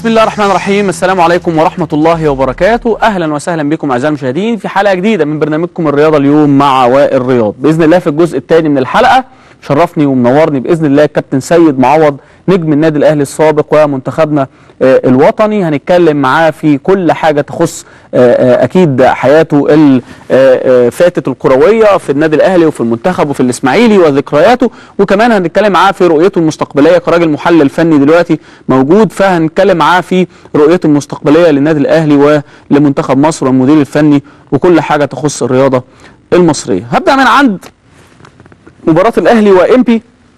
بسم الله الرحمن الرحيم السلام عليكم ورحمة الله وبركاته أهلا وسهلا بكم أعزائي المشاهدين في حلقة جديدة من برنامجكم الرياضة اليوم مع وائل رياض بإذن الله في الجزء الثاني من الحلقة شرفني ومنورني بإذن الله الكابتن سيد معوض نجم النادي الأهلي السابق ومنتخبنا آه، الوطني هنتكلم معاه في كل حاجة تخص آه، آه، أكيد حياته الفاتت الكروية في النادي الأهلي وفي المنتخب وفي الإسماعيلي وذكرياته وكمان هنتكلم معاه في رؤيته المستقبلية كراجل محلل فني دلوقتي موجود فهنتكلم معاه في رؤيته المستقبلية للنادي الأهلي ولمنتخب مصر والمدير الفني وكل حاجة تخص الرياضة المصرية هبدأ من عند مباراة الأهلي وإمبي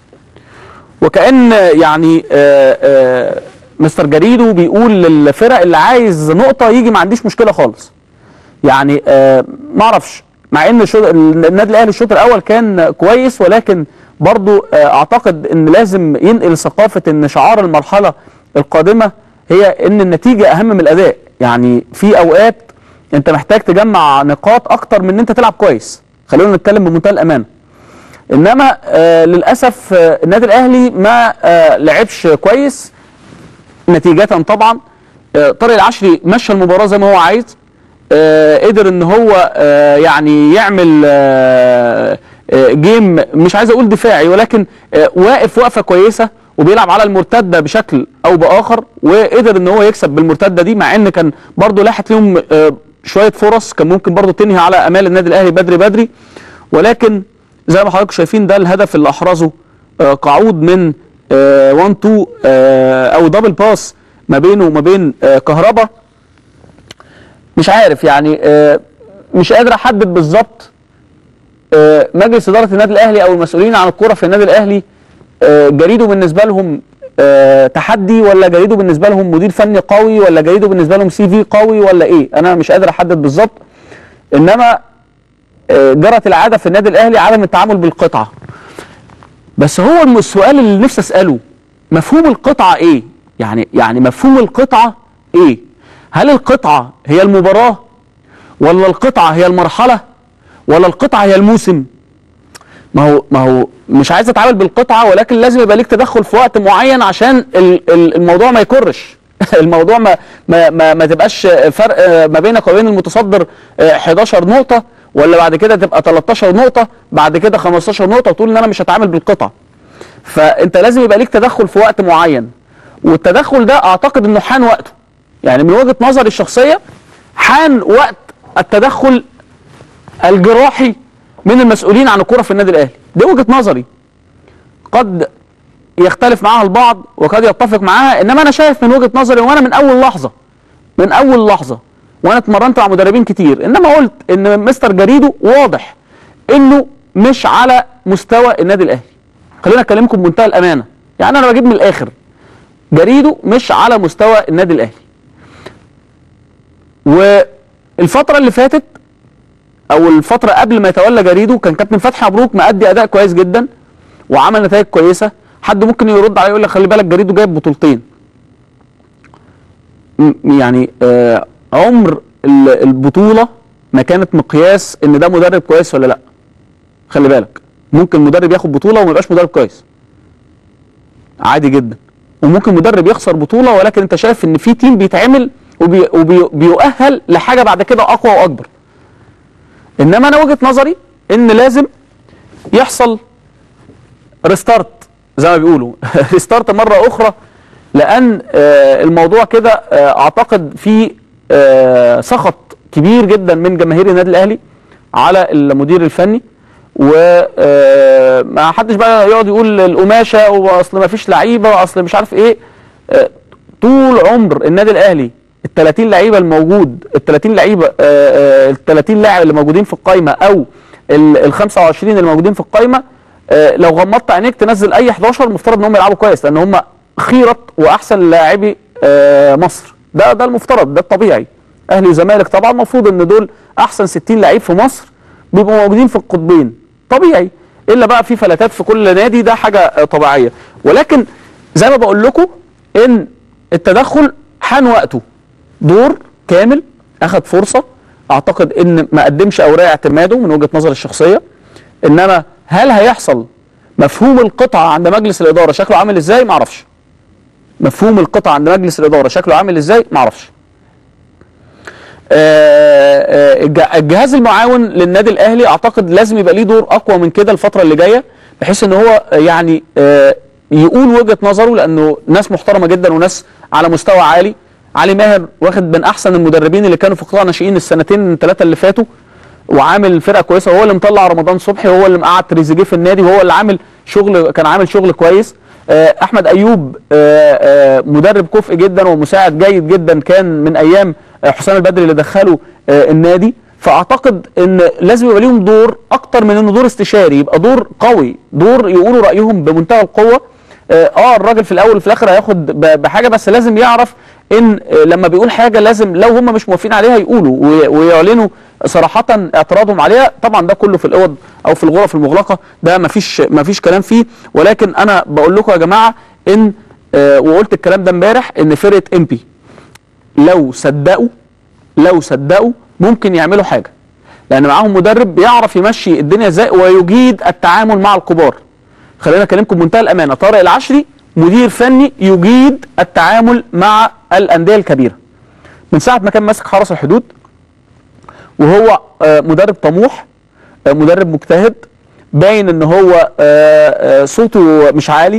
وكأن يعني آه، آه، مستر جريدو بيقول للفرق اللي عايز نقطة يجي ما عنديش مشكلة خالص يعني آه، ما اعرفش مع ان الشوط- النادي الاهلي الشوط الاول كان كويس ولكن برضو آه، اعتقد ان لازم ينقل ثقافة ان شعار المرحلة القادمة هي ان النتيجة اهم من الاداء يعني في اوقات انت محتاج تجمع نقاط اكتر من ان انت تلعب كويس خلينا نتكلم بمنتهى الامانه انما آه للاسف آه النادي الاهلي ما آه لعبش كويس نتيجة طبعا آه طارق العشري مشى المباراة زي ما هو عايز آه قدر ان هو آه يعني يعمل آه آه جيم مش عايز اقول دفاعي ولكن آه واقف وقفة كويسة وبيلعب على المرتدة بشكل او باخر وقدر ان هو يكسب بالمرتدة دي مع ان كان برضه لاحت لهم آه شوية فرص كان ممكن برضه تنهي على امال النادي الاهلي بدري بدري ولكن زي ما حضراتكم شايفين ده الهدف اللي احرزه آه، قعود من 1 2 او دبل باس ما بينه وما بين آه، كهربا مش عارف يعني آه، مش قادر احدد بالظبط آه، مجلس اداره النادي الاهلي او المسؤولين عن الكوره في النادي الاهلي آه، جريده بالنسبه لهم آه، تحدي ولا جريده بالنسبه لهم مدير فني قوي ولا جريده بالنسبه لهم سي في قوي ولا ايه انا مش قادر احدد بالظبط انما آه، جرت العاده في النادي الاهلي عدم التعامل بالقطعه بس هو الم- السؤال اللي نفسي اساله مفهوم القطعه ايه يعني يعني مفهوم القطعه ايه هل القطعه هي المباراه ولا القطعه هي المرحله ولا القطعه هي الموسم ما هو ما هو مش عايز اتعامل بالقطعه ولكن لازم يبقى ليك تدخل في وقت معين عشان ال- ال- الموضوع ما يكرش الموضوع ما ما ما, ما تبقاش فرق آه، ما بينك وبين المتصدر آه، 11 نقطه ولا بعد كده تبقى 13 نقطه بعد كده 15 نقطه وتقول ان انا مش هتعامل بالقطعه فانت لازم يبقى ليك تدخل في وقت معين والتدخل ده اعتقد انه حان وقته يعني من وجهه نظري الشخصيه حان وقت التدخل الجراحي من المسؤولين عن الكره في النادي الاهلي دي وجهه نظري قد يختلف معاها البعض وقد يتفق معاها انما انا شايف من وجهه نظري وانا من اول لحظه من اول لحظه وانا اتمرنت مع مدربين كتير انما قلت ان مستر جريدو واضح انه مش على مستوى النادي الاهلي خلينا اكلمكم بمنتهى الامانه يعني انا بجيب من الاخر جريدو مش على مستوى النادي الاهلي والفتره اللي فاتت او الفتره قبل ما يتولى جريدو كان كابتن فتحي مبروك مأدي اداء كويس جدا وعمل نتائج كويسه حد ممكن يرد عليه يقول لك خلي بالك جريدو جايب بطولتين م- يعني آه عمر ال- البطوله ما كانت مقياس ان ده مدرب كويس ولا لا خلي بالك ممكن مدرب ياخد بطوله وما يبقاش مدرب كويس عادي جدا وممكن مدرب يخسر بطوله ولكن انت شايف ان في تيم بيتعمل وبي وبي بيؤهل لحاجه بعد كده اقوى واكبر انما انا وجهه نظري ان لازم يحصل ريستارت زي ما بيقولوا ريستارت مره اخرى لان آه، الموضوع كده آه، اعتقد في آه، سخط كبير جدا من جماهير النادي الاهلي على المدير الفني وما حدش بقى يقعد يقول القماشه واصل ما فيش لعيبه واصل مش عارف ايه آه، طول عمر النادي الاهلي ال 30 لعيبه الموجود ال 30 لعيبه ال 30 لاعب اللي موجودين في القايمه او ال 25 اللي موجودين في القايمه آه، لو غمضت عينيك تنزل اي 11 المفترض ان هم يلعبوا كويس لان هم خيره واحسن لاعبي آه، مصر ده ده المفترض ده الطبيعي اهلي وزمالك طبعا المفروض ان دول احسن 60 لعيب في مصر بيبقوا موجودين في القطبين طبيعي الا بقى في فلاتات في كل نادي ده حاجه آه، طبيعيه ولكن زي ما بقول لكم ان التدخل حان وقته دور كامل اخذ فرصه اعتقد ان ما قدمش اوراق اعتماده من وجهه نظري الشخصيه انما هل هيحصل مفهوم القطعه عند مجلس الاداره شكله عامل ازاي ما اعرفش مفهوم القطع عند مجلس الاداره شكله عامل ازاي ما اعرفش آه، آه، الج- الجهاز المعاون للنادي الاهلي اعتقد لازم يبقى ليه دور اقوى من كده الفتره اللي جايه بحيث ان هو آه، يعني آه، يقول وجهه نظره لانه ناس محترمه جدا وناس على مستوى عالي علي ماهر واخد من احسن المدربين اللي كانوا في قطاع ناشئين السنتين الثلاثه اللي فاتوا وعامل فرقه كويسه هو اللي مطلع رمضان صبحي هو اللي مقعد تريزيجيه في النادي وهو اللي عامل شغل كان عامل شغل كويس آه، احمد ايوب آه، آه، مدرب كفء جدا ومساعد جيد جدا كان من ايام آه، حسام البدري اللي دخله آه، النادي فاعتقد ان لازم يبقى ليهم دور اكتر من انه دور استشاري يبقى دور قوي دور يقولوا رايهم بمنتهى القوه اه آه، الراجل في الاول وفي الاخر هياخد ب- بحاجه بس لازم يعرف ان آه، لما بيقول حاجه لازم لو هم مش موافقين عليها يقولوا وي- ويعلنوا صراحه اعتراضهم عليها طبعا ده كله في الاوض او في الغرف المغلقه ده مفيش مفيش كلام فيه ولكن انا بقول لكم يا جماعه ان آه، وقلت الكلام ده امبارح ان فرقه امبي لو صدقوا لو صدقوا ممكن يعملوا حاجه لان معاهم مدرب بيعرف يمشي الدنيا ازاي ويجيد التعامل مع الكبار خلينا اكلمكم بمنتهى الامانه طارق العشري مدير فني يجيد التعامل مع الانديه الكبيره من ساعه ما كان ماسك حرس الحدود وهو آه، مدرب طموح آه، مدرب مجتهد باين ان هو آه، آه، صوته مش عالي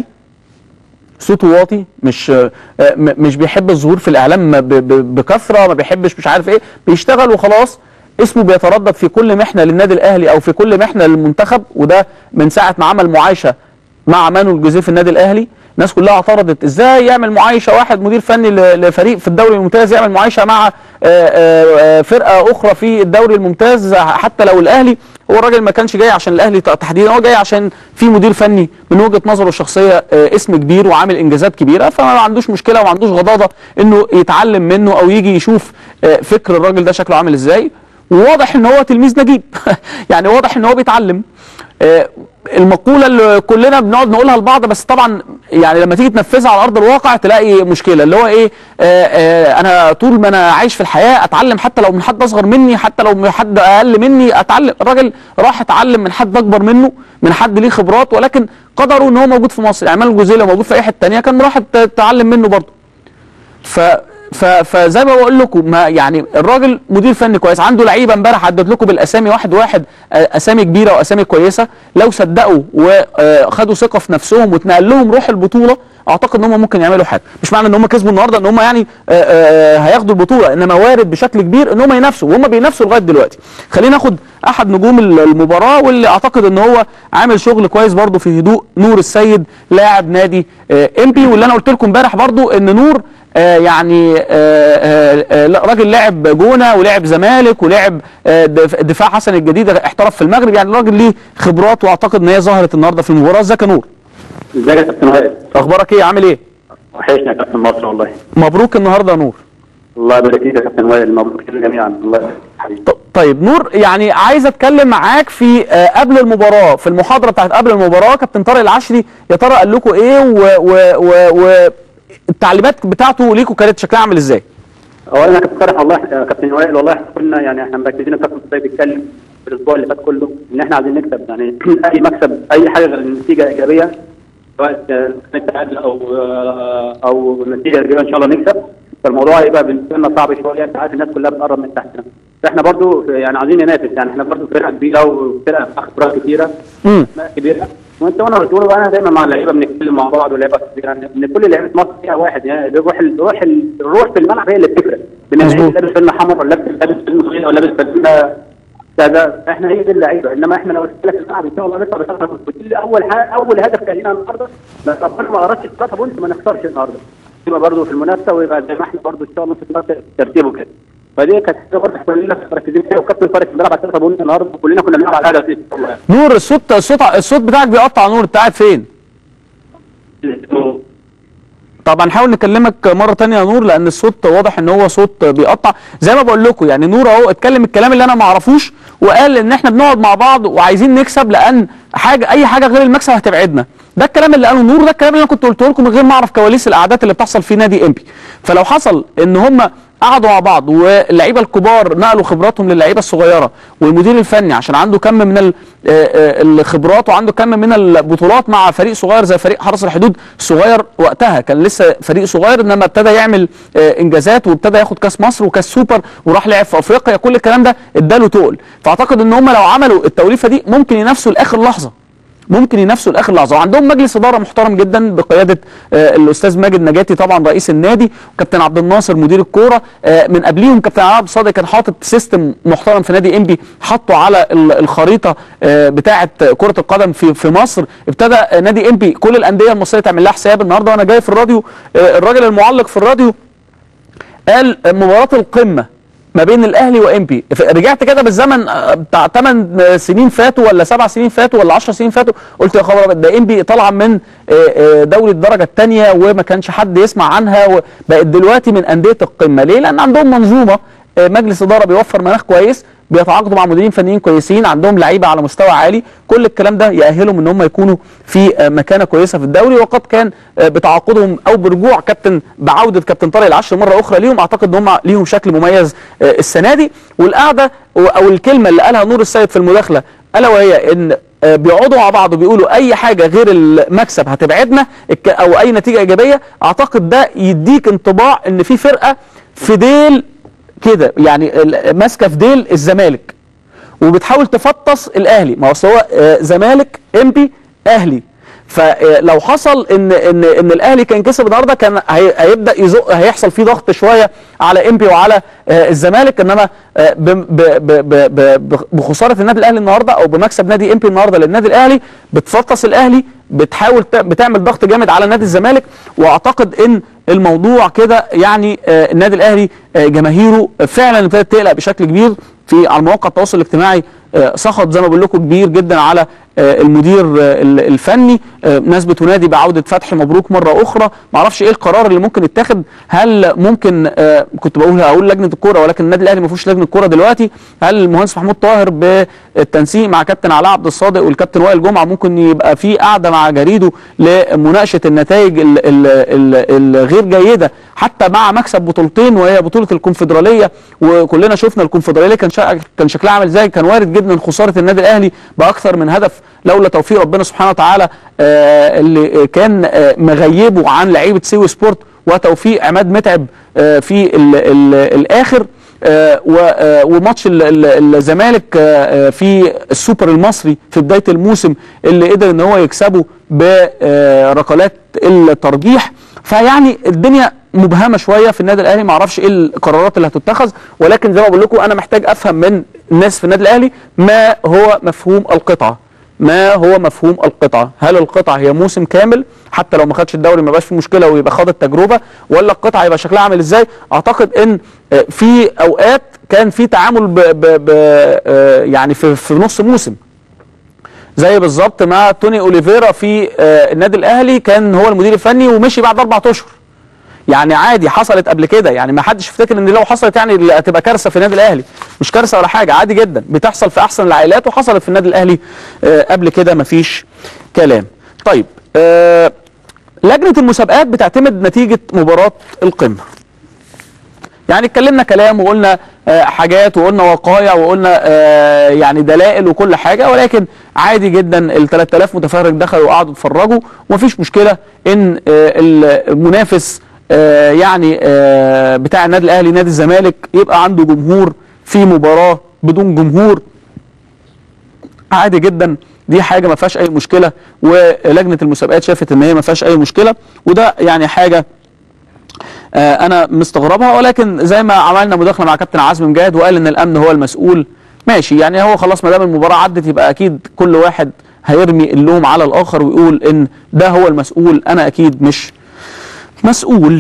صوته واطي مش آه، م- مش بيحب الظهور في الاعلام ب- ب- بكثره ما بيحبش مش عارف ايه بيشتغل وخلاص اسمه بيتردد في كل محنه للنادي الاهلي او في كل محنه للمنتخب وده من ساعه ما عمل معايشه مع مانويل جوزيه في النادي الاهلي الناس كلها اعترضت ازاي يعمل معايشه واحد مدير فني ل- لفريق في الدوري الممتاز يعمل معايشه مع آه، آه، آه، فرقه اخرى في الدوري الممتاز حتى لو الاهلي هو الراجل ما كانش جاي عشان الاهلي تحديدا هو جاي عشان في مدير فني من وجهه نظره الشخصيه آه، اسم كبير وعامل انجازات كبيره فما عندوش مشكله وما عندوش غضاضه انه يتعلم منه او يجي يشوف آه، فكر الراجل ده شكله عامل ازاي وواضح ان هو تلميذ نجيب يعني واضح ان هو بيتعلم آه، المقوله اللي كلنا بنقعد نقولها لبعض بس طبعا يعني لما تيجي تنفذها على ارض الواقع تلاقي مشكله اللي هو ايه آه آه انا طول ما انا عايش في الحياه اتعلم حتى لو من حد اصغر مني حتى لو من حد اقل مني اتعلم الراجل راح اتعلم من حد اكبر منه من حد ليه خبرات ولكن قدره ان هو موجود في مصر يعني مال الجوزيه لو موجود في اي حته ثانيه كان راح تتعلم منه برضه ف ف فزي ما بقول لكم ما يعني الراجل مدير فني كويس عنده لعيبه امبارح عدت لكم بالاسامي واحد واحد آه، اسامي كبيره واسامي كويسه لو صدقوا وخدوا ثقه في نفسهم واتنقل لهم روح البطوله اعتقد ان هم ممكن يعملوا حاجه مش معنى ان هم كسبوا النهارده ان هم يعني آه، آه، هياخدوا البطوله انما وارد بشكل كبير ان هم ينافسوا وهم بينافسوا لغايه دلوقتي خلينا ناخد احد نجوم المباراه واللي اعتقد ان هو عامل شغل كويس برضه في هدوء نور السيد لاعب نادي امبي واللي انا قلت لكم امبارح برضه ان نور آه يعني آه آه آه لا، راجل لعب جونه ولعب زمالك ولعب آه دف- دفاع حسن الجديد احترف في المغرب يعني راجل ليه خبرات واعتقد ان هي ظهرت النهارده في المباراه ازيك يا نور ازيك يا كابتن وائل اخبارك ايه عامل ايه وحشنا يا كابتن مصر والله مبروك النهارده يا نور الله يبارك فيك يا كابتن وائل مبروك لنا جميعا الله يبارك فيك حبيبي ط- طيب نور يعني عايز اتكلم معاك في آه، قبل المباراه في المحاضره بتاعت قبل المباراه كابتن طارق العشري يا ترى قال لكم ايه و, و, و, و التعليمات بتاعته ليكم كانت شكلها عامل ازاي؟ اولا يا كابتن فرح والله يا كابتن وائل والله احنا كنا يعني احنا مركزين يا كابتن طيب بيتكلم في الاسبوع اللي فات كله ان احنا عايزين نكسب يعني اي مكسب اي حاجه غير النتيجه ايجابيه سواء كانت تعادل او او نتيجه ايجابيه ان شاء الله نكسب فالموضوع هيبقى بالنسبه لنا صعب شويه انت عارف الناس كلها بتقرب من تحتنا فاحنا برضو يعني عايزين ننافس يعني احنا برضو فرقه كبيره وفرقه فيها خبرات كتيره امم اسماء كبيره وانت وانا قلت له انا دايما مع اللعيبه بنتكلم مع بعض واللعيبه كتير يعني ان كل لعيبه مصر فيها واحد يعني الروح الروح الروح في الملعب هي اللي بتفرق بين اللعيب مظبوط. لابس فيلم حمر ولا لابس لابس فيلم طويل ولا لابس فيلم كذا احنا هي دي اللعيبه انما احنا لو قلت لك الملعب ان شاء الله نطلع بثلاثه بونت دي اول حاجه اول هدف كان لنا النهارده لو ربنا ما اردش ثلاثه بونت ما نخسرش النهارده يبقى برضه في المنافسه ويبقى زي ما احنا برضه ان شاء الله في المنافسة ترتيبه كده فدي كانت حاجه برضه كلنا مركزين فيها وكابتن فارس بيلعب على ثلاثه بونت النهارده وكلنا كنا بنلعب على هدف والله نور الصوت الصوت الصوت بتاعك بيقطع نور انت قاعد فين؟ طب هنحاول نكلمك مره تانية يا نور لان الصوت واضح ان هو صوت بيقطع زي ما بقول لكم يعني نور اهو اتكلم الكلام اللي انا ما اعرفوش وقال ان احنا بنقعد مع بعض وعايزين نكسب لان حاجه اي حاجه غير المكسب هتبعدنا ده الكلام اللي قاله نور ده الكلام اللي انا كنت قلته لكم من غير ما اعرف كواليس القعدات اللي بتحصل في نادي امبي فلو حصل ان هم قعدوا مع بعض واللعيبه الكبار نقلوا خبراتهم للعيبه الصغيره والمدير الفني عشان عنده كم من ال- آه، آه، الخبرات وعنده كم من البطولات مع فريق صغير زي فريق حرس الحدود صغير وقتها كان لسه فريق صغير انما ابتدى يعمل آه، انجازات وابتدى ياخد كاس مصر وكاس سوبر وراح لعب في افريقيا كل الكلام ده اداله تقل فاعتقد ان هم لو عملوا التوليفه دي ممكن ينافسوا لاخر لحظه ممكن ينافسوا لاخر لحظه وعندهم مجلس اداره محترم جدا بقياده آه، الاستاذ ماجد نجاتي طبعا رئيس النادي وكابتن عبد الناصر مدير الكوره آه، من قبليهم كابتن عبد الصادق كان حاطط سيستم محترم في نادي انبي حطه على ال- الخريطه آه، بتاعه كره القدم في في مصر ابتدى آه، نادي انبي كل الانديه المصريه تعمل لها حساب النهارده وانا جاي في الراديو آه، الراجل المعلق في الراديو قال مباراة القمة ما بين الاهلي وانبي ف- رجعت كده بالزمن آه، بتاع 8 سنين فاتوا ولا 7 سنين فاتوا ولا 10 سنين فاتوا قلت يا خبر أبيض، ده انبي طالعه من آه، آه، دوري الدرجه الثانيه وما كانش حد يسمع عنها وبقت دلوقتي من انديه القمه ليه لان عندهم منظومه آه، مجلس اداره بيوفر مناخ كويس بيتعاقدوا مع مديرين فنيين كويسين عندهم لعيبه على مستوى عالي كل الكلام ده يأهلهم ان هم يكونوا في آه، مكانه كويسه في الدوري وقد كان آه، بتعاقدهم او برجوع كابتن بعوده كابتن طارق العشر مره اخرى ليهم اعتقد ان هم ليهم شكل مميز آه، السنه دي والقعده و- او الكلمه اللي قالها نور السيد في المداخله الا وهي ان آه، بيقعدوا مع بعض وبيقولوا اي حاجه غير المكسب هتبعدنا الك- او اي نتيجه ايجابيه اعتقد ده يديك انطباع ان في فرقه في ديل كده يعني ال- ماسكه في ديل الزمالك وبتحاول تفطس الاهلي ما هو أصل هو آه، زمالك انبي اهلي فلو حصل ان ان ان الاهلي كان كسب النهارده كان هي- هيبدا يزق هيحصل فيه ضغط شويه على انبي وعلى آه، الزمالك انما آه، ب- ب- ب- ب- ب- بخساره النادي الاهلي النهارده او بمكسب نادي انبي النهارده للنادي الاهلي بتفطس الاهلي بتحاول ت- بتعمل ضغط جامد على نادي الزمالك واعتقد ان الموضوع كده يعني آه، النادي الاهلي آه، جماهيره فعلا ابتدت تقلق بشكل كبير في على مواقع التواصل الاجتماعي آه، سخط زي ما بقول لكم كبير جدا على آه، المدير آه، ال- الفني آه، ناس بتنادي بعوده فتحي مبروك مره اخرى ما اعرفش ايه القرار اللي ممكن يتاخد هل ممكن آه، كنت بقول هقول لجنه الكوره ولكن النادي الاهلي ما فيهوش لجنه كوره دلوقتي هل المهندس محمود طاهر بالتنسيق مع كابتن علاء عبد الصادق والكابتن وائل جمعه ممكن يبقى في قعده مع جريده لمناقشه النتائج ال- ال- ال- الغير جيده حتى مع مكسب بطولتين وهي بطوله الكونفدراليه وكلنا شفنا الكونفدراليه كان شا... كان شكلها عامل ازاي كان وارد جدا خساره النادي الاهلي باكثر من هدف لولا توفيق ربنا سبحانه وتعالى آه اللي كان آه مغيبه عن لعيبه سيوي سبورت وتوفيق عماد متعب آه في ال ال الاخر آه و- آه وماتش ال- ال- الزمالك آه آه في السوبر المصري في بدايه الموسم اللي قدر ان هو يكسبه بركلات الترجيح فيعني الدنيا مبهمه شويه في النادي الاهلي ما اعرفش ايه القرارات اللي هتتخذ ولكن زي ما بقول لكم انا محتاج افهم من الناس في النادي الاهلي ما هو مفهوم القطعه ما هو مفهوم القطعه هل القطعه هي موسم كامل حتى لو ما خدش الدوري ما بقاش في مشكله ويبقى خد التجربه ولا القطعه يبقى شكلها عامل ازاي اعتقد ان آه، في اوقات كان في تعامل ب ب ب آه، يعني في, في نص موسم زي بالظبط مع توني اوليفيرا في آه، النادي الاهلي كان هو المدير الفني ومشي بعد اربع اشهر يعني عادي حصلت قبل كده يعني ما حدش يفتكر ان لو حصلت يعني اللي هتبقى كارثه في النادي الاهلي مش كارثه ولا حاجه عادي جدا بتحصل في احسن العائلات وحصلت في النادي الاهلي آه، قبل كده مفيش كلام طيب آه، لجنه المسابقات بتعتمد نتيجه مباراه القمه يعني اتكلمنا كلام وقلنا آه، حاجات وقلنا وقايع وقلنا آه، يعني دلائل وكل حاجه ولكن عادي جدا ال 3000 متفرج دخلوا وقعدوا اتفرجوا ومفيش مشكله ان آه، المنافس آه، يعني آه، بتاع النادي الاهلي نادي الزمالك يبقى عنده جمهور في مباراه بدون جمهور عادي جدا دي حاجه ما فيهاش اي مشكله ولجنه المسابقات شافت ان هي ما فيهاش اي مشكله وده يعني حاجه آه، انا مستغربها ولكن زي ما عملنا مداخله مع كابتن عزمي مجاهد وقال ان الامن هو المسؤول ماشي يعني هو خلاص ما دام المباراه عدت يبقى اكيد كل واحد هيرمي اللوم على الاخر ويقول ان ده هو المسؤول انا اكيد مش مسؤول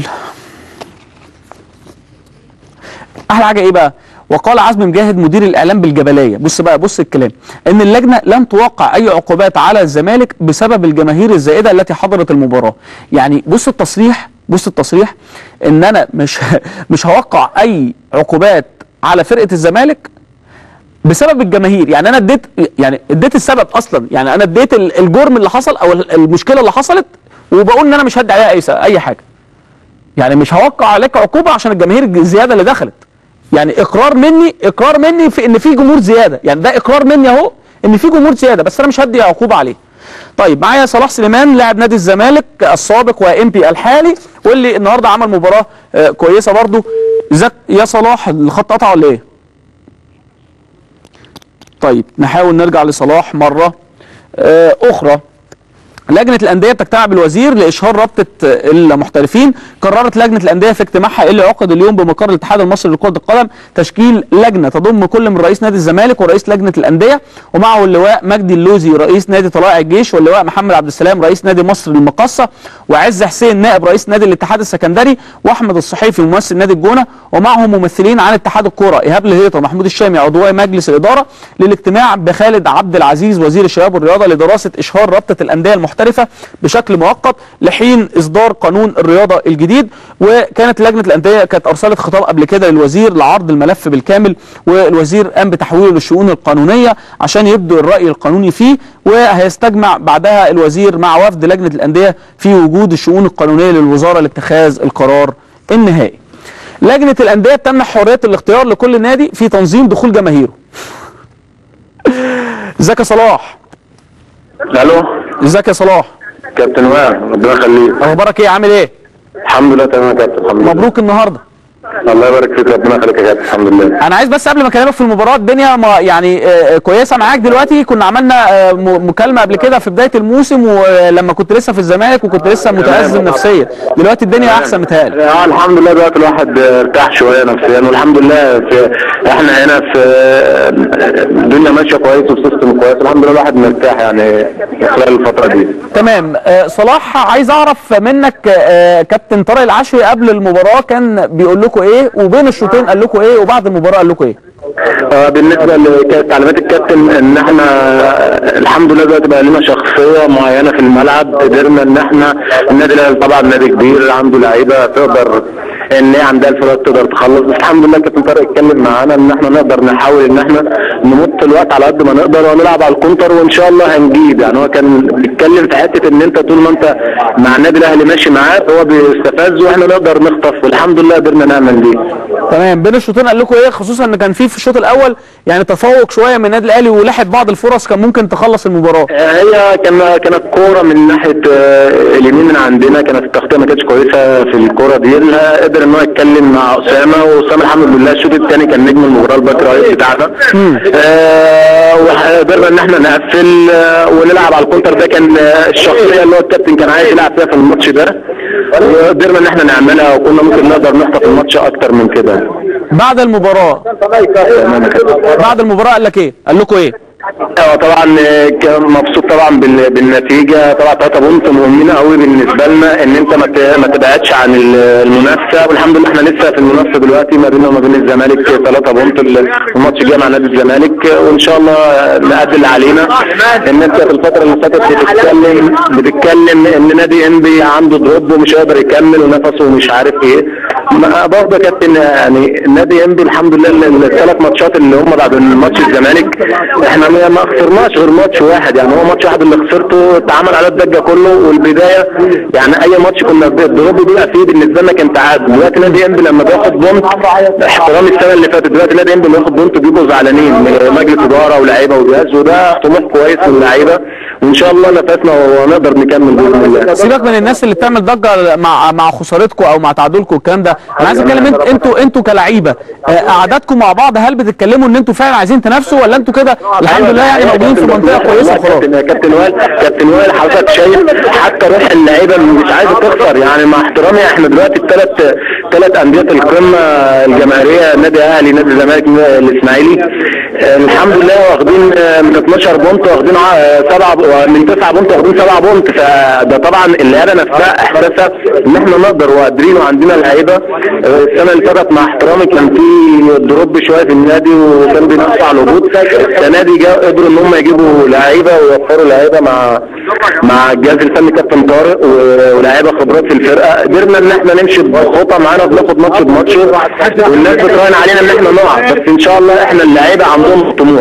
احلى حاجه ايه بقى وقال عزمي مجاهد مدير الاعلام بالجبليه بص بقى بص الكلام ان اللجنه لن توقع اي عقوبات على الزمالك بسبب الجماهير الزائده التي حضرت المباراه يعني بص التصريح بص التصريح ان انا مش مش هوقع اي عقوبات على فرقه الزمالك بسبب الجماهير يعني انا اديت يعني اديت السبب اصلا يعني انا اديت ال- الجرم اللي حصل او ال- المشكله اللي حصلت وبقول ان انا مش هدي عليها اي س- اي حاجه يعني مش هوقع عليك عقوبه عشان الجماهير الزياده اللي دخلت يعني اقرار مني اقرار مني في ان في جمهور زياده يعني ده اقرار مني اهو ان في جمهور زياده بس انا مش هدي عقوبه عليه طيب معايا صلاح سليمان لاعب نادي الزمالك السابق وام بي الحالي واللي النهارده عمل مباراه آه، كويسه برضو ازيك يا صلاح الخط قطع ولا ايه طيب نحاول نرجع لصلاح مره آه، اخرى لجنه الانديه بتجتمع بالوزير لاشهار رابطه المحترفين قررت لجنه الانديه في اجتماعها اللي عقد اليوم بمقر الاتحاد المصري لكره القدم تشكيل لجنه تضم كل من رئيس نادي الزمالك ورئيس لجنه الانديه ومعه اللواء مجدي اللوزي رئيس نادي طلائع الجيش واللواء محمد عبد السلام رئيس نادي مصر المقاصه وعز حسين نائب رئيس نادي الاتحاد السكندري واحمد الصحيفي ممثل نادي الجونه ومعهم ممثلين عن اتحاد الكوره ايهاب الهيطه ومحمود الشامي عضوي مجلس الاداره للاجتماع بخالد عبد العزيز وزير الشباب والرياضه لدراسه اشهار رابطه الانديه المحترفه بشكل مؤقت لحين اصدار قانون الرياضه الجديد وكانت لجنه الانديه كانت ارسلت خطاب قبل كده للوزير لعرض الملف بالكامل والوزير قام بتحويله للشؤون القانونيه عشان يبدو الراي القانوني فيه وهيستجمع بعدها الوزير مع وفد لجنه الانديه في وجود الشؤون القانونيه للوزاره لاتخاذ القرار النهائي. لجنه الانديه تمنح حريه الاختيار لكل نادي في تنظيم دخول جماهيره. ازيك يا صلاح؟ الو ازيك يا صلاح؟ كابتن وائل ربنا يخليك اخبارك ايه عامل ايه؟ الحمد لله تمام يا كابتن الحمد لله مبروك النهارده. الله يبارك فيك ربنا يخليك يا كابتن الحمد لله انا عايز بس قبل ما اكلمك في المباراه الدنيا ما يعني آه، كويسه معاك دلوقتي كنا عملنا آه، م- مكالمه قبل كده في بدايه الموسم ولما كنت لسه في الزمالك وكنت لسه متازم نفسيا دلوقتي الدنيا احسن متهيألي اه الحمد لله دلوقتي الواحد ارتاح شويه نفسيا والحمد لله في احنا هنا في الدنيا ماشيه كويس وسيستم كويس الحمد لله الواحد مرتاح يعني خلال الفتره دي تمام آه، صلاح عايز اعرف منك آه، كابتن طارق العشري قبل المباراه كان بيقول لكم ايه وبين الشوطين قال لكم ايه وبعد المباراه قال لكم ايه آه، بالنسبه لتعليمات الكابتن ان احنا الحمد لله دلوقتي بقى لنا شخصيه معينه في الملعب قدرنا ان احنا النادي الاهلي طبعا نادي كبير عنده لعيبه تقدر ان هي عندها الفرص تقدر تخلص بس الحمد لله كابتن طارق اتكلم معانا ان احنا نقدر نحاول ان احنا نمط الوقت على قد ما نقدر ونلعب على الكونتر وان شاء الله هنجيب يعني هو كان بيتكلم في حته ان انت طول ما انت مع النادي الاهلي ماشي معاه هو بيستفز واحنا نقدر نخطف والحمد لله قدرنا نعمل دي تمام بين الشوطين قال لكم ايه خصوصا ان كان في في الشوط الاول يعني تفوق شويه من النادي الاهلي ولحق بعض الفرص كان ممكن تخلص المباراه هي كان كانت كوره من ناحيه آه، اليمين من عندنا كانت التغطيه ما كانتش كويسه في الكوره دي لا، قدر ان هو يتكلم مع اسامه واسامه الحمد لله الشوط الثاني كان نجم المباراه الباك رايت بتاعنا آه، وقدرنا ان احنا نقفل آه، ونلعب على الكونتر ده كان آه، الشخصيه اللي هو الكابتن كان عايز يلعب فيها في الماتش ده وقدرنا ان احنا نعملها وكنا ممكن نقدر نخطف الماتش اكتر من كده بعد المباراه تمام يا كابتن. بعد المباراه قال لك ايه قال لكم ايه اه طبعا آه، كان مبسوط طبعا بال- بالنتيجه طبعا 3 بونت مهمين قوي بالنسبه لنا ان انت ما ت- ما تبعدش عن ال- المنافسه والحمد لله احنا لسه في المنافسه دلوقتي ما بيننا وما بين الزمالك 3 بونت ال- الماتش جاي مع نادي الزمالك آه، وان شاء الله نأدي اللي علينا الناس كانت الفتره اللي فاتت بتتكلم بتتكلم ان نادي انبي عنده دروب ومش هيقدر يكمل ونفسه ومش عارف ايه ما- برضه يا كابتن يعني النادي انبي الحمد لله الثلاث ماتشات اللي هم بعد ماتش الزمالك احنا ما ما خسرناش غير ماتش واحد يعني هو ماتش واحد اللي خسرته اتعمل على الضجه كله والبدايه يعني اي ماتش كنا الضرب بيبقى فيه بالنسبه لنا كان تعادل دلوقتي نادي انبي لما بياخد بونت احترامي السنه اللي فاتت دلوقتي نادي انبي اللي بياخد بونت بيبقوا زعلانين مجلس اداره ولاعيبه وجهاز وده طموح كويس من اللعيبه وان شاء الله نفسنا ونقدر نكمل باذن الله سيبك من الناس اللي بتعمل ضجه مع مع خسارتكم او مع تعادلكم والكلام ده انا عايز اتكلم انت انتوا انتوا كلعيبه آه، قعداتكم مع بعض هل بتتكلموا ان انتوا فعلا عايزين تنافسوا ولا انتوا كده الحمد لله يعني موجودين في منطقه كويسه وخلاص كابتن كابتن وائل كابتن وائل حضرتك شايف حتى روح اللعيبه مش عايزه تخسر يعني مع احترامي احنا دلوقتي الثلاث ثلاث انديه القمه الجماهيريه نادي اهلي نادي الزمالك الاسماعيلي آه، الحمد لله واخدين آه، من 12 بونت واخدين آه، سبعه من 9 بونت واخدين 7 بونت فده طبعا اللعيبه نفسها احساسها ان احنا نقدر وقادرين وعندنا لعيبه آه، السنه اللي فاتت مع احترامي كان في دروب شويه في النادي وكان بينافسوا على الهبوط السنه دي جا- قدروا ان هم يجيبوا لعيبه ويوفروا لعيبه مع مع الجهاز الفني كابتن طارق و- ولاعيبه خبرات في الفرقه قدرنا ان احنا نمشي بخطى معانا بناخد ماتش بماتش والناس بتراهن علينا ان احنا نقع بس ان شاء الله احنا اللعيبه عندهم طموح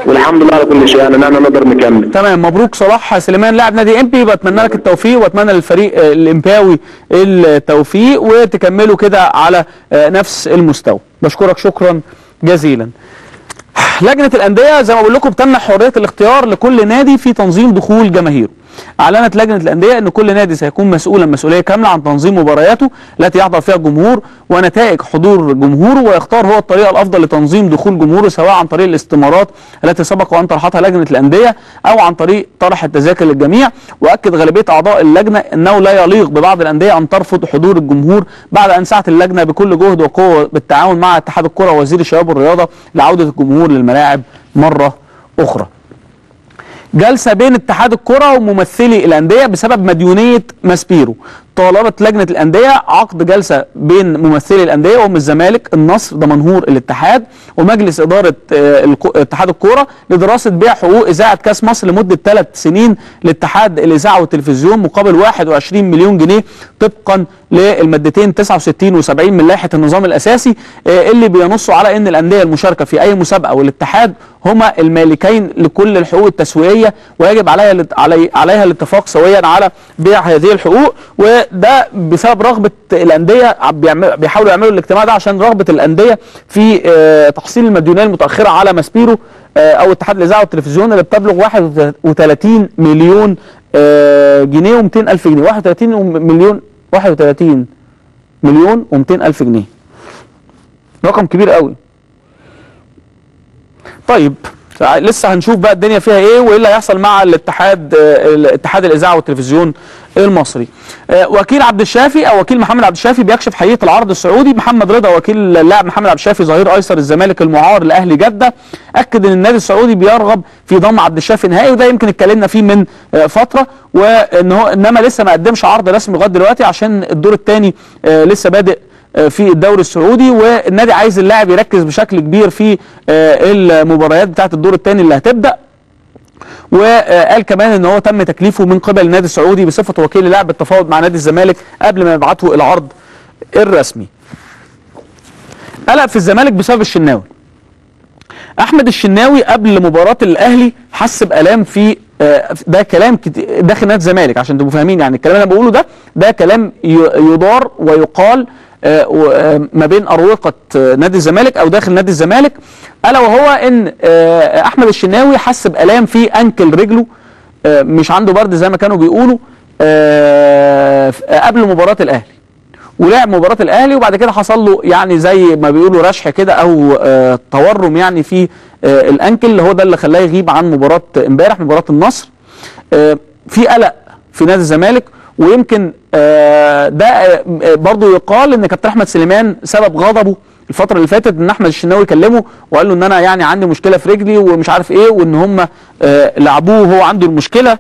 والحمد لله على كل شيء يعني ان احنا نقدر نكمل تمام مبروك صلاح سليمان لاعب نادي امبي بتمنى لك التوفيق واتمنى للفريق آه، الامباوي التوفيق وتكملوا كده على آه، نفس المستوى بشكرك شكرا جزيلا لجنه الانديه زي ما بقول لكم بتمنح حريه الاختيار لكل نادي في تنظيم دخول جماهيره اعلنت لجنه الانديه ان كل نادي سيكون مسؤولا مسؤوليه كامله عن تنظيم مبارياته التي يحضر فيها الجمهور ونتائج حضور جمهوره ويختار هو الطريقه الافضل لتنظيم دخول جمهوره سواء عن طريق الاستمارات التي سبق وان طرحتها لجنه الانديه او عن طريق طرح التذاكر للجميع واكد غالبيه اعضاء اللجنه انه لا يليق ببعض الانديه ان ترفض حضور الجمهور بعد ان سعت اللجنه بكل جهد وقوه بالتعاون مع اتحاد الكره ووزير الشباب والرياضه لعوده الجمهور للملاعب مره اخرى جلسه بين اتحاد الكره وممثلي الانديه بسبب مديونيه ماسبيرو طالبت لجنه الانديه عقد جلسه بين ممثلي الانديه وهم الزمالك النصر دمنهور الاتحاد ومجلس اداره آه، الك- اتحاد الكوره لدراسه بيع حقوق اذاعه كاس مصر لمده ثلاث سنين لاتحاد الاذاعه والتلفزيون مقابل 21 مليون جنيه طبقا للمادتين 69 و70 من لائحه النظام الاساسي آه، اللي بينصوا على ان الانديه المشاركه في اي مسابقه والاتحاد هما المالكين لكل الحقوق التسويقيه ويجب عليها الات- علي عليها الاتفاق سويا على بيع هذه الحقوق وده بسبب رغبه الانديه عم بيعمل- بيحاولوا يعملوا الاجتماع ده عشان رغبه الانديه في آه، تحصيل المديونيه المتاخره على ماسبيرو آه، او اتحاد الاذاعه والتلفزيون اللي بتبلغ 31 مليون آه، جنيه و200 الف جنيه 31 مليون 31 مليون و200 الف جنيه رقم كبير قوي طيب لسه هنشوف بقى الدنيا فيها ايه وايه اللي هيحصل مع الاتحاد آه، الاتحاد الاذاعه والتلفزيون المصري. آه، وكيل عبد الشافي او وكيل محمد عبد الشافي بيكشف حقيقه العرض السعودي محمد رضا وكيل اللاعب محمد عبد الشافي ظهير ايسر الزمالك المعار لاهلي جده اكد ان النادي السعودي بيرغب في ضم عبد الشافي نهائي وده يمكن اتكلمنا فيه من آه، فتره وان هو انما لسه ما قدمش عرض رسمي لغايه دلوقتي عشان الدور الثاني لسه بادئ آه، في الدوري السعودي والنادي عايز اللاعب يركز بشكل كبير في آه، المباريات بتاعه الدور الثاني اللي هتبدا وقال كمان ان هو تم تكليفه من قبل النادي السعودي بصفه وكيل اللاعب بالتفاوض مع نادي الزمالك قبل ما يبعته العرض الرسمي. قلق في الزمالك بسبب الشناوي. احمد الشناوي قبل مباراه الاهلي حس بالام في آه، ده كلام كت- داخل نادي الزمالك عشان تبقوا فاهمين يعني الكلام اللي انا بقوله ده ده كلام ي- يدار ويقال آه، و- آه، ما بين اروقه آه، نادي الزمالك او داخل نادي الزمالك الا وهو ان آه، احمد الشناوي حس بالام في انكل رجله آه، مش عنده برد زي ما كانوا بيقولوا آه، ف- آه، قبل مباراه الاهلي ولعب مباراه الاهلي وبعد كده حصل له يعني زي ما بيقولوا رشح كده او آه تورم يعني في آه الانكل اللي هو ده اللي خلاه يغيب عن مباراه امبارح مباراه النصر آه في قلق في نادي الزمالك ويمكن آه ده آه برضه يقال ان كابتن احمد سليمان سبب غضبه الفتره اللي فاتت ان احمد الشناوي كلمه وقال له ان انا يعني عندي مشكله في رجلي ومش عارف ايه وان هم آه لعبوه وهو عنده المشكله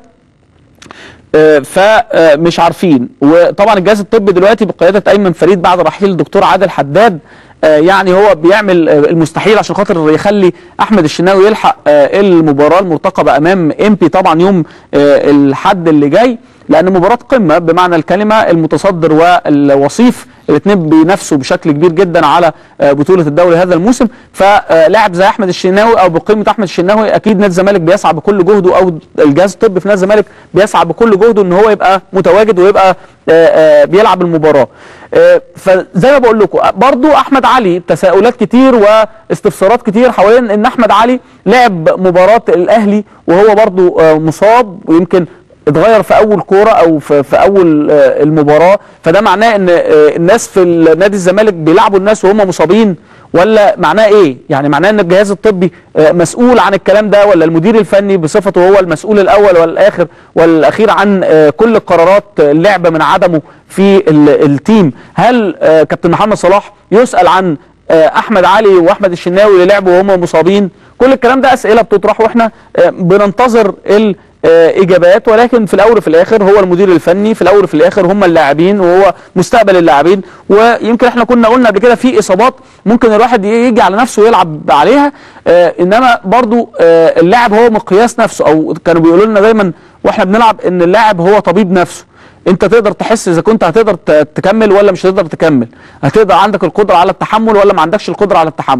آه، فمش عارفين وطبعا الجهاز الطبي دلوقتي بقياده ايمن فريد بعد رحيل الدكتور عادل حداد آه، يعني هو بيعمل آه، المستحيل عشان خاطر يخلي احمد الشناوي يلحق آه، المباراه المرتقبه امام امبي طبعا يوم آه، الحد اللي جاي لان مباراه قمه بمعنى الكلمه المتصدر والوصيف الاثنين بينافسوا بشكل كبير جدا على آه، بطوله الدوري هذا الموسم فلاعب زي احمد الشناوي او بقيمه احمد الشناوي اكيد نادي الزمالك بيسعى بكل جهده او الجهاز الطبي في نادي الزمالك بيسعى بكل جهده ان هو يبقى متواجد ويبقى آه، آه، بيلعب المباراه آه، فزي ما بقول لكم برضو احمد علي تساؤلات كتير واستفسارات كتير حوالين ان احمد علي لعب مباراه الاهلي وهو برضو آه، مصاب ويمكن اتغير في اول كوره او في, في اول آه، المباراه فده معناه ان آه، الناس في نادي الزمالك بيلعبوا الناس وهم مصابين ولا معناه ايه؟ يعني معناه ان الجهاز الطبي آه، مسؤول عن الكلام ده ولا المدير الفني بصفته هو المسؤول الاول والاخر والاخير عن آه، كل قرارات اللعبه من عدمه في ال- التيم؟ هل آه، كابتن محمد صلاح يسال عن آه، احمد علي واحمد الشناوي اللي لعبوا وهم مصابين؟ كل الكلام ده اسئله بتطرح واحنا آه، بننتظر ال آه، اجابات ولكن في الاول وفي الاخر هو المدير الفني في الاول وفي الاخر هم اللاعبين وهو مستقبل اللاعبين ويمكن احنا كنا قلنا قبل كده في اصابات ممكن الواحد يجي على نفسه ويلعب عليها آه انما برضو آه اللاعب هو مقياس نفسه او كانوا بيقولوا لنا دايما واحنا بنلعب ان اللاعب هو طبيب نفسه انت تقدر تحس اذا كنت هتقدر ت- تكمل ولا مش هتقدر تكمل هتقدر عندك القدره على التحمل ولا ما عندكش القدره على التحمل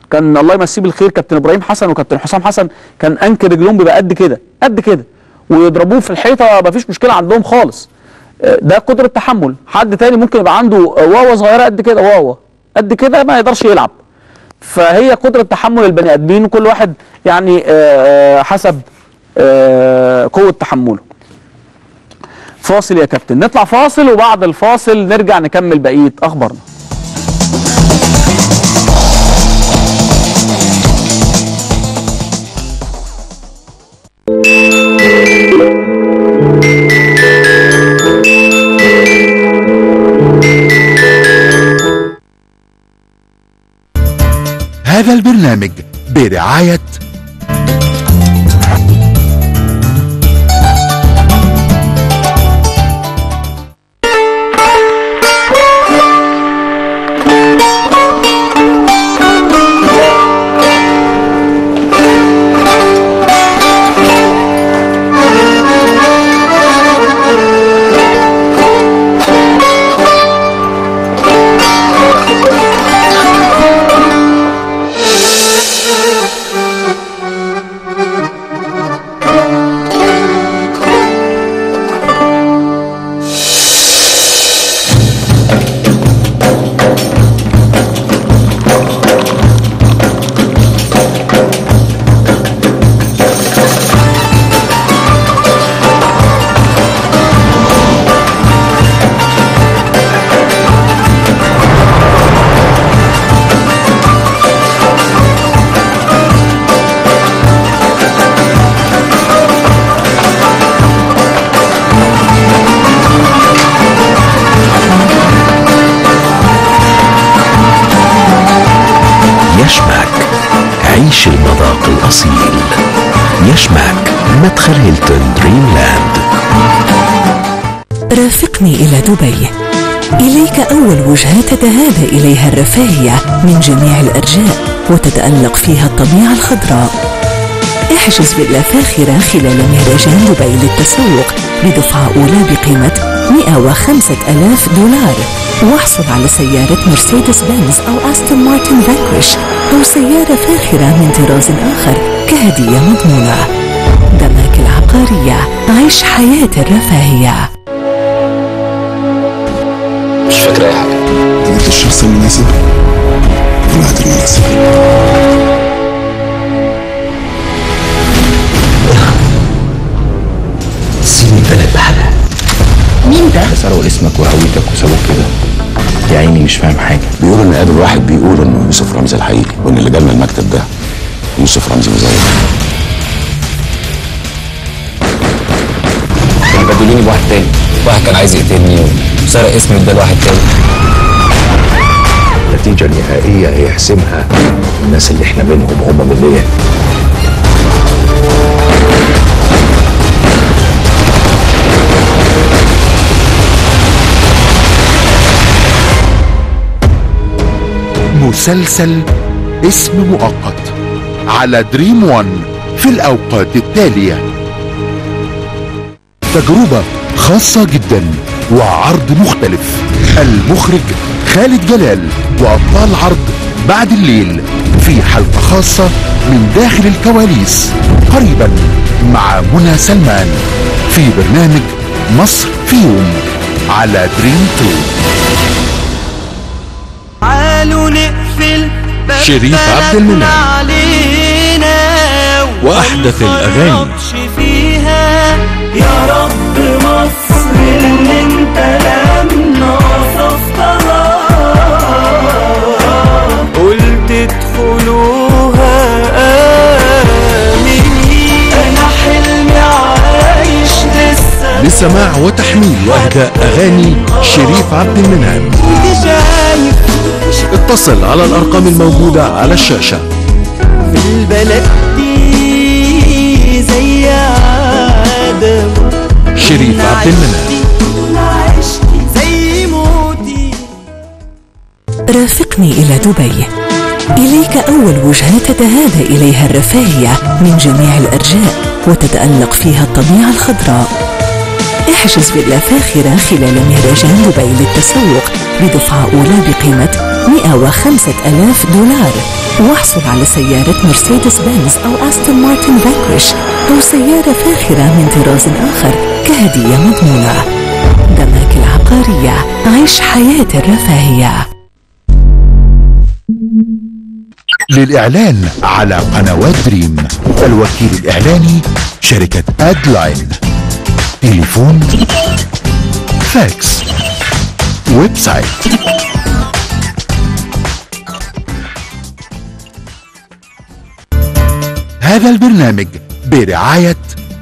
كان الله يمسيه بالخير كابتن ابراهيم حسن وكابتن حسام حسن كان انكر رجلهم بيبقى قد كده قد كده ويضربوه في الحيطه مفيش مشكله عندهم خالص آه، ده قدره تحمل حد تاني ممكن يبقى عنده آه، واوا صغيره قد كده واوا قد كده ما يقدرش يلعب فهي قدره تحمل البني ادمين وكل واحد يعني آه، آه، حسب آه، قوه تحمله فاصل يا كابتن نطلع فاصل وبعد الفاصل نرجع نكمل بقيه اخبارنا هذا البرنامج برعاية يشمك عيش المذاق الأصيل يشمك مدخل هيلتون دريم لاند رافقني إلى دبي إليك أول وجهة تتهادى إليها الرفاهية من جميع الأرجاء وتتألق فيها الطبيعة الخضراء احجز فيلا فاخرة خلال مهرجان دبي للتسوق بدفعة أولى بقيمة 105 ألاف دولار واحصل على سيارة مرسيدس بنز أو أستون مارتن فانكوش أو سيارة فاخرة من طراز آخر كهدية مضمونة دماك العقارية عيش حياة الرفاهية مش فاكر أي حاجة انت الشخص المناسب في الوقت المناسب سيب البلد بحالها سرقوا اسمك وهويتك وسابوك كده يا عيني مش فاهم حاجه بيقولوا ان قابل واحد بيقول انه يوسف رمزي الحقيقي وان اللي جالنا المكتب ده يوسف رمزي مزيف كانوا بدلوني بواحد تاني واحد كان عايز يقتلني وسرق اسمي واداه لواحد تاني النتيجة النهائية هيحسمها الناس اللي احنا منهم هم مننا مسلسل اسم مؤقت على دريم وان في الأوقات التالية تجربة خاصة جدا وعرض مختلف المخرج خالد جلال وأبطال عرض بعد الليل في حلقة خاصة من داخل الكواليس قريبا مع منى سلمان في برنامج مصر في يوم على دريم 2 تعالوا نقفل باب شريف عبد بلدنا المنعم. علينا وأحدث الأغاني. ونخرجش فيها يا رب مصر اللي انت لما وصفتها قلت ادخلوها آمنين أنا حلمي عايش لسه لسماع وتحميل وإهداء أغاني شريف عبد المنعم كنت شايف اتصل على الأرقام الموجودة على الشاشة في البلد دي زي عادة شريف عبد المنعم عشتي زي موتي رافقني إلى دبي إليك أول وجهة تتهادى إليها الرفاهية من جميع الأرجاء وتتألق فيها الطبيعة الخضراء احجز فيلا فاخرة خلال مهرجان دبي للتسوق بدفعة أولى بقيمة 105 ألاف دولار واحصل على سيارة مرسيدس بنز أو أستون مارتن فاكريش أو سيارة فاخرة من طراز آخر كهدية مضمونة دماك العقارية عيش حياة الرفاهية للإعلان على قنوات دريم الوكيل الإعلاني شركة أدلاين تليفون فاكس ويب سايت هذا البرنامج برعاية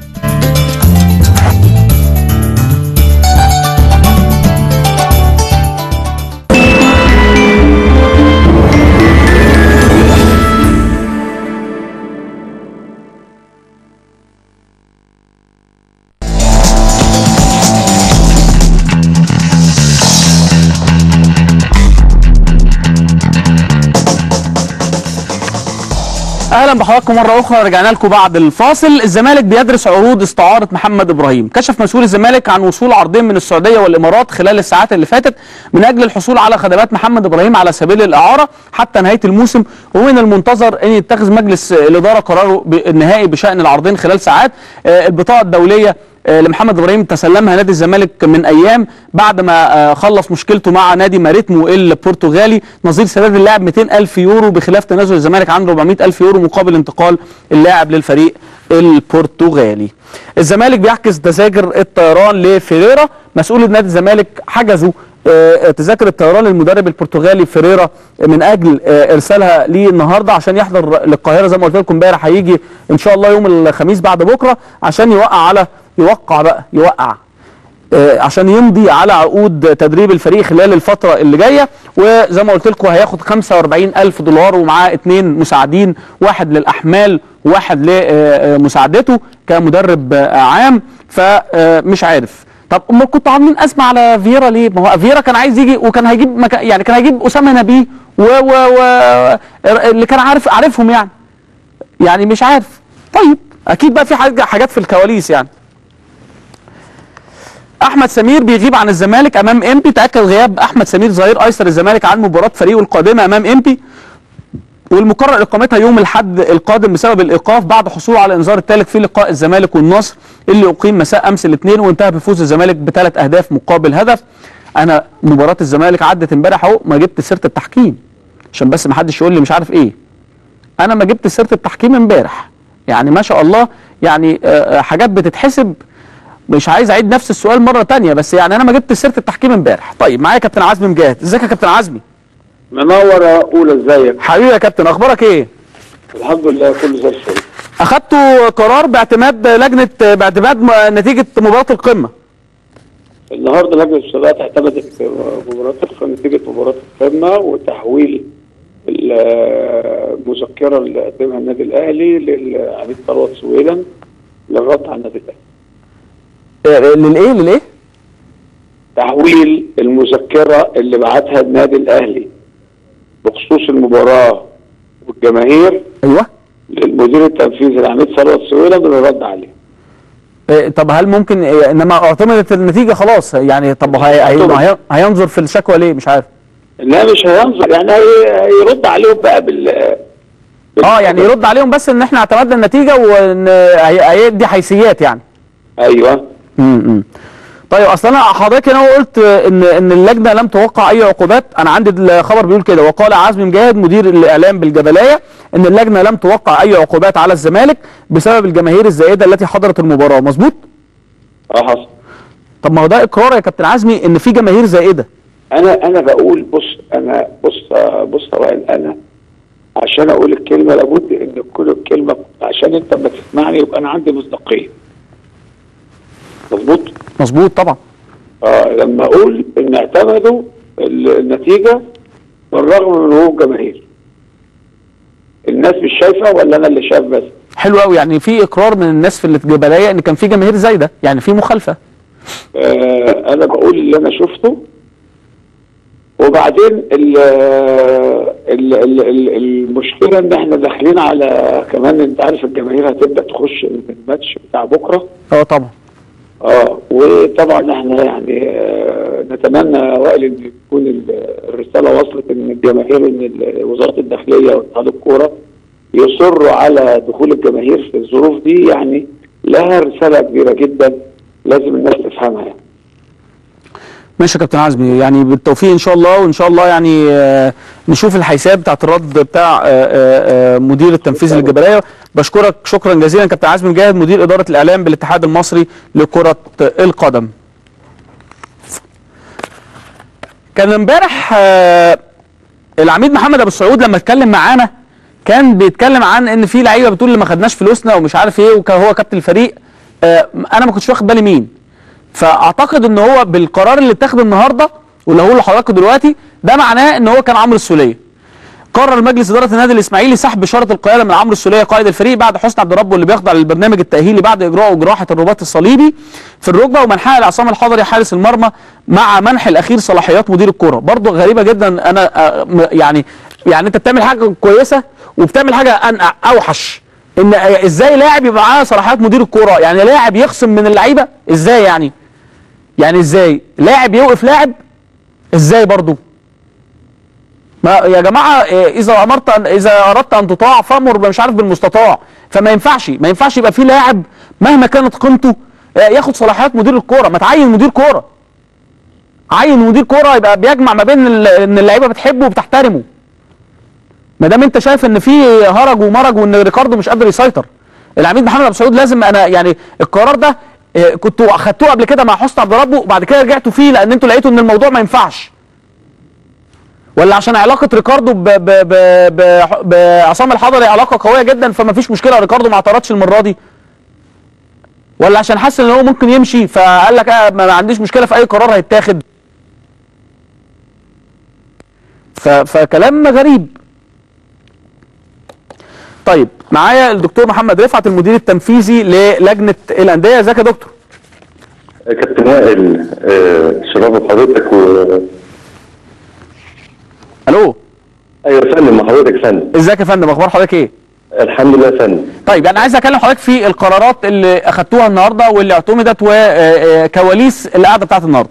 اهلا بحضراتكم مره اخرى رجعنا لكم بعد الفاصل الزمالك بيدرس عروض استعاره محمد ابراهيم كشف مسؤول الزمالك عن وصول عرضين من السعوديه والامارات خلال الساعات اللي فاتت من اجل الحصول على خدمات محمد ابراهيم على سبيل الاعاره حتى نهايه الموسم ومن المنتظر ان يتخذ مجلس الاداره قراره النهائي بشان العرضين خلال ساعات آه، البطاقه الدوليه آه، لمحمد ابراهيم تسلمها نادي الزمالك من ايام بعد ما آه، خلص مشكلته مع نادي ماريتمو البرتغالي نظير سداد اللاعب 200 الف يورو بخلاف تنازل الزمالك عن 400 الف يورو مقابل انتقال اللاعب للفريق البرتغالي الزمالك بيحجز تذاكر الطيران لفيريرا مسؤول نادي الزمالك حجزوا آه، تذاكر الطيران للمدرب البرتغالي فيريرا من اجل آه، ارسالها ليه النهارده عشان يحضر للقاهره زي ما قلت لكم امبارح هيجي ان شاء الله يوم الخميس بعد بكره عشان يوقع على يوقع بقى يوقع آه، عشان يمضي على عقود تدريب الفريق خلال الفترة اللي جاية وزي ما قلت لكم هياخد 45 ألف دولار ومعاه اتنين مساعدين واحد للأحمال وواحد لمساعدته كمدرب آه، عام فمش عارف طب امال كنتوا عاملين ازمه على فييرا ليه؟ ما هو فييرا كان عايز يجي وكان هيجيب مكا يعني كان هيجيب اسامه نبيه و, و, و اللي كان عارف عارفهم يعني يعني مش عارف طيب اكيد بقى في حاجه حاجات في الكواليس يعني احمد سمير بيغيب عن الزمالك امام امبي تاكد غياب احمد سمير ظهير ايسر الزمالك عن مباراه فريقه القادمه امام امبي والمقرر اقامتها يوم الاحد القادم بسبب الايقاف بعد حصوله على الانذار الثالث في لقاء الزمالك والنصر اللي اقيم مساء امس الاثنين وانتهى بفوز الزمالك بثلاث اهداف مقابل هدف انا مباراه الزمالك عدت امبارح اهو ما جبت سيره التحكيم عشان بس ما حدش يقول لي مش عارف ايه انا ما جبت سيره التحكيم امبارح يعني ما شاء الله يعني آه، آه، حاجات بتتحسب مش عايز اعيد نفس السؤال مره تانية بس يعني انا ما جبت سيره التحكيم امبارر طيب معايا كابتن عزمي مجاهد ازيك يا كابتن عزمي منور يا اولى ازيك حبيبي يا كابتن اخبارك ايه الحمد لله كله زي الفل اخدتوا قرار باعتماد لجنه باعتماد م- نتيجه مباراه القمه النهارده لجنه الشباب اعتمدت مباراه القمه نتيجه مباراه القمه وتحويل المذكره اللي قدمها النادي الاهلي للعميد ثروت سويلم للرد على النادي الاهلي آه، للايه للايه تحويل المذكره اللي بعتها النادي الاهلي بخصوص المباراه والجماهير ايوه للمدير التنفيذي العميد ثروت سويلم للرد عليه آه، طب هل ممكن آه، انما اعتمدت النتيجه خلاص يعني طب هي هي هي هينظر في الشكوى ليه مش عارف لا مش هينظر يعني هي- هيرد عليهم بقى بال اه يعني يرد عليهم بس ان احنا اعتمدنا النتيجه وان هي- هيدي حيثيات يعني ايوه امم طيب اصل انا حضرتك هنا قلت ان ان اللجنه لم توقع اي عقوبات انا عندي الخبر بيقول كده وقال عزمي مجاهد مدير الاعلام بالجبليه ان اللجنه لم توقع اي عقوبات على الزمالك بسبب الجماهير الزائده التي حضرت المباراه مظبوط اه حصل طب ما هو ده اقرار يا كابتن عزمي ان في جماهير زائده انا انا بقول بص انا بص بص يا وائل انا عشان اقول الكلمه لابد ان كل الكلمه عشان انت لما تسمعني يبقى انا عندي مصداقيه مظبوط مظبوط طبعا اه لما اقول ان اعتمدوا ال- النتيجه بالرغم من وجود جماهير الناس مش شايفه ولا انا اللي شايف بس حلو قوي يعني في اقرار من الناس في الجبليه ان كان في جماهير زايده يعني في مخالفه آه انا بقول اللي انا شفته وبعدين ال ال ال ال المشكله ان احنا داخلين على كمان انت عارف الجماهير هتبدا تخش الماتش بتاع بكره اه طبعا اه وطبعا احنا يعني آه نتمنى يا وائل ان تكون ال- الرساله وصلت ان الجماهير ان ال- وزاره الداخليه واتحاد الكوره يصروا على دخول الجماهير في الظروف دي يعني لها رساله كبيره جدا لازم الناس تفهمها يعني. ماشي يا كابتن عزمي يعني بالتوفيق ان شاء الله وان شاء الله يعني آه، نشوف الحساب بتاعت الرد بتاع آه، آه، آه، مدير التنفيذي للجبليه بشكرك شكرا جزيلا كابتن عزمي مجاهد مدير اداره الاعلام بالاتحاد المصري لكره القدم كان امبارح آه، العميد محمد ابو السعود لما اتكلم معانا كان بيتكلم عن ان في لعيبه بتقول اللي ما خدناش فلوسنا ومش عارف ايه وهو كابتن الفريق آه، انا ما كنتش واخد بالي مين فاعتقد ان هو بالقرار اللي اتاخد النهارده واللي هقوله لحضراتكم دلوقتي ده معناه ان هو كان عمرو السوليه قرر مجلس اداره النادي الاسماعيلي سحب اشاره القياده من عمرو السوليه قائد الفريق بعد حسني عبد ربه اللي بيخضع للبرنامج التاهيلي بعد اجراء جراحه الرباط الصليبي في الركبه ومنحها لعصام الحضري حارس المرمى مع منح الاخير صلاحيات مدير الكره برضه غريبه جدا انا آه، م- يعني يعني انت بتعمل حاجه كويسه وبتعمل حاجه أن اوحش ان آه، ازاي لاعب يبقى معاه صلاحيات مدير الكره يعني لاعب يخصم من اللعيبه ازاي يعني يعني ازاي لاعب يوقف لاعب ازاي برضو ما يا جماعه إيه، اذا امرت أن اذا اردت ان تطاع فامر مش عارف بالمستطاع فما ينفعش ما ينفعش يبقى في لاعب مهما كانت قيمته آه، ياخد صلاحيات مدير الكوره ما تعين مدير كوره عين مدير كوره يبقى بيجمع ما بين ال- ان اللعيبه بتحبه وبتحترمه ما دام انت شايف ان في هرج ومرج وان ريكاردو مش قادر يسيطر العميد محمد ابو سعود لازم انا يعني القرار ده آه، كنتوا اخدتوه قبل كده مع حسني عبد ربه وبعد كده رجعتوا فيه لان انتوا لقيتوا ان الموضوع ما ينفعش ولا عشان علاقه ريكاردو ب ب ب ب بعصام الحضري علاقه قويه جدا فما فيش مشكله ريكاردو ما اعترضش المره دي ولا عشان حس ان هو ممكن يمشي فقال لك آه ما ما عنديش مشكله في اي قرار هيتاخد ف فكلام غريب طيب معايا الدكتور محمد رفعت المدير التنفيذي للجنه الانديه ازيك يا دكتور كابتن وائل آه، شرف حضرتك و الو ايوه يا فندم مع حضرتك يا فندم ازيك يا فندم اخبار حضرتك ايه الحمد لله يا فندم طيب انا عايز اكلم حضرتك في القرارات اللي اخدتوها النهارده واللي اعتمدت وكواليس القعده بتاعت النهارده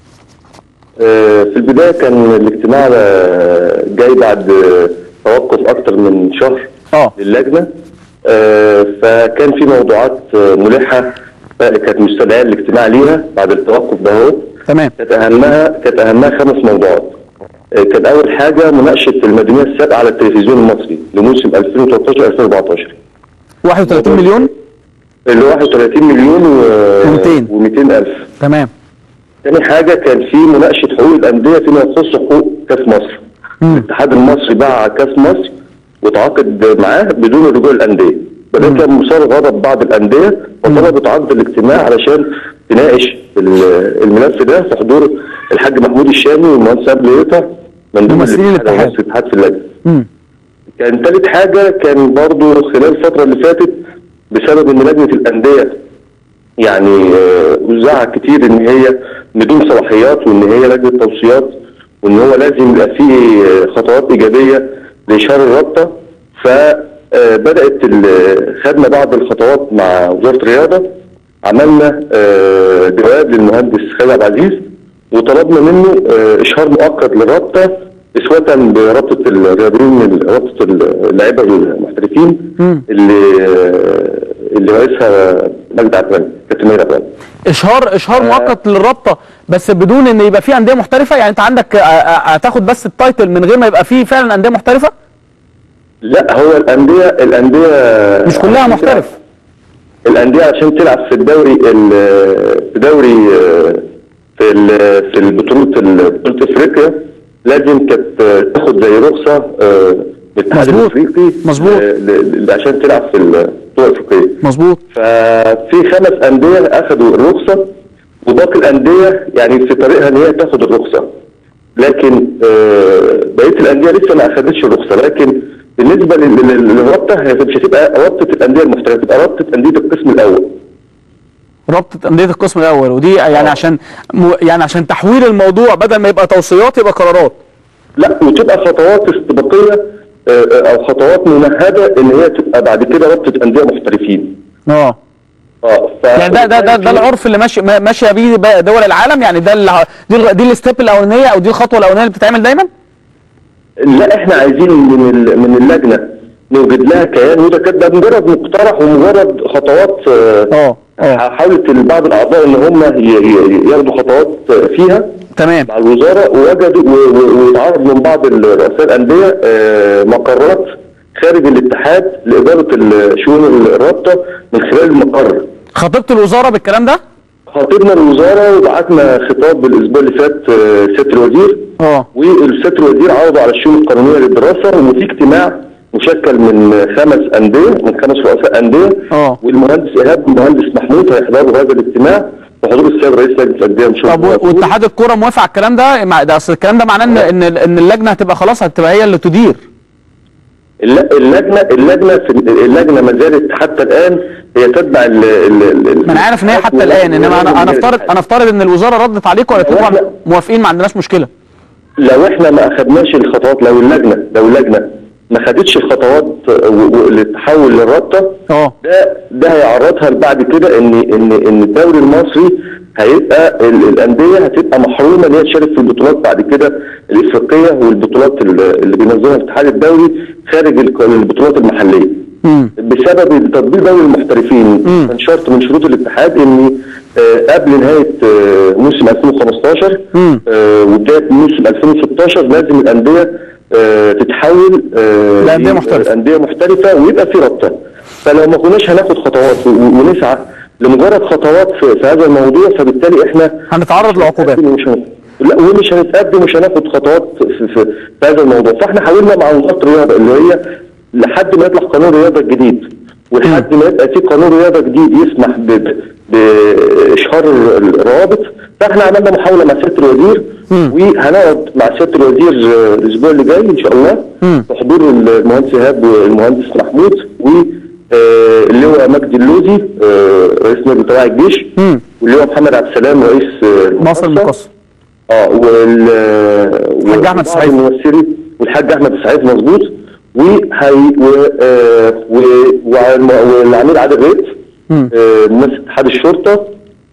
آه، في البدايه كان الاجتماع آه، جاي بعد آه، توقف اكتر من شهر اه للجنه آه، فكان في موضوعات آه، ملحه كانت مستدعيه الاجتماع ليها بعد التوقف ده هو تمام كانت اهمها كانت اهمها خمس موضوعات آه، كان اول حاجه مناقشه المديونيه السابقه على التلفزيون المصري لموسم 2013 2014 31 مليون اللي هو 31 مليون و200 الف تمام تاني حاجه كان في مناقشه حقوق الانديه فيما يخص حقوق كاس مصر الاتحاد المصري باع كاس مصر وتعاقد معاه بدون رجوع الانديه فده كان مثار غضب بعض الانديه وطلبت عقد الاجتماع علشان تناقش ال- الملف ده في حضور الحاج محمود الشامي والمهندس قبل يقطع مندوب ممثلين الاتحاد المصري الاتحاد في اللجنه مم. كان تالت حاجة كان برضو خلال الفترة اللي فاتت بسبب ان لجنة الأندية يعني آه، وزعها كتير ان هي بدون صلاحيات وان هي لجنة توصيات وان هو لازم يبقى فيه آه، خطوات إيجابية لإشهار الرابطة فبدأت خدنا بعض الخطوات مع وزارة الرياضة عملنا آه، جواب للمهندس خالد عبد العزيز وطلبنا منه آه، إشهار مؤقت للرابطة اسوة برابطة الرياضيين رابطة اللعيبة المحترفين اللي اللي رئيسها مجدي عبد كابتن ماهر عبد اشهار اشهار مؤقت للرابطه بس بدون ان يبقى في انديه محترفه يعني انت عندك آه، آه، هتاخد بس التايتل من غير ما يبقى في فعلا انديه محترفه لا هو الأندية الأندية مش كلها محترف الأندية عشان تلعب في الدوري ال- في دوري آه، في ال- في البطولة ال- بطولة افريقيا لازم كانت آه، تاخد زي رخصة آه، من الاتحاد الافريقي مظبوط عشان تلعب في البطولة الافريقية مظبوط ففي خمس أندية أخذوا الرخصة وباقي الأندية يعني في طريقها إن هي تاخد الرخصة لكن آه، بقية الأندية لسه ما أخذتش الرخصة لكن بالنسبة لل- لل- للرابطة هي مش هتبقى رابطة الأندية المحترفة تبقى رابطة أندية القسم الأول رابطه انديه القسم الاول ودي يعني عشان م- يعني عشان تحويل الموضوع بدل ما يبقى توصيات يبقى قرارات لا وتبقى خطوات استباقية آه، آه، أو خطوات ممهدة إن هي تبقى بعد كده رابطة أندية محترفين اه اه ف... يعني ده ده ده, ده العرف اللي ماشي ما- ماشيه بيه بقى دول العالم يعني ده اللي ه- دي ال- دي الستيب الاولانيه او دي الخطوه الاولانيه اللي بتتعمل دايما لا احنا عايزين من ال- من اللجنه نوجد لها كيان وده كان ده مجرد مقترح ومجرد خطوات اه حاولت بعض الاعضاء ان هم ي- ي- ياخدوا خطوات فيها تمام مع الوزاره ووجدوا و- و- واتعرض من بعض ال- رؤساء الانديه آه، مقرات خارج الاتحاد لاداره ال- شؤون الرابطه من خلال المقر خطبت الوزاره بالكلام ده؟ خاطبنا الوزاره وبعتنا خطاب الاسبوع اللي فات آه، سياده الوزير اه والسياده الوزير عرضوا على الشؤون القانونيه للدراسه وفي اجتماع مشكل من خمس انديه من خمس رؤساء انديه اه والمهندس ايهاب والمهندس محمود هيحضروا هذا الاجتماع بحضور السيد رئيس لجنه الانديه ان شاء طب الله و- واتحاد الكوره موافق على الكلام ده مع- ده اصل الكلام ده معناه ان ان ان اللجنه هتبقى خلاص هتبقى هي اللي تدير الل- اللجنه اللجنه في اللجنه ما زالت حتى الان هي تتبع ال ال ما انا عارف ان هي حتى الان انما انا انا افترض انا افترض ان الوزاره ردت عليكم وقالت لكم موافقين ما عندناش مشكله لو احنا ما اخدناش الخطوات لو اللجنه لو اللجنه ما خدتش الخطوات و- و- للتحول للرابطه اه ده ده هيعرضها بعد كده ان ان ان الدوري المصري هيبقى ال- الانديه هتبقى محرومه ان هي تشارك في البطولات بعد كده الافريقيه والبطولات ال- اللي بينظمها الاتحاد الدولي خارج ال- البطولات المحليه. بسبب تطبيق دوري المحترفين كان شرط من شروط الاتحاد ان آه، قبل نهايه آه، موسم 2015 آه، وبدايه موسم 2016 لازم الانديه آه، تتحول آه، لأندية ل- محترفة. انديه محترفه ويبقى في رابطه فلو ما كناش هناخد خطوات و- و- ونسعى لمجرد خطوات في, في هذا الموضوع فبالتالي احنا هنتعرض لعقوبات ومش هن... لا ومش هنتقدم ومش هناخد خطوات في, في, في هذا الموضوع فاحنا حاولنا مع وزاره الرياضه اللي هي لحد ما يطلع قانون الرياضه الجديد ولحد ما يبقى في قانون رياضه جديد يسمح ب... ب... باشهار الروابط فاحنا عملنا محاوله مع سياده الوزير وهنقعد مع سياده الوزير آه، الاسبوع اللي جاي ان شاء الله بحضور المهندس ايهاب والمهندس محمود و آه، اللواء مجدي اللوزي آه، رئيس نادي طلائع الجيش واللواء محمد عبد السلام رئيس آه، مصر المقص اه وال الحاج أحمد السعيد. الممثلين والحاج احمد السعيد مظبوط وهي و... آه، و... وعم- والعميد عادل ريت آه، ممثل اتحاد الشرطه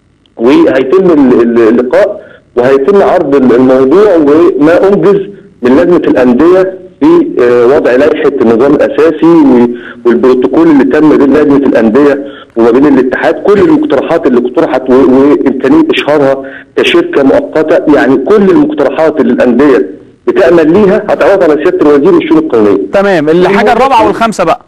وهيتم ال- ال- اللقاء وهيتم عرض ال- الموضوع وما انجز من لجنه الانديه في آه، وضع لائحه النظام الاساسي و- والبروتوكول اللي تم بين لجنه الانديه وما بين الاتحاد كل المقترحات اللي اقترحت و- وامكانيه اشهارها كشركه مؤقته يعني كل المقترحات اللي الانديه بتامل ليها هتعرضها على سياده الوزير والشؤون القانونيه. تمام الحاجه الرابعه والخامسه بقى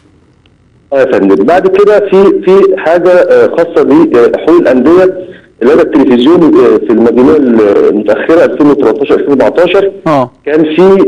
اه يا فندم بعد كده في في حاجه آه، خاصه بحقوق الانديه اللي هو التلفزيون آه، في المدينه المتاخره 2013 2014 اه كان في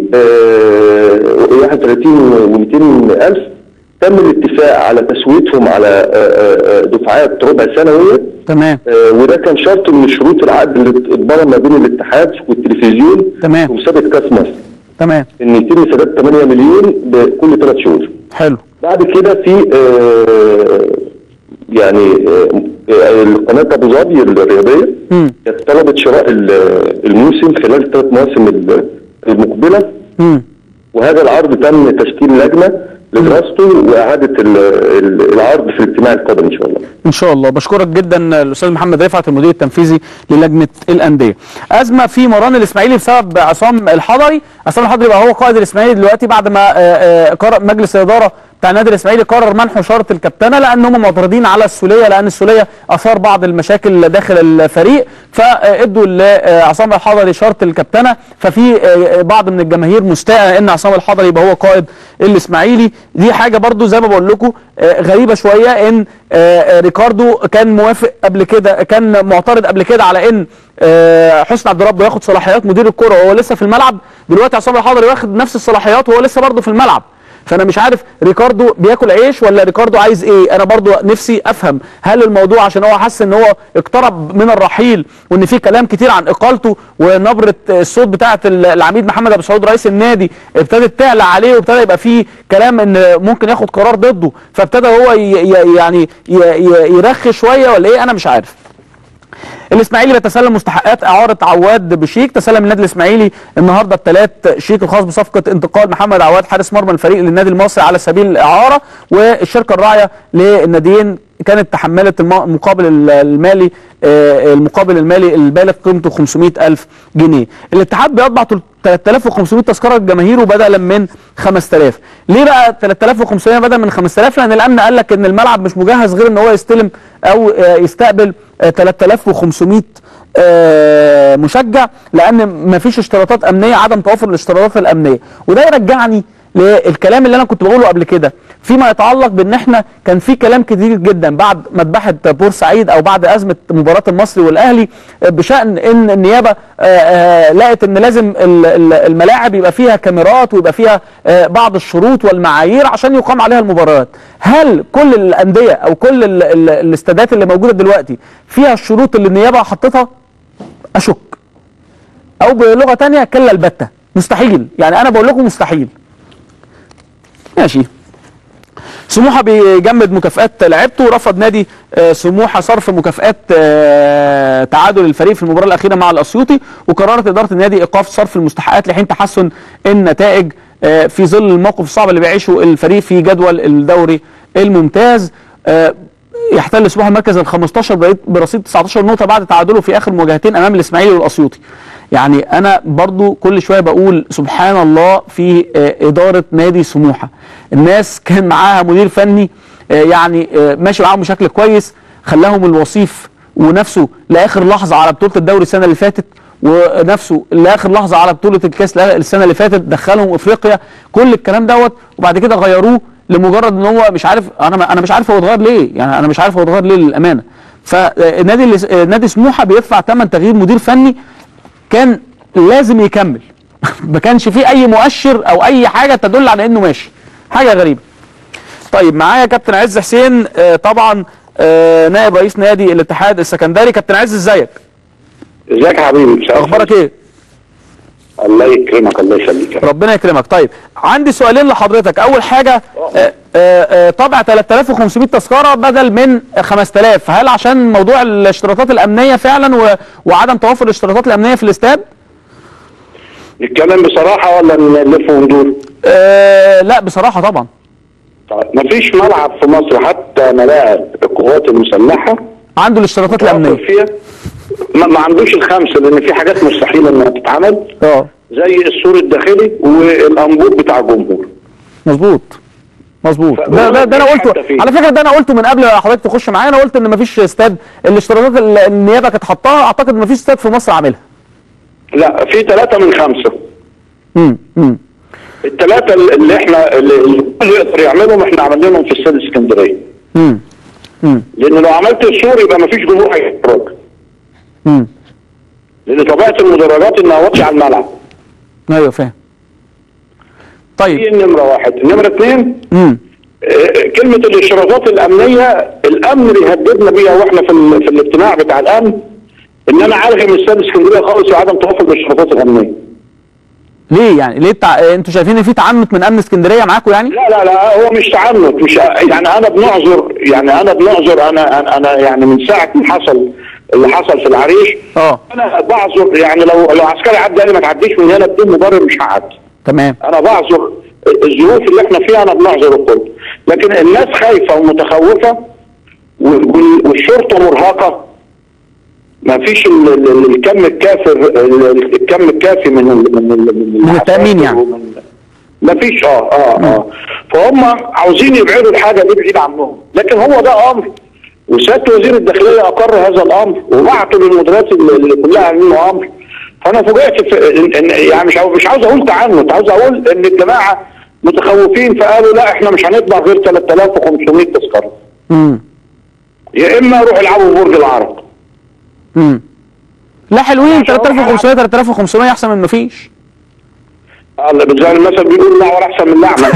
آه، 31 و200 الف تم الاتفاق على تسويتهم على آه، آه، آه، دفعات ربع سنويه تمام آه، وده كان شرط من شروط العقد اللي اتبرم ما بين الاتحاد والتلفزيون تمام ومسابقه كاس مصر تمان ان يتم سداد 8 مليون بكل ثلاث شهور حلو بعد كده في آه، يعني آه، قناه ابو ظبي الرياضيه مم. كانت طلبت شراء ال- الموسم خلال الثلاث مواسم ال- المقبله مم. وهذا العرض تم تشكيل لجنه لدراسته واعاده ال- ال- العرض في الاجتماع القادم ان شاء الله. ان شاء الله بشكرك جدا الاستاذ محمد رفعت المدير التنفيذي للجنه الانديه ازمه في مران الاسماعيلي بسبب عصام الحضري عصام الحضري بقى هو قائد الاسماعيلي دلوقتي بعد ما آه، آه، قرر مجلس الاداره بتاع النادي الاسماعيلي قرر منحه شرط الكابتنه لان هم معترضين على السوليه لان السوليه اثار بعض المشاكل داخل الفريق فادوا لعصام الحضري شرط الكابتنه ففي آه، بعض من الجماهير مستاءه ان عصام الحضري يبقى هو قائد الاسماعيلي دي حاجه برضو زي ما بقول لكم آه، غريبه شويه ان آه، آه، ريكاردو كان موافق قبل كده كان معترض قبل كده على ان آه، حسني عبد ربه ياخد صلاحيات مدير الكره وهو لسه في الملعب دلوقتي عصام الحضري واخد نفس الصلاحيات وهو لسه برضه في الملعب فانا مش عارف ريكاردو بياكل عيش ولا ريكاردو عايز ايه انا برضو نفسي افهم هل الموضوع عشان هو حس ان هو اقترب من الرحيل وان في كلام كتير عن اقالته ونبره الصوت بتاعه العميد محمد ابو سعود رئيس النادي ابتدت تعلى عليه وابتدى يبقى في كلام ان ممكن ياخد قرار ضده فابتدى هو ي- ي- يعني ي- ي- يرخي شويه ولا ايه انا مش عارف الاسماعيلي بيتسلم مستحقات اعاره عواد بشيك تسلم النادي الاسماعيلي النهارده الثلاث شيك الخاص بصفقه انتقال محمد عواد حارس مرمى الفريق للنادي المصري على سبيل الاعاره والشركه الراعيه للناديين كانت تحملت الم- المقابل ال- المالي آه، المقابل المالي البالغ قيمته 500 ألف جنيه الاتحاد بيطبع تل- 3500 تذكرة لجماهيره بدلا من 5000 ليه بقى 3500 بدلا من 5000 لأن الأمن قال لك إن الملعب مش مجهز غير إن هو يستلم أو آه، يستقبل آه، 3500 آه، مشجع لان مفيش اشتراطات امنيه عدم توافر الاشتراطات الامنيه وده يرجعني للكلام اللي انا كنت بقوله قبل كده فيما يتعلق بان احنا كان في كلام كتير جدا بعد مذبحه بورسعيد او بعد ازمه مباراه المصري والاهلي آه، بشان ان النيابه آه، آه، لقت ان لازم ال- ال- الملاعب يبقى فيها كاميرات ويبقى فيها آه، بعض الشروط والمعايير عشان يقام عليها المباريات هل كل الانديه او كل ال- ال- الاستادات اللي موجوده دلوقتي فيها الشروط اللي النيابه حطتها اشك او بلغه تانية كلا البته مستحيل يعني انا بقول لكم مستحيل ماشي سموحه بيجمد مكافآت لعيبته رفض نادي آه، سموحه صرف مكافآت آه، تعادل الفريق في المباراه الاخيره مع الاسيوطي وقررت اداره النادي ايقاف صرف المستحقات لحين تحسن النتائج آه، في ظل الموقف الصعب اللي بيعيشه الفريق في جدول الدوري الممتاز آه، يحتل سموحه المركز ال 15 برصيد- برصيد 19 نقطه بعد تعادله في اخر مواجهتين امام الاسماعيلي والاسيوطي يعني انا برضو كل شويه بقول سبحان الله في آه، اداره نادي سموحه الناس كان معاها مدير فني آه، يعني آه، ماشي معاهم بشكل كويس خلاهم الوصيف ونفسه لاخر لحظه على بطوله الدوري السنه اللي فاتت ونفسه لاخر لحظه على بطوله الكاس السنه اللي فاتت دخلهم افريقيا كل الكلام دوت وبعد كده غيروه لمجرد ان هو مش عارف انا انا مش عارف هو اتغير ليه يعني انا مش عارف هو اتغير ليه للامانه فالنادي اللي- نادي سموحه بيدفع ثمن تغيير مدير فني كان لازم يكمل ما كانش فيه اي مؤشر او اي حاجه تدل على انه ماشي حاجه غريبه طيب معايا كابتن عز حسين آه، طبعا آه، نائب رئيس نادي الاتحاد السكندري كابتن عز ازيك ازيك يا حبيبي اخبارك ايه الله يكرمك الله يخليك ربنا يكرمك طيب عندي سؤالين لحضرتك اول حاجه آه، آه، آه، طبع 3500 تذكره بدل من 5000 هل عشان موضوع الاشتراطات الامنيه فعلا و- وعدم توافر الاشتراطات الامنيه في الاستاد نتكلم بصراحه ولا نلف وندور؟ آه لا بصراحه طبعا طيب مفيش ملعب في مصر حتى ملاعب القوات المسلحه عنده الاشتراطات الامنيه فيها ما, ما عندوش الخمسه لان في حاجات مستحيله انها تتعمل اه زي السور الداخلي والانبوب بتاع الجمهور مظبوط مظبوط ده ده, ده انا قلته على فكره ده انا قلته من قبل حضرتك تخش معايا انا قلت ان مفيش استاد الاشتراطات اللي النيابه كانت حطاها اعتقد مفيش استاد في مصر عاملها لا في ثلاثه من خمسه امم امم الثلاثه اللي احنا اللي اللي يقدر يعملهم احنا عاملينهم في استاد اسكندريه امم امم لان لو عملت السور يبقى مفيش جمهور هيتفرج امم لان طبيعه المدرجات انها واطيه على الملعب ايوه فاهم طيب دي النمره واحد النمره اثنين امم آه، كلمه الاشتراطات الامنيه الامن بيهددنا بيها واحنا في, ال- في الاجتماع بتاع الامن ان انا الغي من استاد اسكندريه خالص وعدم توافر الاشتراطات الامنيه ليه يعني ليه بتاع... انتوا شايفين ان في تعنت من امن اسكندريه معاكم يعني لا لا لا هو مش تعنت مش يعني انا بنعذر يعني انا بنعذر انا انا, أنا يعني من ساعه ما حصل اللي حصل في العريش اه انا بعذر يعني لو لو عسكري عدى قال لي ما تعديش من هنا بدون مبرر مش هعدي تمام انا بعذر الظروف اللي احنا فيها انا بنعذر الكل لكن الناس خايفه ومتخوفه وال- وال- والشرطه مرهقه ما فيش ال- ال- الكم الكافي ال- الكم الكافي من ال من ال من, من التامين يعني ما فيش اه اه اه فهم عاوزين يبعدوا الحاجه دي بعيد عنهم لكن هو ده امر وسياده وزير الداخليه اقر هذا الامر وبعته للمديريات اللي اللي كلها عاملينه امر فانا فوجئت في إن- إن يعني مش عاوز مش عاوز اقول تعنت عاوز اقول ان الجماعه متخوفين فقالوا لا احنا مش هنطبع غير 3500 تذكره امم يا اما روحوا العبوا في برج العرب امم لا حلوين 3500 3500 احسن من مفيش الله زي المثل بيقول لا ولا احسن من الاعمى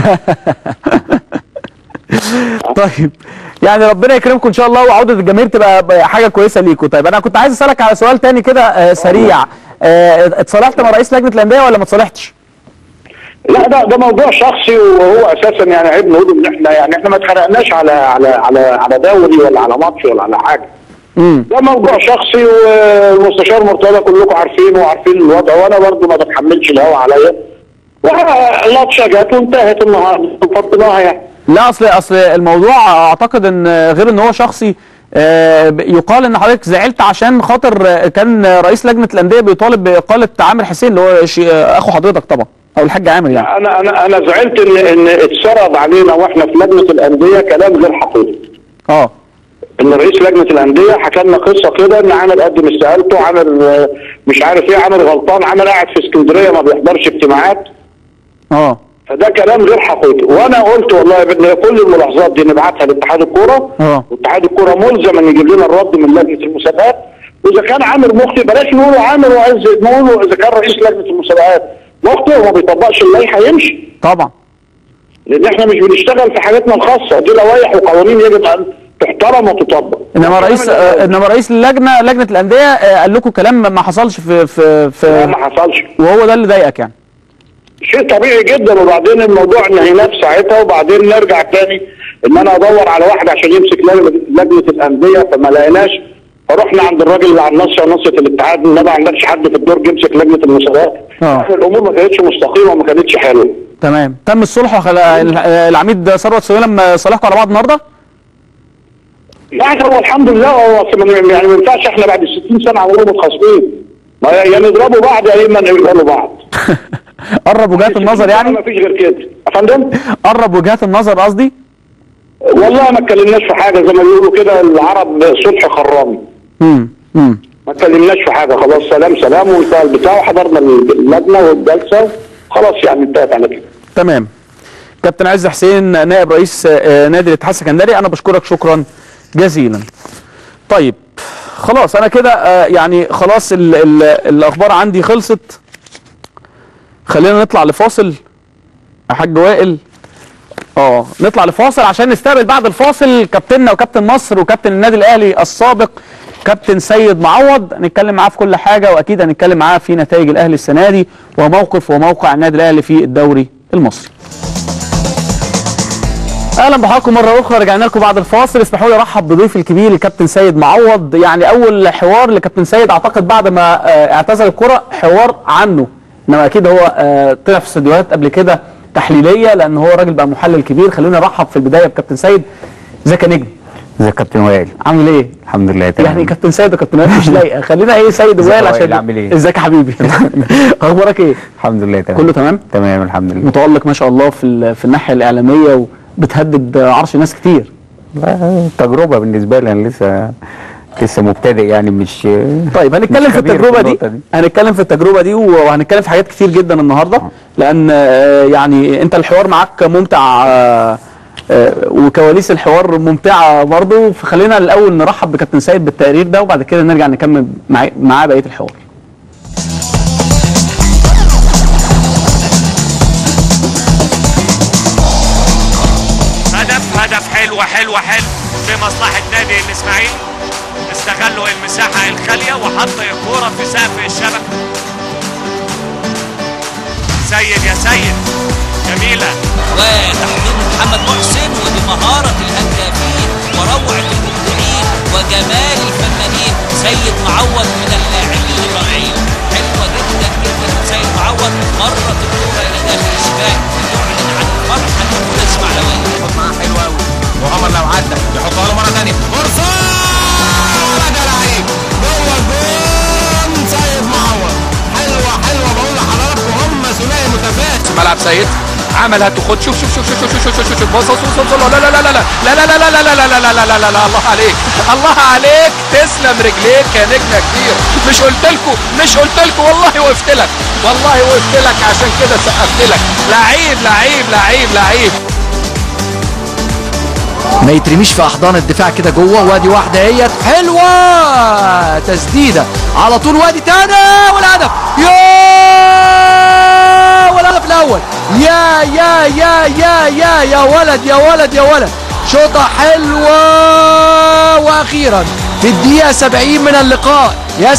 طيب يعني ربنا يكرمكم ان شاء الله وعوده الجماهير تبقى ب- حاجه كويسه ليكم طيب انا كنت عايز اسالك على سؤال تاني كده آه، سريع آه، اتصالحت مع رئيس لجنه الانديه ولا ما اتصالحتش لا ده ده موضوع شخصي وهو اساسا يعني عيب نقول ان احنا يعني احنا ما اتخانقناش على على على على دوري ولا على ماتش ولا على حاجه امم ده موضوع شخصي والمستشار مرتضى كلكم عارفينه وعارفين الوضع وانا برضو ما بتحملش الهوا عليا واللطشه جت وانتهت النهارده فضيناها يعني لا اصل اصل الموضوع اعتقد ان غير ان هو شخصي آه، يقال ان حضرتك زعلت عشان خاطر آه، كان رئيس لجنه الانديه بيطالب باقاله عامر حسين اللي هو شي- آه، اخو حضرتك طبعا او الحاج عامر يعني انا انا انا زعلت ان ان اتسرب علينا واحنا في لجنه الانديه كلام غير حقيقي اه ان رئيس لجنه الانديه حكى لنا قصه كده ان عامر قدم استقالته عامر آه، مش عارف ايه عامر غلطان عامر قاعد في اسكندريه ما بيحضرش اجتماعات اه فده كلام غير حقيقي وانا قلت والله يا ابني كل الملاحظات دي نبعتها لاتحاد الكوره اه واتحاد الكوره ملزم ان يجيب لنا الرد من لجنه المسابقات واذا كان عامر مخطئ بلاش نقوله عامر وعز نقوله اذا كان رئيس لجنه المسابقات مخطئ وما بيطبقش اللائحه يمشي طبعا لان احنا مش بنشتغل في حاجاتنا الخاصه دي لوائح وقوانين يجب ان تحترم وتطبق انما رئيس آه، انما رئيس اللجنه لجنه الانديه آه، قال لكم كلام ما حصلش في في في ما حصلش وهو ده اللي ضايقك يعني شيء طبيعي جدا وبعدين الموضوع نهيناه في ساعتها وبعدين نرجع تاني ان انا ادور على واحد عشان يمسك لجنه لجنة الانديه فما لقيناش فرحنا عند الراجل اللي على النص ونص الاتحاد ما ما عندكش حد في الدرج يمسك لجنه المسابقات اه الامور ما كانتش مستقيمه وما كانتش حلوه تمام تم الصلح وخل... آه، العميد ثروت سويلم صالحكم على بعض النهارده يعني هو الحمد لله هو أصل ما- يعني ما ينفعش احنا بعد 60 سنه عمالين متخاصمين ما يا نضربوا بعض يا اما نقبلوا بعض قرب وجهات النظر يعني ما فيش غير كده يا فندم قرب وجهات النظر قصدي والله ما اتكلمناش في حاجه زي ما بيقولوا كده العرب صلح خرامي امم امم ما اتكلمناش في حاجه خلاص سلام سلام وانتهى البتاع وحضرنا اللجنه والجلسه خلاص يعني انتهت على كده تمام كابتن عز حسين نائب رئيس آه، نادي الاتحاد السكندري انا بشكرك شكرا جزيلا طيب خلاص انا كده آه، يعني خلاص ال ال الاخبار عندي خلصت خلينا نطلع لفاصل يا حاج وائل اه نطلع لفاصل عشان نستقبل بعد الفاصل كابتننا وكابتن مصر وكابتن النادي الاهلي السابق كابتن سيد معوض هنتكلم معاه في كل حاجه واكيد هنتكلم معاه في نتائج الاهلي السنه دي وموقف وموقع النادي الاهلي في الدوري المصري اهلا بحضراتكم مره اخرى رجعنا لكم بعد الفاصل اسمحوا لي ارحب بضيفي الكبير الكابتن سيد معوض يعني اول حوار لكابتن سيد اعتقد بعد ما آه، اعتزل الكره حوار عنه انما اكيد هو آه، طلع في استديوهات قبل كده تحليليه لان هو راجل بقى محلل كبير خلونا نرحب في البدايه بكابتن سيد ازيك يا نجم ازيك يا كابتن وائل عامل ايه الحمد لله تمام يعني كابتن سيد وكابتن وائل مش لايقه خلينا ايه سيد ازيك يا وائل وائل، عشان عامل ايه؟ ازيك يا حبيبي اخبارك ايه الحمد لله تمام كله تمام تمام الحمد لله متالق ما شاء الله في ال- في الناحيه الاعلاميه وبتهدد عرش ناس كتير لا، تجربه بالنسبه لي انا لسه لسه مبتدئ يعني مش طيب هنتكلم مش في خبير التجربه دي النقطة هنتكلم في التجربه دي وهنتكلم في حاجات كتير جدا النهارده لان آه، يعني انت الحوار معاك ممتع آه، آه، وكواليس الحوار ممتعه برضه فخلينا الاول نرحب بكابتن سيد بالتقرير ده وبعد كده نرجع نكمل معاه معاه بقيه الحوار هدف هدف حلو حلو حلو في مصلحة نادي الإسماعيلي استغلوا المساحة الخالية وحط الكورة في سقف الشبكة سيد يا سيد جميلة وتحضير محمد محسن وبمهارة الهدافين وروعة المبدعين وجمال الفنانين سيد معوض من اللاعبين الرائعين حلوة جدا جدا من سيد معوض مرت الكورة إلى داخل الشباك تعلن عن الفرحة الأولى الإسماعيلوية معاه حلو قوي وعمر لو عدى يحطها له مره ثانيه فرصه ولا ده لعيب جوه الجون سيد معوض حلوه حلوه بقول لحضراتكم هم ثنائي متفائل في ملعب سيد عمل هات وخد شوف شوف شوف شوف شوف شوف شوف شوف شوف بص بص بص بص لا لا لا لا لا لا لا لا لا لا لا لا لا لا لا لا لا الله عليك الله عليك تسلم رجليك يا نجم كتير مش قلت لكم مش قلت لكم والله وقفت لك والله وقفت لك عشان كده سقفت لك لعيب لعيب لعيب لعيب ما يترميش في احضان الدفاع كده جوه وادي واحده اهيت حلوه تسديده على طول وادي تاني والهدف يا والهدف الاول يا يا يا يا يا يا ولد يا ولد يا ولد شوطه حلوه واخيرا في الدقيقه 70 من اللقاء يا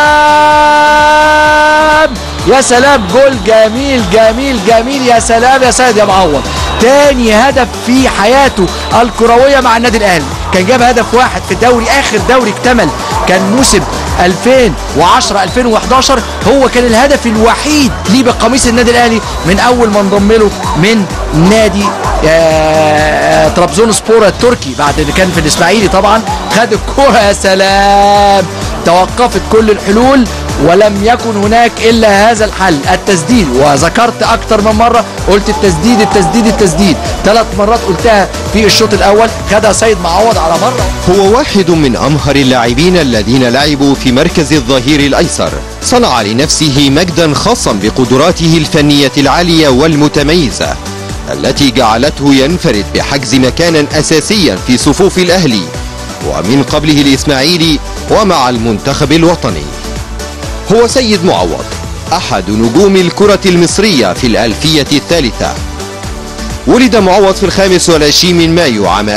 سلام يا سلام جول جميل جميل جميل يا سلام يا سيد يا معوض تاني هدف في حياته الكرويه مع النادي الاهلي كان جاب هدف واحد في الدوري اخر دوري اكتمل كان موسم 2010 2011 هو كان الهدف الوحيد ليه بقميص النادي الاهلي من اول ما انضم له من نادي آه، طرابزون سبور التركي بعد اللي كان في الاسماعيلي طبعا خد الكره يا سلام توقفت كل الحلول ولم يكن هناك الا هذا الحل التسديد وذكرت اكتر من مره قلت التسديد التسديد التسديد ثلاث مرات قلتها في الشوط الاول خدها سيد معوض على مره هو واحد من أمهر اللاعبين الذين لعبوا في مركز الظهير الأيسر صنع لنفسه مجدا خاصا بقدراته الفنية العالية والمتميزة التي جعلته ينفرد بحجز مكانا أساسيا في صفوف الأهلي ومن قبله الإسماعيلي ومع المنتخب الوطني هو سيد معوض أحد نجوم الكرة المصرية في الألفية الثالثة ولد معوض في الخامس والعشرين من مايو عام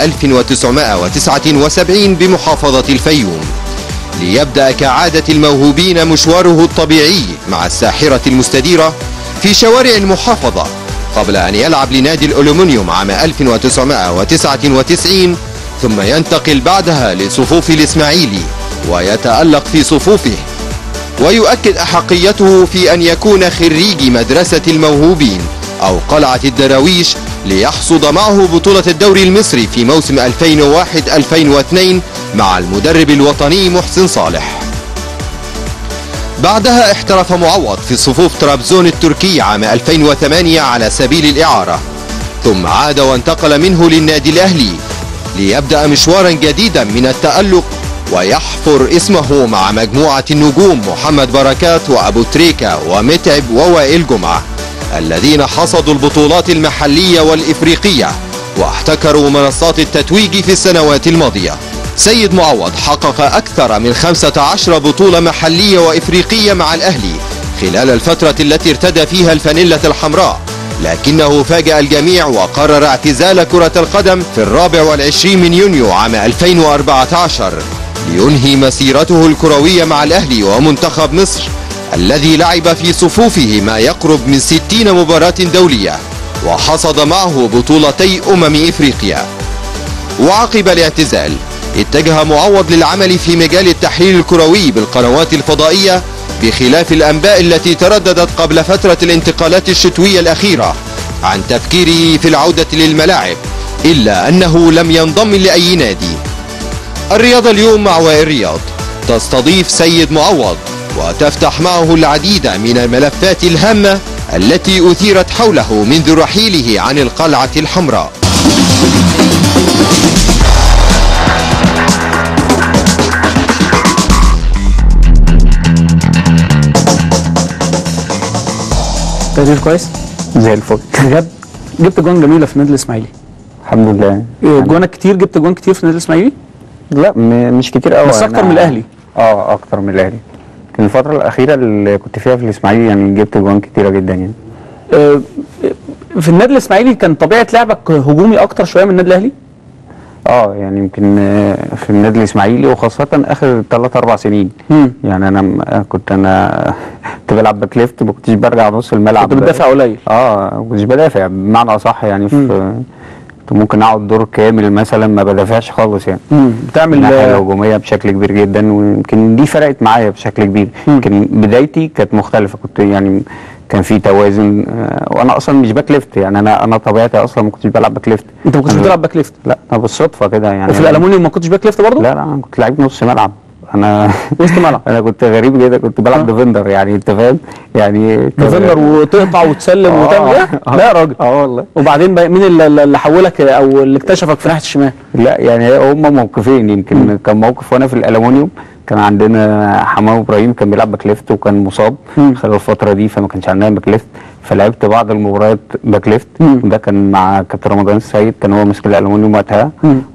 1979 بمحافظة الفيوم ليبدأ كعادة الموهوبين مشواره الطبيعي مع الساحرة المستديرة في شوارع المحافظة قبل أن يلعب لنادي الألومنيوم عام 1999 ثم ينتقل بعدها لصفوف الإسماعيلي ويتألق في صفوفه ويؤكد أحقيته في أن يكون خريج مدرسة الموهوبين أو قلعة الدراويش ليحصد معه بطولة الدوري المصري في موسم 2001-2002 مع المدرب الوطني محسن صالح بعدها احترف معوض في صفوف طرابزون التركي عام 2008 على سبيل الإعارة ثم عاد وانتقل منه للنادي الأهلي ليبدأ مشوارا جديدا من التألق ويحفر اسمه مع مجموعة النجوم محمد بركات وأبو تريكة ومتعب ووائل جمعة الذين حصدوا البطولات المحلية والإفريقية واحتكروا منصات التتويج في السنوات الماضية سيد معوض حقق أكثر من 15 بطولة محلية وإفريقية مع الأهلي خلال الفترة التي ارتدى فيها الفانيلة الحمراء لكنه فاجأ الجميع وقرر اعتزال كرة القدم في الرابع والعشرين من يونيو عام 2014 لينهي مسيرته الكروية مع الأهلي ومنتخب مصر الذي لعب في صفوفه ما يقرب من 60 مباراة دولية وحصد معه بطولتي أمم إفريقيا وعقب الاعتزال اتجه معوض للعمل في مجال التحليل الكروي بالقنوات الفضائية بخلاف الأنباء التي ترددت قبل فترة الانتقالات الشتوية الأخيرة عن تفكيره في العودة للملاعب إلا أنه لم ينضم لأي نادي الرياضة اليوم مع وائل رياض تستضيف سيد معوض وتفتح معه العديد من الملفات الهامة التي أثيرت حوله منذ رحيله عن القلعة الحمراء تقدير كويس زي الفل بجد جبت جوان جميله في النادي الاسماعيلي الحمد لله إيه، جوانك كتير جبت جوان كتير في النادي الاسماعيلي لا م- مش كتير قوي بس أكتر أنا- من الأهلي. اه اكتر من الاهلي كان الفترة الأخيرة اللي كنت فيها في الإسماعيلي يعني جبت جوان كتيرة جدا يعني آه، في النادي الاسماعيلي كان طبيعه لعبك هجومي اكتر شويه من النادي الاهلي اه يعني يمكن آه، في النادي الإسماعيلي وخاصة آخر ثلاث أربع سنين يعني أنا م- آه، كنت أنا كنت بلعب باك ليفت ما كنتش برجع نص الملعب كنت بتدافع قليل اه ما كنتش بدافع بمعنى أصح يعني في كنت ممكن أقعد دور كامل مثلا ما بدافعش خالص يعني مم. بتعمل الناحية آه، الهجومية بشكل كبير جدا ويمكن دي فرقت معايا بشكل كبير يمكن بدايتي كانت مختلفة كنت يعني كان في توازن آه، وانا اصلا مش باك ليفت يعني انا انا طبيعتي اصلا ما كنتش بلعب باك ليفت انت ما كنتش أنا- بتلعب باك ليفت لا انا بالصدفه كده يعني وفي الالومنيوم ما كنتش باك ليفت برضه لا لا انا كنت لعيب نص ملعب انا وسط ملعب انا كنت غريب جدا كنت بلعب ديفندر يعني انت فاهم يعني كان- ديفندر وتقطع وتسلم آه. وتعمل ايه؟ لا يا راجل اه والله وبعدين بقى مين اللي, اللي حولك او اللي اكتشفك في ناحيه الشمال؟ لا يعني هم موقفين يمكن كان موقف وانا في الالومنيوم كان عندنا حمام ابراهيم كان بيلعب باك ليفت وكان مصاب خلال الفتره دي فما كانش عندنا باك ليفت فلعبت بعض المباريات باك ليفت وده كان مع كابتن رمضان السيد كان هو ماسك الالومنيوم وقتها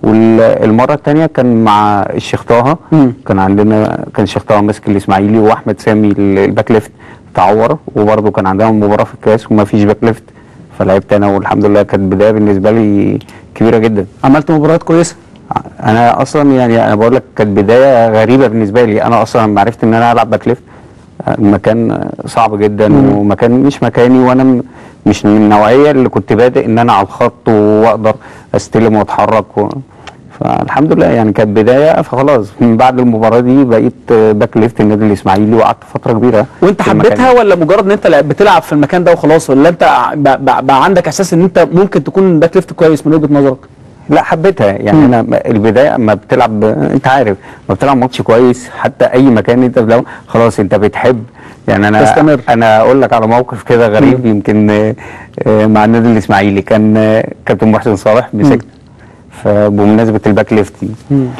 والمره الثانيه كان مع الشيخ طه كان عندنا كان الشيخ طه ماسك الاسماعيلي واحمد سامي ال- الباك ليفت تعور وبرده كان عندنا مباراه في الكاس وما فيش باك ليفت فلعبت انا والحمد لله كانت بدايه بالنسبه لي كبيره جدا عملت مباريات كويسه انا اصلا يعني انا بقول لك كانت بدايه غريبه بالنسبه لي انا اصلا لما عرفت ان انا العب باك ليفت آه، مكان صعب جدا مم. ومكان مش مكاني وانا م- مش من النوعيه اللي كنت بادئ ان انا على الخط واقدر استلم واتحرك و... ف فالحمد لله يعني كانت بدايه فخلاص من بعد المباراه دي بقيت آه، باك ليفت النادي الاسماعيلي وقعدت فتره كبيره وانت في المكان حبيتها ولا مجرد ان انت لعب- بتلعب في المكان ده وخلاص ولا انت بقى, بقى, بقى عندك احساس ان انت ممكن تكون باك ليفت كويس من وجهه نظرك لا حبيتها يعني انا م- البدايه اما بتلعب انت عارف ما بتلعب ماتش كويس حتى اي مكان انت بتلعب خلاص انت بتحب يعني انا تستمر. انا اقول لك على موقف كده غريب يمكن آه، آه، مع النادي الاسماعيلي كان آه، كابتن محسن صالح مسكنا فبمناسبه الباك ليفت دي.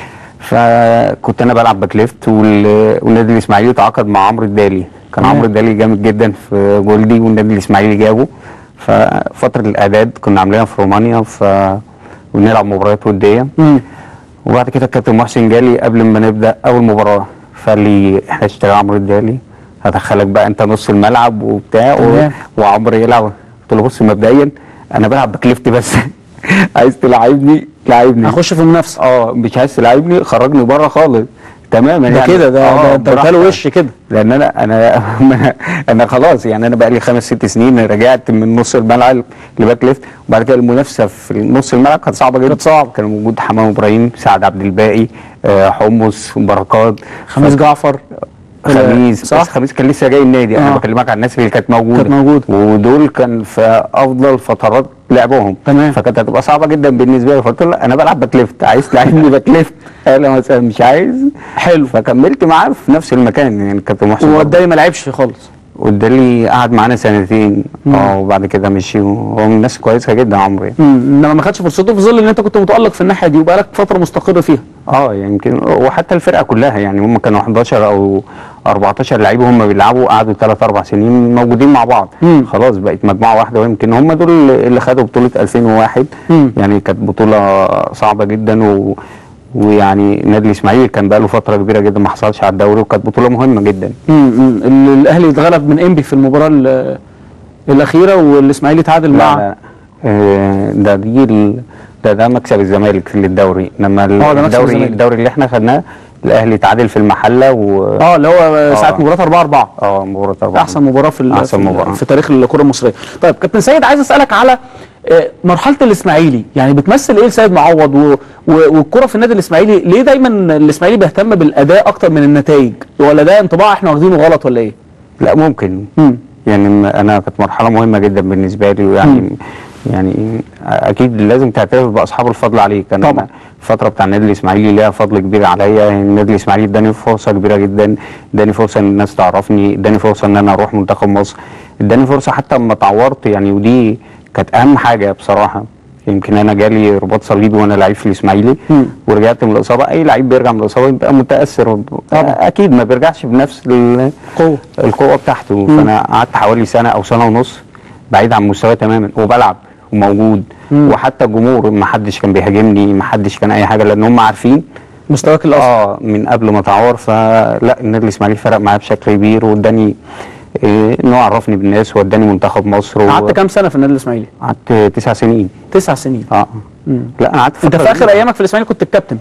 فكنت انا بلعب باك ليفت وال- والنادي الاسماعيلي تعاقد مع عمرو الدالي كان تمام. عمرو الدالي جامد جدا في جولدي والنادي الاسماعيلي جابه ففتره الاعداد كنا عاملينها في رومانيا ف ونلعب مباريات وديه وبعد كده الكابتن محسن جالي قبل ما نبدا اول مباراه فقال لي احنا اشتري عمرو الدالي هدخلك بقى انت نص الملعب وبتاع و... تمام. وعمرو يلعب قلت له بص مبدئيا انا بلعب باك ليفت بس عايز تلعبني لعبني هخش في المنافسه اه مش عايز تلعبني خرجني بره خالص تماما ده يعني كده ده آه، ده انت اديله براحتك. وش كده لان انا انا انا خلاص يعني انا بقى لي خمس ست سنين رجعت من نص الملعب لباك ليفت وبعد كده المنافسه في نص الملعب كانت صعبه جدا كانت صعبه كان موجود حمام ابراهيم سعد عبد الباقي آه، حمص بركات خميس جعفر خميس صح؟ بس خميس كان لسه جاي النادي انا آه. بكلمك عن الناس اللي كانت موجوده كانت موجودة. ودول كان في افضل فترات لعبهم تمام. فكانت هتبقى صعبه جدا بالنسبه لي فقلت له لا، انا بلعب باك ليفت عايز تلعبني باك ليفت قال مثلا مش عايز حلو فكملت معاه في نفس المكان يعني كابتن محسن برضه. وقدامي ما لعبش خالص والدالي قعد معانا سنتين اه وبعد كده مشي وهو من الناس كويسه جدا عمرو يعني مم. انما ما خدش فرصته في ظل ان انت كنت متالق في الناحيه دي وبقالك فتره مستقر فيها اه يمكن وحتى الفرقه كلها يعني هم كانوا 11 او 14 لعيب هم بيلعبوا قعدوا 3 4 سنين موجودين مع بعض مم. خلاص بقت مجموعه واحده ويمكن هم دول اللي خدوا بطوله 2001 مم. يعني كانت بطوله صعبه جدا و ويعني النادي الاسماعيلي كان بقى له فتره كبيره جدا ما حصلش على الدوري وكانت بطوله مهمه جدا امم ال- الاهلي اتغلب من انبي في المباراه ال- الاخيره والاسماعيلي تعادل لا مع لا آه، ده دي ال- ده ده مكسب الزمالك في الدوري انما ال- اه، ده مكسب الدوري الزمالك. الدوري اللي احنا خدناه الاهلي تعادل في المحله و اه اللي هو ساعه آه. مباراه 4 4 اه مباراه 4 احسن مباراه في ال- أحسن في, ال- مباراة. في تاريخ الكره المصريه طيب كابتن سيد عايز اسالك على آه، مرحله الاسماعيلي يعني بتمثل ايه لسيد معوض و- و- والكره في النادي الاسماعيلي ليه دايما الاسماعيلي بيهتم بالاداء اكتر من النتائج ولا ده انطباع احنا واخدينه غلط ولا ايه لا ممكن مم. يعني م- انا كانت مرحله مهمه جدا بالنسبه لي ويعني يعني اكيد لازم تعترف باصحاب الفضل عليك انا طبعا. الفتره بتاع النادي الاسماعيلي ليها فضل كبير عليا يعني النادي الاسماعيلي اداني فرصه كبيره جدا اداني فرصه ان الناس تعرفني اداني فرصه ان انا اروح منتخب مصر اداني فرصه حتى اما اتعورت يعني ودي كانت اهم حاجه بصراحه يمكن انا جالي رباط صليبي وانا لعيب في الاسماعيلي مم. ورجعت من الاصابه اي لعيب بيرجع من الاصابه يبقى متاثر اكيد ما بيرجعش بنفس ال- قوه القوه بتاعته فانا قعدت حوالي سنه او سنه ونص بعيد عن مستواي تماما وبلعب وموجود مم. وحتى الجمهور ما حدش كان بيهاجمني ما حدش كان اي حاجه لان هم عارفين مستواك الاصلي اه من قبل ما اتعور فلا النادي الاسماعيلي فرق معايا بشكل كبير واداني إيه انه عرفني بالناس واداني منتخب مصر و- قعدت كام سنه في النادي الاسماعيلي قعدت تسع سنين تسع سنين اه مم. لا انا قعدت انت فترة في اخر كبيرة. ايامك في الاسماعيلي كنت الكابتن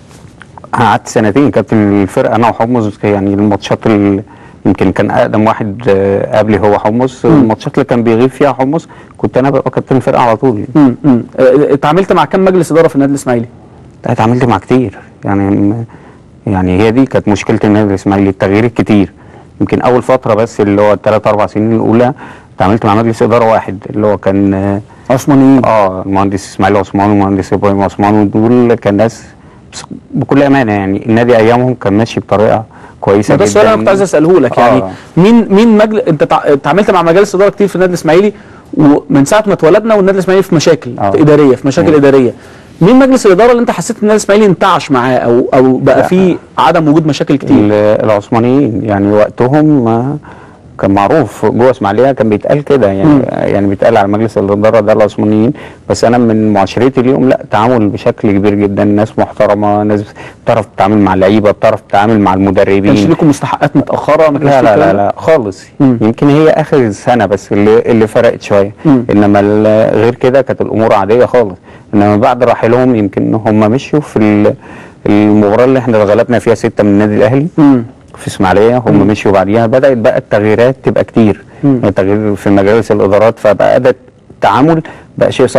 قعدت سنتين كابتن الفرقه انا وحمص يعني الماتشات ال- يمكن كان اقدم واحد آه، قبلي هو حمص الماتشات اللي كان بيغيب فيها حمص كنت انا ببقى كابتن الفرقه على طول مم. مم. آه، اتعاملت مع كام مجلس اداره في النادي الاسماعيلي لا، اتعاملت مع كتير يعني م- يعني هي دي كانت مشكله النادي الاسماعيلي التغيير الكتير يمكن اول فتره بس اللي هو الثلاث اربع سنين الاولى اتعاملت مع مجلس اداره واحد اللي هو كان آه، عثمانيين اه المهندس اسماعيل عثمان والمهندس ابراهيم عثمان ودول كان ناس بس بكل امانه يعني النادي ايامهم كان ماشي بطريقه كويسه ما ده جدا السؤال اللي انا كنت عايز اساله لك يعني آه. مين مين مجل... انت تع- اتعاملت مع مجالس اداره كتير في النادي الاسماعيلي ومن ساعه ما اتولدنا والنادي الاسماعيلي في مشاكل آه. اداريه في مشاكل مم. اداريه مين مجلس الاداره اللي انت حسيت ان النادي الاسماعيلي انتعش معاه او او بقى لا. فيه عدم وجود مشاكل كتير ال- العثمانيين يعني وقتهم آه، كان معروف جوه اسماعيليه كان بيتقال كده يعني مم. يعني بيتقال على مجلس الاداره ده العثمانيين بس انا من معاشرتي اليوم لا تعامل بشكل كبير جدا ناس محترمه ناس بتعرف تتعامل مع اللعيبه بتعرف تتعامل مع كانش المدربين لكم مستحقات متاخره ما كانش لا فيه لا الكلام لا, ده؟ لا خالص مم. يمكن هي اخر سنه بس اللي اللي فرقت شويه مم. انما ال- غير كده كانت الامور عاديه خالص انما بعد رحيلهم يمكن هم مشوا في ال- المباراه اللي احنا اتغلبنا فيها سته من النادي الاهلي مم. في اسماعيليه هم مشوا بعديها بدات بقى التغييرات تبقى كتير مم. يعني تغيير في مجالس الادارات فبقى ده التعامل بقى شيء صعب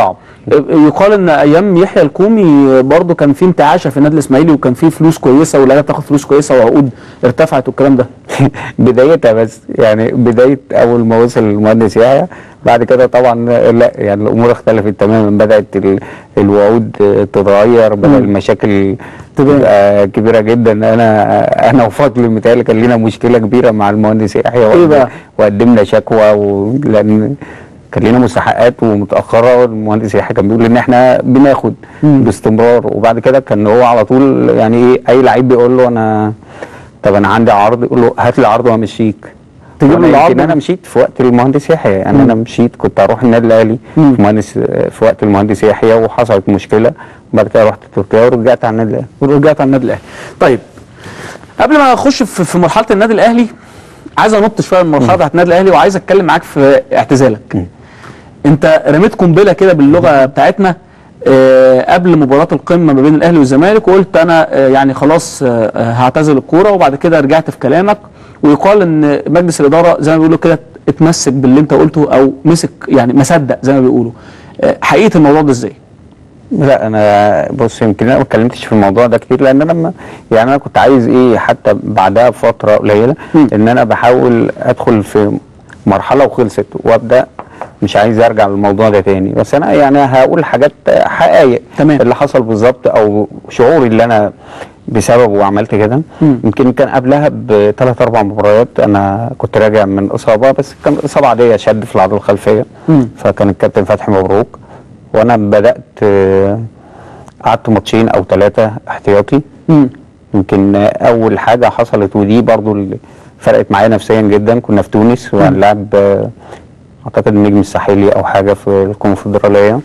يقال ان ايام يحيى الكومي برضه كان في انتعاشه في النادي الاسماعيلي وكان في فلوس كويسه واللعيبه بتاخد فلوس كويسه وعقود ارتفعت والكلام ده بدايتها بس يعني بدايه اول ما وصل المهندس يحيى بعد كده طبعا لا يعني الامور اختلفت تماما بدات ال- الوعود تتغير بدا المشاكل تبقى كبيره جدا انا انا وفضل متهيألي كان لنا مشكله كبيره مع المهندس يحيى إيه بقى؟ وقدمنا شكوى و... لان كان لنا مستحقات ومتاخره والمهندس يحيى كان بيقول ان احنا بناخد باستمرار وبعد كده كان هو على طول يعني ايه اي لعيب بيقول له انا طب انا عندي عرض يقول له هات لي عرض وهمشيك تجيب له وأنا العرض؟ يمكن انا مشيت في وقت المهندس يحيى يعني انا مشيت كنت اروح النادي الاهلي في مهندس في وقت المهندس يحيى وحصلت مشكله وبعد كده رحت تركيا ورجعت على النادي الاهلي ورجعت على النادي الاهلي طيب قبل ما اخش في في مرحله النادي الاهلي عايز انط شويه من المرحله بتاعت النادي الاهلي وعايز اتكلم معاك في اعتزالك انت رميت قنبله كده باللغه بتاعتنا آه، قبل مباراه القمه ما بين الاهلي والزمالك وقلت انا آه، يعني خلاص آه، آه، هعتزل الكوره وبعد كده رجعت في كلامك ويقال ان مجلس الاداره زي ما بيقولوا كده اتمسك باللي انت قلته او مسك يعني ما صدق زي ما بيقولوا آه، حقيقه الموضوع ده ازاي؟ لا انا بص يمكن انا ما اتكلمتش في الموضوع ده كتير لان انا لما يعني انا كنت عايز ايه حتى بعدها بفتره قليله ان انا بحاول ادخل في مرحله وخلصت وابدا مش عايز ارجع للموضوع ده تاني بس انا يعني هقول حاجات حقائق تمام اللي حصل بالظبط او شعوري اللي انا بسببه عملت كده يمكن كان قبلها بثلاث اربع مباريات انا كنت راجع من اصابه بس كان اصابه عاديه شد في العضله الخلفيه فكان الكابتن فتحي مبروك وانا بدات آه، قعدت ماتشين او ثلاثه احتياطي يمكن آه، اول حاجه حصلت ودي برضو اللي فرقت معايا نفسيا جدا كنا في تونس وهنلعب آه، اعتقد النجم الساحلي او حاجه في الكونفدراليه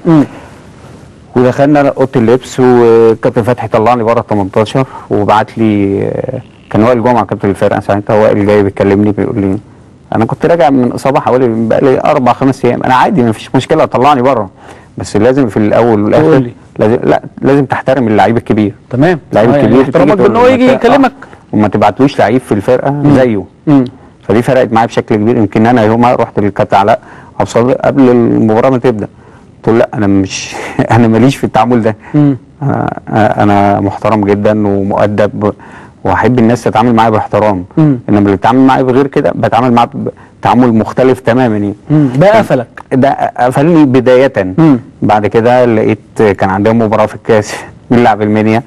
ودخلنا اوضه اللبس والكابتن فتحي طلعني بره ال 18 وبعت لي آه، كان وائل جمعه كابتن الفرقه ساعتها وائل جاي بيكلمني بيقول لي انا كنت راجع من اصابه حوالي بقالي اربع خمس ايام انا عادي ما فيش مشكله طلعني بره بس لازم في الاول قول والاخر لي. لازم لا لازم تحترم اللعيب الكبير تمام اللعيب آه، يعني الكبير احترامك تيجي تقول بان هو له يجي ما ت- يكلمك. آه، وما تبعتلوش لعيب في الفرقه زيه مم. فدي فرقت معايا بشكل كبير يمكن انا يومها رحت للكابتن علاء عبد الصادق قبل المباراه ما تبدا قلت له لا انا مش انا ماليش في التعامل ده مم. انا انا محترم جدا ومؤدب واحب الناس تتعامل معايا باحترام مم. انما اللي بيتعامل معايا بغير كده بتعامل معاه بتعامل مختلف تماما يعني مم. ده قفلك ده قفلني بدايه بعد كده لقيت كان عندنا مباراه في الكاس بنلعب المنيا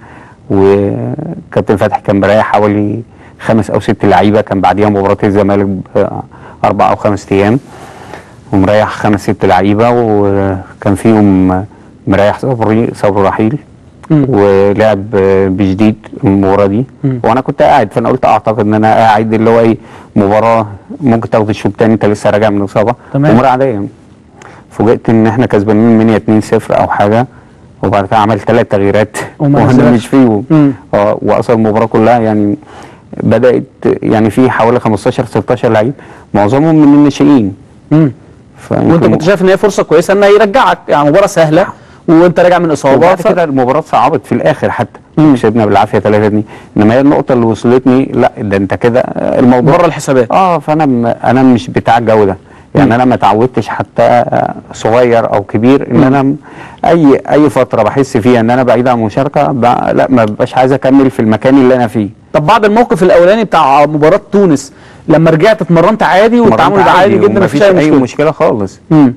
وكابتن فتحي كان مريح حوالي خمس او ست لعيبه كان بعديها مباراه الزمالك باربع او خمس ايام ومريح خمس ست لعيبه وكان فيهم مريح صبري صبري رحيل ولعب بجديد المباراه دي وانا كنت قاعد فانا قلت اعتقد ان انا قاعد اللي هو ايه مباراه ممكن تاخد الشوط الثاني انت لسه راجع من اصابه تمام. امور عاديه فوجئت ان احنا كسبانين منيا 2-0 او حاجه وبعد كده عمل ثلاث تغييرات وما وانا نزلش. مش فيهم مم. اه واصل المباراه كلها يعني بدات يعني في حوالي 15 16 لعيب معظمهم من الناشئين مم. وانت كنت شايف ان هي فرصه كويسه انها يرجعك يعني مباراه سهله وانت راجع من اصابه وبعد ف... كده المباراه صعبت في الاخر حتى كسبنا بالعافيه 3 2 انما هي النقطه اللي وصلتني لا ده انت كده آه، الموضوع بره الحسابات اه فانا م- انا مش بتاع الجو ده يعني انا ما اتعودتش حتى آه، صغير او كبير ان انا م- اي اي فتره بحس فيها ان انا بعيد عن المشاركه ب... لا ما ببقاش عايز اكمل في المكان اللي انا فيه طب بعد الموقف الاولاني بتاع مباراه تونس لما رجعت اتمرنت عادي والتعامل مرنت بقى عادي جدا ومفيش مفيش اي اي مشكله مشكله خالص مم.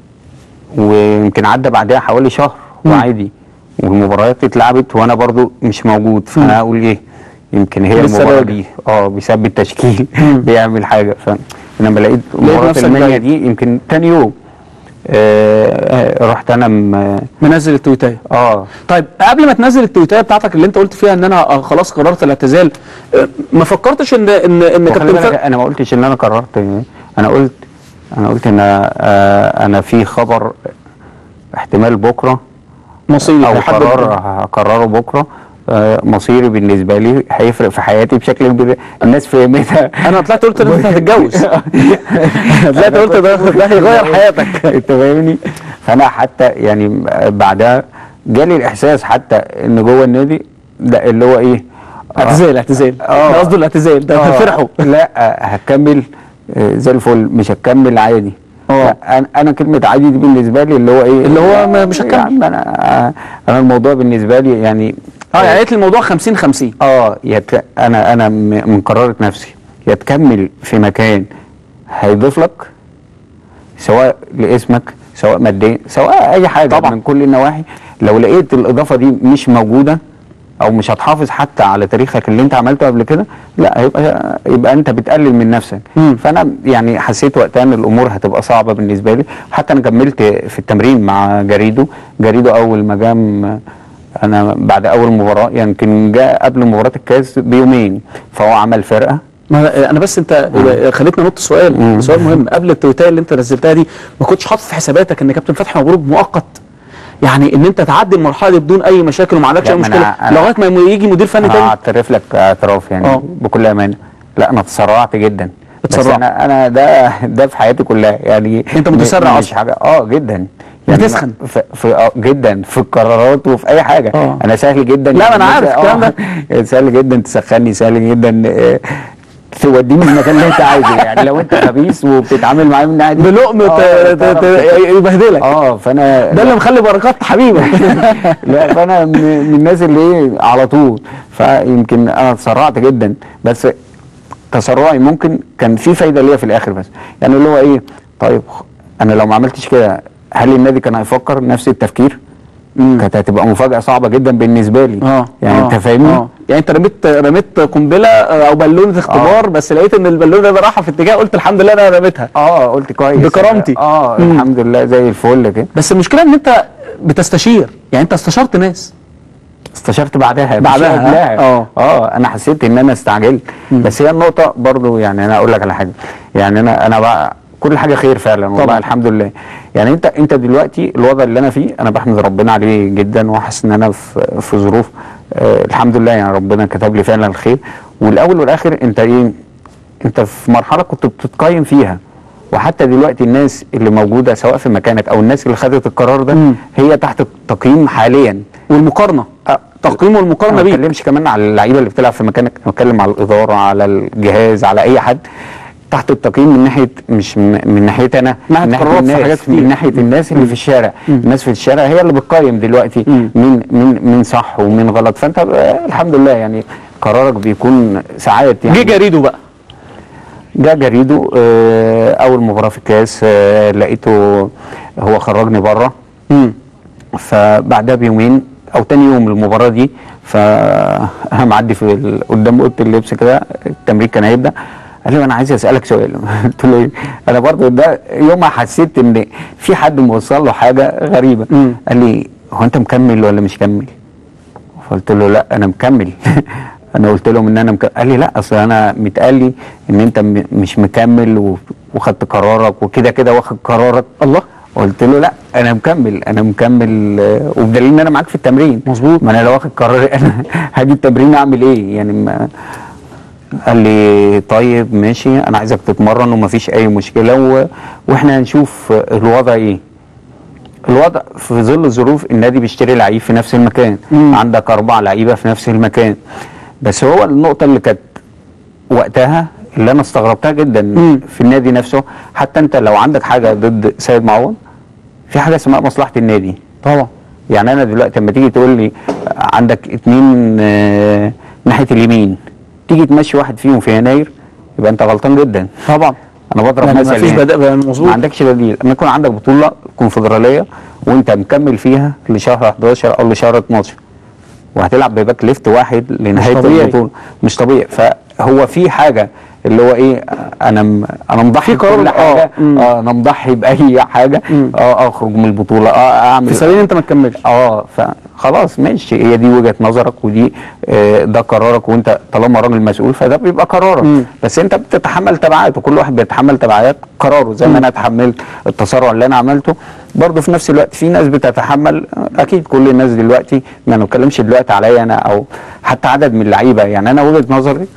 ويمكن عدى بعدها حوالي شهر وعادي والمباريات اتلعبت وانا برضو مش موجود فانا اقول ايه يمكن هي لسه المباراه راجع. دي اه بيثبت تشكيل بيعمل حاجه ف لما لقيت مباراه نفسك المنيا جاي. دي يمكن تاني يوم آه آه، رحت انا م- منزل التويتايه اه طيب قبل ما تنزل التويتايه بتاعتك اللي انت قلت فيها ان انا آه، خلاص قررت الاعتزال آه، ما فكرتش ان ان ان وخلي كابتن بالك فتحي انا ما قلتش ان انا قررت انا قلت انا قلت ان آه انا في خبر احتمال بكره مصيري او هيحدد قرار هقرره بكره آه مصيري بالنسبه لي هيفرق في حياتي بشكل كبير الناس فهمتها انا طلعت قلت ان انت هتتجوز طلعت قلت ده ده هيغير حياتك انت فاهمني فانا حتى يعني بعدها جالي الاحساس حتى ان جوه النادي ده اللي هو ايه آه، اعتزال اعتزال اه قصده الاعتزال ده آه، فرحوا لا آه، هكمل آه، زي الفل مش هكمل عادي انا انا كلمه عادي دي بالنسبه لي اللي هو ايه اللي هو ما- مش يا هكمل. عم انا انا الموضوع بالنسبه لي يعني اه يعني قالت لي الموضوع 50 50 اه يت... انا انا م- من قرارة نفسي يا تكمل في مكان هيضيف لك سواء لاسمك سواء ماديا سواء اي حاجه طبعا. من كل النواحي لو لقيت الاضافه دي مش موجوده او مش هتحافظ حتى على تاريخك اللي انت عملته قبل كده لا هيبقى يبقى انت بتقلل من نفسك فانا يعني حسيت وقتها ان الامور هتبقى صعبه بالنسبه لي حتى انا كملت في التمرين مع جريدو جريدو اول ما جام انا بعد اول مباراه يمكن جاء قبل مباراه الكاس بيومين فهو عمل فرقه ما انا بس انت خليتنا ننط سؤال سؤال مهم قبل التويتايه اللي انت نزلتها دي ما كنتش حاطط في حساباتك ان كابتن فتحي مبروك مؤقت يعني ان انت تعدي المرحله دي بدون اي مشاكل وما عندكش لا، اي ما مشكله أنا- أنا- لغايه ما يجي مدير فني تاني اعترف لك اعتراف يعني آه. بكل امانه لا انا تسرعت جدا بس اتسرعت. انا انا ده ده في حياتي كلها يعني أنت متسرع مش أصلاً. حاجه اه جدا يعني بتسخن. أنا في, في آه جدا في القرارات وفي اي حاجه آه. انا سهل جدا لا، ما أنا إن عارف أنت- الكلام آه، سهل جدا تسخني سهل جدا آه، توديني المكان اللي انت عايزه يعني لو انت خبيث وبتتعامل معاه من الناحيه دي بلقم آه، ت- ت- تعرف ت- يبهدلك اه فانا ده اللي مخلي بركات حبيبك لا فانا من من الناس اللي ايه على طول فيمكن انا تسرعت جدا بس تسرعي ممكن كان في فايده ليا في الاخر بس يعني اللي هو ايه طيب انا لو ما عملتش كده هل النادي كان هيفكر نفس التفكير؟ كانت هتبقى مفاجاه صعبه جدا بالنسبه لي اه يعني آه، انت فاهمني؟ آه. يعني انت رميت رميت قنبله آه، او بالونه اختبار آه. بس لقيت ان البالونه ده رايحه في اتجاه قلت الحمد لله انا رميتها اه قلت كويس بكرامتي اه الحمد لله زي الفل كده بس المشكله ان انت بتستشير يعني انت استشرت ناس استشرت بعدها مش بعدها، قبلها. اه. اه انا حسيت ان انا استعجلت بس هي النقطه برضو يعني انا اقول لك على حاجه يعني انا انا بقى كل حاجه خير فعلا والله طبعا. الحمد لله يعني انت انت دلوقتي الوضع اللي انا فيه انا بحمد ربنا عليه جدا وحاسس ان انا في في ظروف آه الحمد لله يعني ربنا كتب لي فعلا الخير والاول والاخر انت ايه انت في مرحله كنت بتتقيم فيها وحتى دلوقتي الناس اللي موجوده سواء في مكانك او الناس اللي خدت القرار ده هي تحت التقييم حاليا والمقارنه أه تقييم والمقارنه ما بيك بتكلمش كمان على اللعيبه اللي بتلعب في مكانك انا بتكلم على الاداره على الجهاز على اي حد تحت التقييم من ناحيه مش من, من ناحيتي انا ناحية من قرارات في الناس حاجات كتير. من ناحيه الناس اللي في الشارع الناس في الشارع هي اللي بتقيم دلوقتي مين مين مين صح ومين غلط فانت آه، الحمد لله يعني قرارك بيكون ساعات يعني جه جريده بقى جه جريده آه، اول مباراه في الكاس آه، لقيته هو خرجني بره فبعدها بيومين او تاني يوم المباراه دي فانا معدي في ال- قدام اوضه اللبس كده التمرين كان هيبدا قال لي انا عايز اسالك سؤال قلت له ايه انا برضه ده يوم ما حسيت ان في حد موصل له حاجه غريبه قال لي هو انت مكمل ولا مش مكمل فقلت له لا انا مكمل انا قلت لهم ان انا مكمل قال لي لا اصل انا متقال لي ان انت م- مش مكمل و- وخدت قرارك وكده كده واخد قرارك الله قلت له لا انا مكمل انا مكمل آه، وبدليل ان انا معاك في التمرين مظبوط ما انا لو واخد قرار انا هاجي التمرين اعمل ايه يعني ما قال لي طيب ماشي انا عايزك تتمرن ومفيش اي مشكله و... واحنا هنشوف الوضع ايه الوضع في ظل الظروف النادي بيشتري لعيب في نفس المكان مم. عندك اربع لعيبه في نفس المكان بس هو النقطه اللي كانت وقتها اللي انا استغربتها جدا مم. في النادي نفسه حتى انت لو عندك حاجه ضد سيد معوض في حاجه اسمها مصلحه النادي طبعا يعني انا دلوقتي لما تيجي تقول لي عندك اتنين آه، ناحيه اليمين تيجي تمشي واحد فيهم في يناير يبقى انت غلطان جدا طبعا انا بضرب يعني مثل مفيش يعني. بدائل مظبوط ما عندكش بديل لما يكون عندك بطوله كونفدراليه وانت مكمل فيها لشهر 11 او لشهر 12 وهتلعب بباك ليفت واحد لنهايه طبيعي. البطوله مش طبيعي فهو في حاجه اللي هو ايه انا م... انا مضحي في قرار- بكل حاجه آه، مم. اه انا مضحي باي حاجه اه اخرج من البطوله اه اعمل في سبيل انت ما تكملش اه فخلاص ماشي هي دي وجهه نظرك ودي آه ده قرارك وانت طالما راجل مسؤول فده بيبقى قرارك مم. بس انت بتتحمل تبعات وكل واحد بيتحمل تبعات قراره زي ما انا اتحملت التسرع اللي انا عملته برضه في نفس الوقت في ناس بتتحمل اكيد كل الناس دلوقتي ما نتكلمش دلوقتي عليا انا او حتى عدد من اللعيبه يعني انا وجهه نظري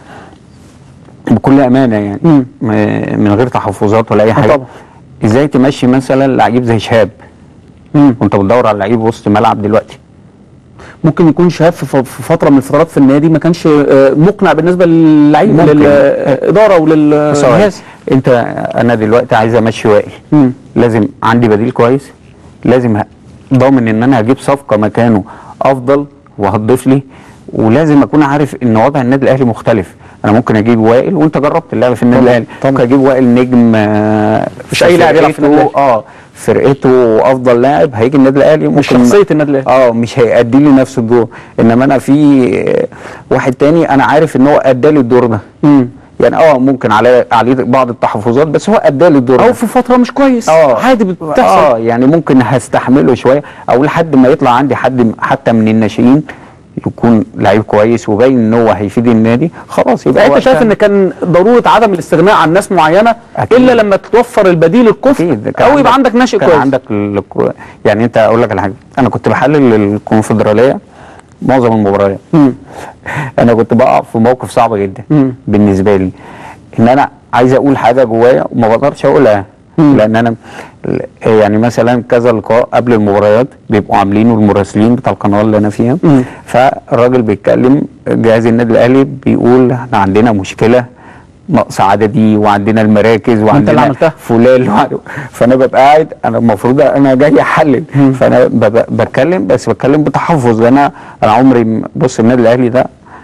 بكل امانه يعني م- من غير تحفظات ولا اي حاجه طبعا. ازاي تمشي مثلا لعيب زي شهاب وانت بتدور على لعيب وسط ملعب دلوقتي ممكن يكون شهاب في ف- في فتره من الفترات في النادي ما كانش آه، مقنع بالنسبه للعيب ممكن. للاداره ثواني. وللجهاز انت انا دلوقتي عايز امشي وائل لازم عندي بديل كويس لازم ه- ضامن ان انا هجيب صفقه مكانه افضل وهتضيف لي ولازم اكون عارف ان وضع النادي الاهلي مختلف انا ممكن اجيب وائل وانت جربت اللعب في النادي طبعاً، الاهلي ممكن اجيب وائل نجم آه، مش أي لاعب يلعب في النادي فرقته- اه فرقته افضل لاعب هيجي النادي الاهلي ممكن مش شخصيه النادي الاهلي اه مش هيأدي لي نفس الدور انما انا في آه، واحد تاني انا عارف ان هو ادى لي الدور ده يعني اه ممكن عليه عليه بعض التحفظات بس هو ادى لي الدور او ده في فتره مش كويس اه عادي بتحصل اه يعني ممكن هستحمله شويه او لحد ما يطلع عندي حد حتى من الناشئين يكون لعيب كويس وباين ان هو هيفيد النادي خلاص يبقى يبقى انت شايف وقتها- ان كان ضروره عدم الاستغناء عن ناس معينه أكيد. الا لما تتوفر البديل الكفء كان او يبقى عندك ناشئ كان كويس عندك ال- يعني انت اقول لك على حاجه انا كنت بحلل الكونفدراليه معظم المباريات انا كنت بقع في موقف صعب جدا مم. بالنسبه لي ان انا عايز اقول حاجه جوايا وما بقدرش اقولها لان انا يعني مثلا كذا لقاء قبل المباريات بيبقوا عاملينه المراسلين بتاع القناه اللي انا فيها مم. فالراجل بيتكلم جهاز النادي الاهلي بيقول احنا عندنا مشكله نقص عددي وعندنا المراكز اللي وعندنا عملتها. فلان وع- فانا ببقى قاعد انا المفروض انا جاي احلل فانا ببقى بتكلم بس بتكلم بتحفظ لان انا انا عمري م- بص النادي الاهلي ده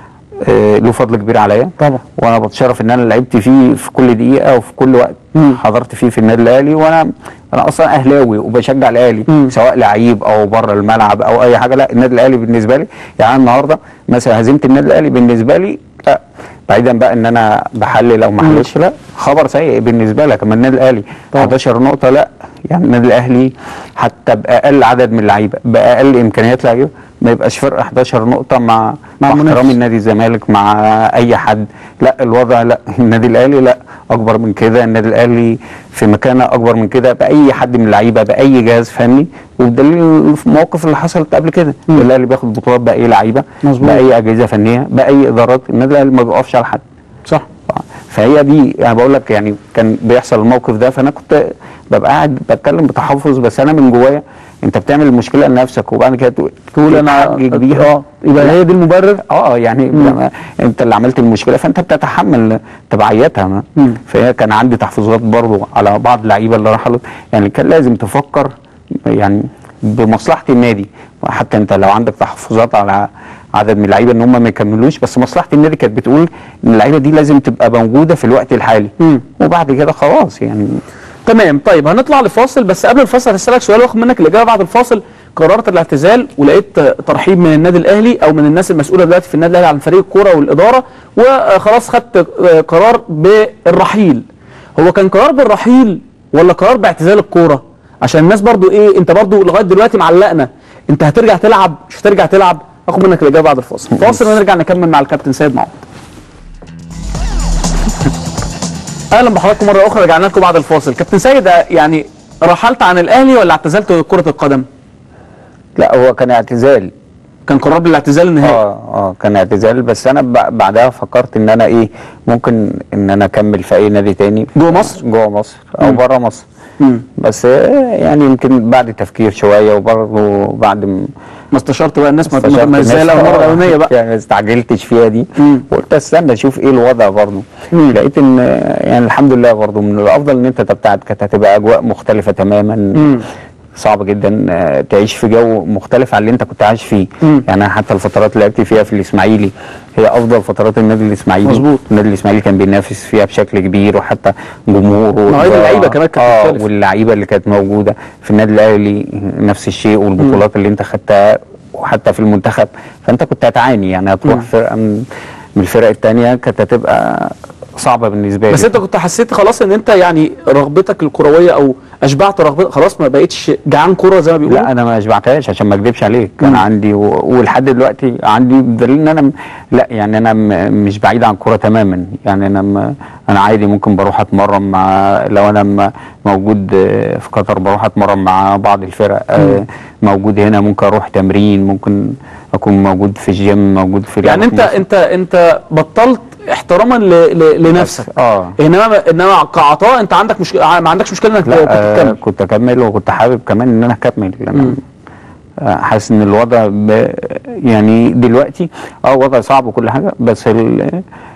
آه، له فضل كبير عليا طبعا وانا بتشرف ان انا لعبت فيه في كل دقيقه وفي كل وقت حضرت فيه في النادي الاهلي وانا انا اصلا اهلاوي وبشجع الاهلي سواء لعيب او بره الملعب او اي حاجه لا النادي الاهلي بالنسبه لي يعني أنا النهارده مثلا هزيمه النادي الاهلي بالنسبه لي لا بعيدا بقى ان انا بحلل او ما احللش لا خبر سيء بالنسبه لك اما النادي الاهلي 11 نقطه لا يعني النادي الاهلي حتى باقل عدد من اللعيبه باقل امكانيات لعيبه ما يبقاش فرق 11 نقطه مع مع احترامي النادي الزمالك مع اي حد لا الوضع لا النادي الاهلي لا اكبر من كده النادي الاهلي في مكانه اكبر من كده باي حد من اللعيبه باي جهاز فني وبدليل المواقف اللي حصلت قبل كده الاهلي بياخد بطولات باي لعيبه مظبوط. باي اجهزه فنيه باي ادارات النادي الاهلي ما بيقفش على حد صح فهي دي انا بقول لك يعني كان بيحصل الموقف ده فانا كنت ببقى قاعد بتكلم بتحفظ بس انا من جوايا انت بتعمل المشكله لنفسك وبعد كده تقول- تقول أنا- تتحجج بيها آه، يبقى هي دي المبرر اه يعني لما انت اللي عملت المشكله فانت بتتحمل تبعياتها ما. فهي كان عندي تحفظات برضو على بعض اللعيبه اللي راحوا يعني كان لازم تفكر يعني بمصلحه النادي حتى انت لو عندك تحفظات على عدد من اللعيبه ان هم ما يكملوش بس مصلحه النادي كانت بتقول ان اللعيبه دي لازم تبقى موجوده في الوقت الحالي وبعد كده خلاص يعني تمام طيب هنطلع لفاصل بس قبل الفاصل هسألك سؤال واخد منك الإجابة بعد الفاصل قررت الاعتزال ولقيت ترحيب من النادي الأهلي أو من الناس المسؤولة دلوقتي في النادي الأهلي عن فريق الكورة والإدارة وخلاص خدت قرار بالرحيل هو كان قرار بالرحيل ولا قرار باعتزال الكورة عشان الناس برضو إيه أنت برضو لغاية دلوقتي معلقنا أنت هترجع تلعب مش هترجع تلعب اخد منك الإجابة بعد الفاصل فاصل ونرجع نكمل مع الكابتن سيد معوض اهلا بحضراتكم مره اخرى رجعنا لكم بعد الفاصل كابتن سيد يعني رحلت عن الاهلي ولا اعتزلت كره القدم لا هو كان اعتزال كان قرار بالاعتزال النهائي اه اه كان اعتزال بس انا ب- بعدها فكرت ان انا ايه ممكن ان انا اكمل في اي نادي تاني جوه مصر جوه مصر او مم. بره مصر مم. بس آه، يعني يمكن بعد تفكير شويه وبرضه بعد م- ما استشرت بقى الناس ما استشرت ما ازاي الناس، المره آه، الاولانيه بقى يعني ما استعجلتش فيها دي وقلت استنى اشوف ايه الوضع برضه لقيت ان آه، يعني الحمد لله برضه من الافضل ان انت تبتعد كانت هتبقى اجواء مختلفه تماما مم. صعب جدا آه، تعيش في جو مختلف عن اللي انت كنت عايش فيه مم. يعني أنا حتى الفترات اللي لعبت فيها في الاسماعيلي هي افضل فترات النادي الاسماعيلي مظبوط. النادي الاسماعيلي كان بينافس فيها بشكل كبير وحتى جمهوره مواعيد اللعيبة كمان كانت اه مختلفة. واللعيبه اللي كانت موجوده في النادي الاهلي نفس الشيء والبطولات اللي انت خدتها وحتى في المنتخب فانت كنت هتعاني يعني هتروح مم. فرقه من من الفرق الثانيه كانت هتبقى صعبه بالنسبه لي بس انت كنت حسيت خلاص ان انت يعني رغبتك الكرويه او اشبعت رغبتك خلاص ما بقتش جعان كوره زي ما بيقولوا لا انا ما اشبعتهاش عشان ما اكذبش عليك انا عندي و- ولحد دلوقتي عندي دليل ان انا م- لا يعني انا م- مش بعيد عن الكوره تماما يعني انا م- انا عادي ممكن بروح اتمرن مع لو انا م- موجود آه، في قطر بروح اتمرن مع بعض الفرق آه، موجود هنا ممكن اروح تمرين ممكن اكون موجود في الجيم موجود في يعني لعبة انت مصر. انت انت بطلت احتراما ل... ل... لنفسك اه انما انما كعطاء انت عندك مشكله ما عندكش مشكله انك لا كنت آه تكمل كنت اكمل وكنت حابب كمان ان انا اكمل لأن آه، حاسس ان الوضع ب... يعني دلوقتي اه وضع صعب وكل حاجه بس ال...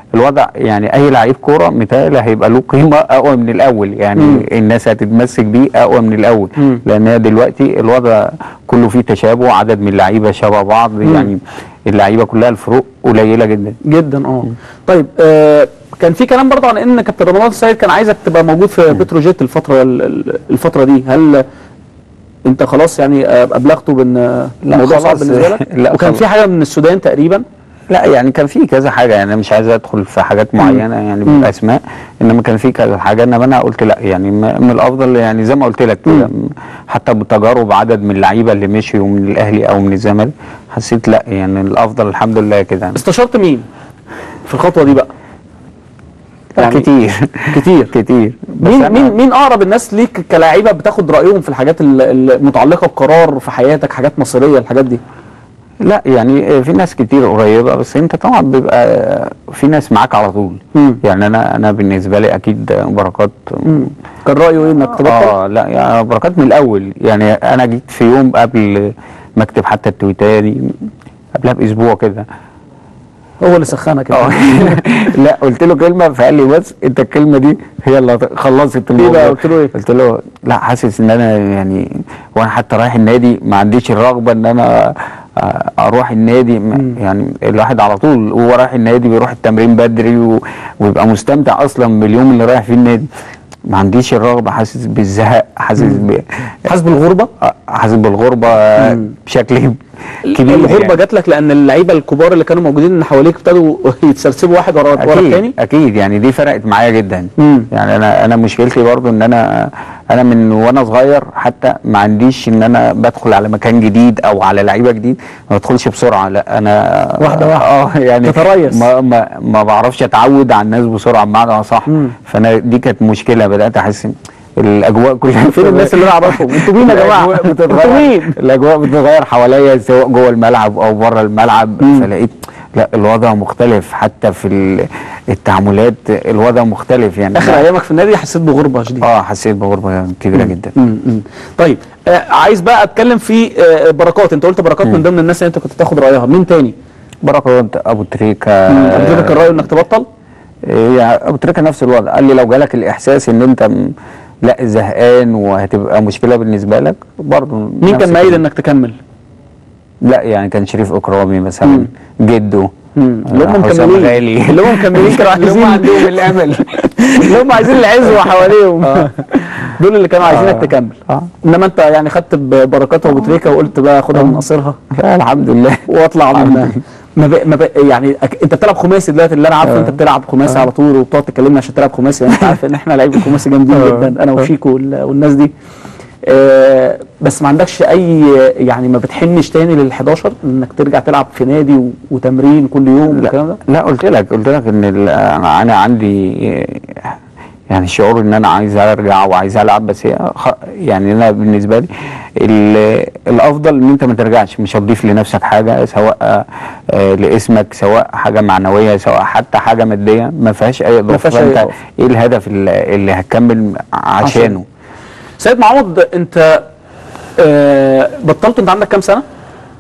الوضع يعني اي لعيب كوره متهيألي هيبقى له قيمه اقوى من الاول يعني مم. الناس هتتمسك بيه اقوى من الاول مم. لان هي دلوقتي الوضع كله فيه تشابه عدد من اللعيبه شبه بعض مم. يعني اللعيبه كلها الفروق قليله جدا جدا اه طيب آه كان في كلام برضه عن ان كابتن رمضان السيد كان عايزك تبقى موجود في بتروجيت الفتره ال- ال- الفتره دي هل انت خلاص يعني آه، ابلغته بان آه، لا الموضوع صعب خلاص. بالنسبه لك لا وكان خلاص. في حاجه من السودان تقريبا لا يعني كان في كذا حاجه يعني أنا مش عايز ادخل في حاجات معينه يعني مم. بالاسماء انما كان في كذا حاجه انما انا قلت لا يعني م- من الافضل يعني زي ما قلت لك كده م- حتى بتجارب عدد من اللعيبه اللي مشيوا من الاهلي او من الزمالك حسيت لا يعني الافضل الحمد لله كده يعني. استشرت مين في الخطوه دي بقى لا كتير كتير كتير بس مين أنا- مين مين اقرب الناس ليك كلاعيبه بتاخد رايهم في الحاجات ال- المتعلقه بقرار في حياتك حاجات مصيريه الحاجات دي لا يعني في ناس كتير قريبه بس انت طبعا بيبقى في ناس معاك على طول مم. يعني انا انا بالنسبه لي اكيد بركات كان رايه ايه انك تبطل اه لا يعني بركات من الاول يعني انا جيت في يوم قبل ما اكتب حتى التويتايه دي قبلها باسبوع كده هو اللي سخنك اه لا قلت له كلمه فقال لي بس انت الكلمه دي هي اللي هت- خلصت الموضوع بقى؟ قلت له ايه؟ قلت له لا حاسس ان انا يعني وانا حتى رايح النادي ما عنديش الرغبه ان انا آه، اروح النادي م- يعني الواحد على طول وهو رايح النادي بيروح التمرين بدري و- ويبقى مستمتع اصلا باليوم اللي رايح فيه النادي ما عنديش الرغبه حاسس بالزهق حاسس ب حاسس بالغربه آه، حاسس بالغربه آه، بشكل كبير الغربه يعني. جات لك لان اللعيبه الكبار اللي كانوا موجودين حواليك ابتدوا يتسرسبوا واحد ورا ورا اكيد الثاني اكيد يعني دي فرقت معايا جدا مم. يعني انا انا مشكلتي برضو ان انا انا من وانا صغير حتى ما عنديش ان انا بدخل على مكان جديد او على لعيبه جديد ما بدخلش بسرعه لا انا واحدة واحدة. اه يعني تتريث. ما ما, ما بعرفش اتعود على الناس بسرعه بمعنى صح فانا دي كانت مشكله بدات احس إن الاجواء كلها فين الناس اللي انا اعرفهم انتوا مين يا جماعه الأجواء انتوا بتتغير مين الاجواء بتتغير حواليا سواء جوه الملعب او بره الملعب فلقيت لا الوضع مختلف حتى في ال- التعاملات الوضع مختلف يعني اخر ايامك في النادي حسيت بغربه شديده اه حسيت بغربه كبيره جدا مم. مم. طيب آه عايز بقى اتكلم في آه بركات انت قلت بركات من ضمن الناس اللي انت كنت تاخد رايها مين تاني بركات ابو تريكه ابو تريكه كان رايه انك تبطل يعني ابو تريكه نفس الوضع قال لي لو جالك الاحساس ان انت م- لا زهقان وهتبقى مشكله بالنسبه لك برضه مين نفس كان مايل الكلام. انك تكمل لا يعني كان شريف اكرامي مثلا جده اللي هم آه، حسام مكملين غالي اللي هم مكملين كانوا اللي هم عايزين عندهم الامل اللي هم عايزين العزوه حواليهم دول اللي كانوا عايزينك آه. تكمل انما انت يعني خدت ببركات ابو تريكه وقلت بقى خدها من قصيرها لا الحمد لله واطلع من ما بق... ما بق... يعني أك... انت بتلعب خماسي دلوقتي اللي انا عارفه آه. انت بتلعب خماسي آه. على طول وبتقعد تكلمنا عشان تلعب خماسي يعني انت عارف ان احنا لعيبه خماسي جامدين آه. جدا انا وشيكو وال... والناس دي آه بس ما عندكش اي يعني ما بتحنش تاني لل 11 انك ترجع تلعب في نادي و... وتمرين كل يوم والكلام ده لا قلت لك قلت لك ان ال- انا أنا عندي يعني شعور ان انا عايز ارجع وعايز العب بس هي خ- يعني انا بالنسبه لي ال- الافضل ان انت ما ترجعش مش هتضيف لنفسك حاجه سواء آه، لاسمك سواء حاجه معنويه سواء حتى حاجه ماديه ما فيهاش اي اضافه فيهاش أي فانت إضافة. ايه الهدف اللي اللي هتكمل عشانه سيد معوض انت آه بطلت انت عندك كام سنه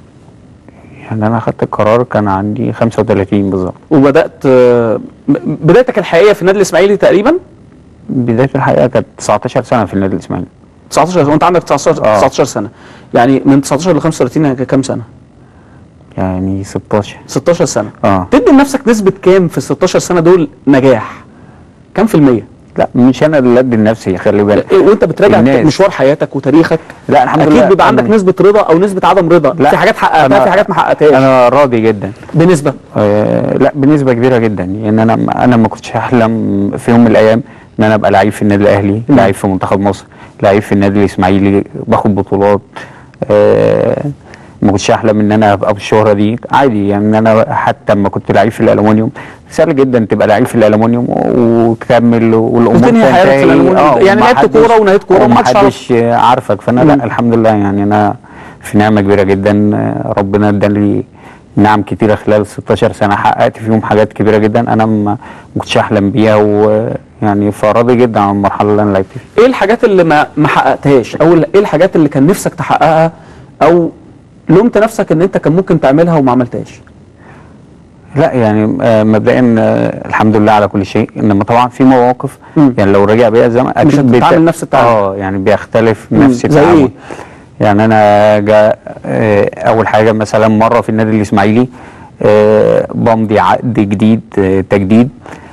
يعني انا خدت القرار كان عندي 35 بالظبط وبدات آه م- بدايتك الحقيقيه في النادي الاسماعيلي تقريبا بدايه الحقيقه كانت 19 سنه في النادي الاسماعيلي 19 وانت عندك 19 آه. 19 سنه يعني من 19 ل 35 يعني كام سنه يعني 16 16 سنه اه تدي لنفسك نسبه كام في ال 16 سنه دول نجاح كام في الميه لا مش انا اللي ادي لنفسي خلي بالك إيه وانت بتراجع الناس. مشوار حياتك وتاريخك لا الحمد اكيد لله بيبقى عندك أنا- نسبه رضا او نسبه عدم رضا لا في حاجات حققتها أنا- في حاجات ما حققتهاش انا راضي جدا بنسبه آه لا بنسبه كبيره جدا يعني انا انا ما كنتش احلم في يوم من الايام ان انا ابقى لعيب في النادي الاهلي لعيب في منتخب مصر لعيب في النادي الاسماعيلي باخد بطولات آه ما كنتش احلم ان انا ابقى بالشهره دي عادي يعني ان انا حتى لما كنت لعيب في الالومنيوم سهل جدا تبقى لعيب في الالومنيوم وتكمل والامور وتنهي حياتك في تنتهي. الألومنيوم. آه، يعني لعبت ومحدش- كورة ونهيت كورة ومحدش ومحدش عارفك فانا لا الحمد لله يعني انا في نعمه كبيره جدا آه، ربنا اداني نعم كتيره خلال 16 سنه حققت فيهم حاجات كبيره جدا انا ما ما كنتش احلم بيها ويعني فراضي جدا عن المرحله اللي انا لعبت فيها ايه الحاجات اللي ما ما حققتهاش او ال- ايه الحاجات اللي كان نفسك تحققها او لومت نفسك ان انت كان ممكن تعملها وما عملتهاش لا يعني آه، مبدئيا آه، الحمد لله على كل شيء انما طبعا في مواقف يعني لو رجع بيها الزمن مش اكيد هتتعامل بيت- نفس التعامل. اه يعني بيختلف مم. نفس زي التعامل إيه؟ يعني انا جا آه، اول حاجه مثلا مره في النادي الاسماعيلي آه، بمضي عقد جديد آه، تجديد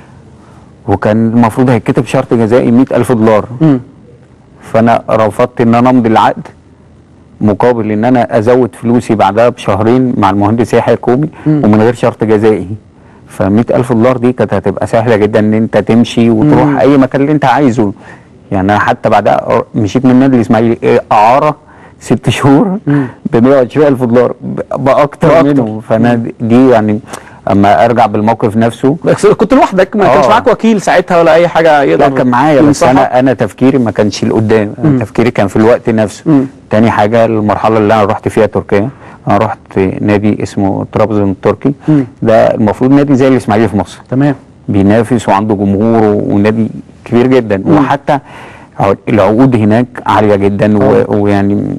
وكان المفروض هيتكتب شرط جزائي 100000 دولار مم. فانا رفضت ان انا امضي العقد مقابل ان انا ازود فلوسي بعدها بشهرين مع المهندس يحيى كومي مم. ومن غير شرط جزائي ف ألف دولار دي كانت هتبقى سهله جدا ان انت تمشي وتروح مم. اي مكان اللي انت عايزه يعني انا حتى بعدها مشيت من النادي الاسماعيلي إيه، اعاره ست شهور ب 120 الف دولار ب- باكتر بأكتر. منه فانا دي- دي يعني اما ارجع بالموقف نفسه بس كنت لوحدك ما كانش آه. معاك وكيل ساعتها ولا اي حاجه يقدر لا كان معايا بس ينصحك؟ انا انا تفكيري ما كانش لقدام مم. أنا تفكيري كان في الوقت نفسه مم. تاني حاجه المرحله اللي انا رحت فيها تركيا انا رحت نادي اسمه طرابزون التركي مم. ده المفروض نادي زي الاسماعيلي في مصر تمام بينافس وعنده جمهور و- ونادي كبير جدا مم. وحتى عو- العقود هناك عاليه جدا و- ويعني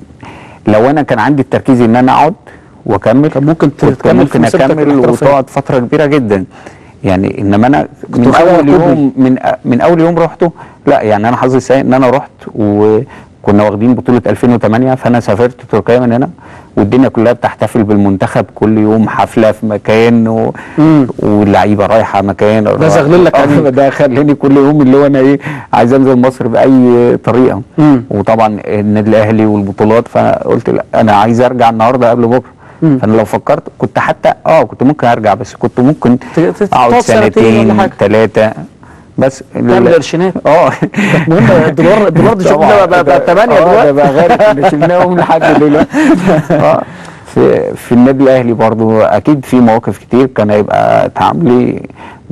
لو انا كان عندي التركيز ان انا اقعد واكمل كان ممكن كنت ممكن مسيرتك اكمل الاحترافية. وتقعد فتره كبيره جدا يعني انما انا من واخدها اول كوبري. يوم من من اول يوم رحته لا يعني انا حظي سيء ان انا رحت وكنا واخدين بطوله 2008 فانا سافرت تركيا من هنا والدنيا كلها بتحتفل بالمنتخب كل يوم حفله في مكان و... واللعيبه رايحه مكان ده زغلل لك آه، عينيك. ده خلاني كل يوم اللي هو انا ايه عايز انزل مصر باي طريقه مم. وطبعا النادي الاهلي والبطولات فقلت لا انا عايز ارجع النهارده قبل بكره مم. فانا لو فكرت كنت حتى اه كنت ممكن ارجع بس كنت ممكن اقعد تقعد سنتين ولا سنتين حاجة. ثلاثه بس تعمل ال- قرشينات اه كانت مهمه الدولار الدولار ده شوف طبعاً. ده بقى- بقى 8 آه، دلوقتي ده بقى غالي كنا شلناهم لحد دلوقتي اه في في النادي الاهلي برضو اكيد في مواقف كتير كان هيبقى تعاملي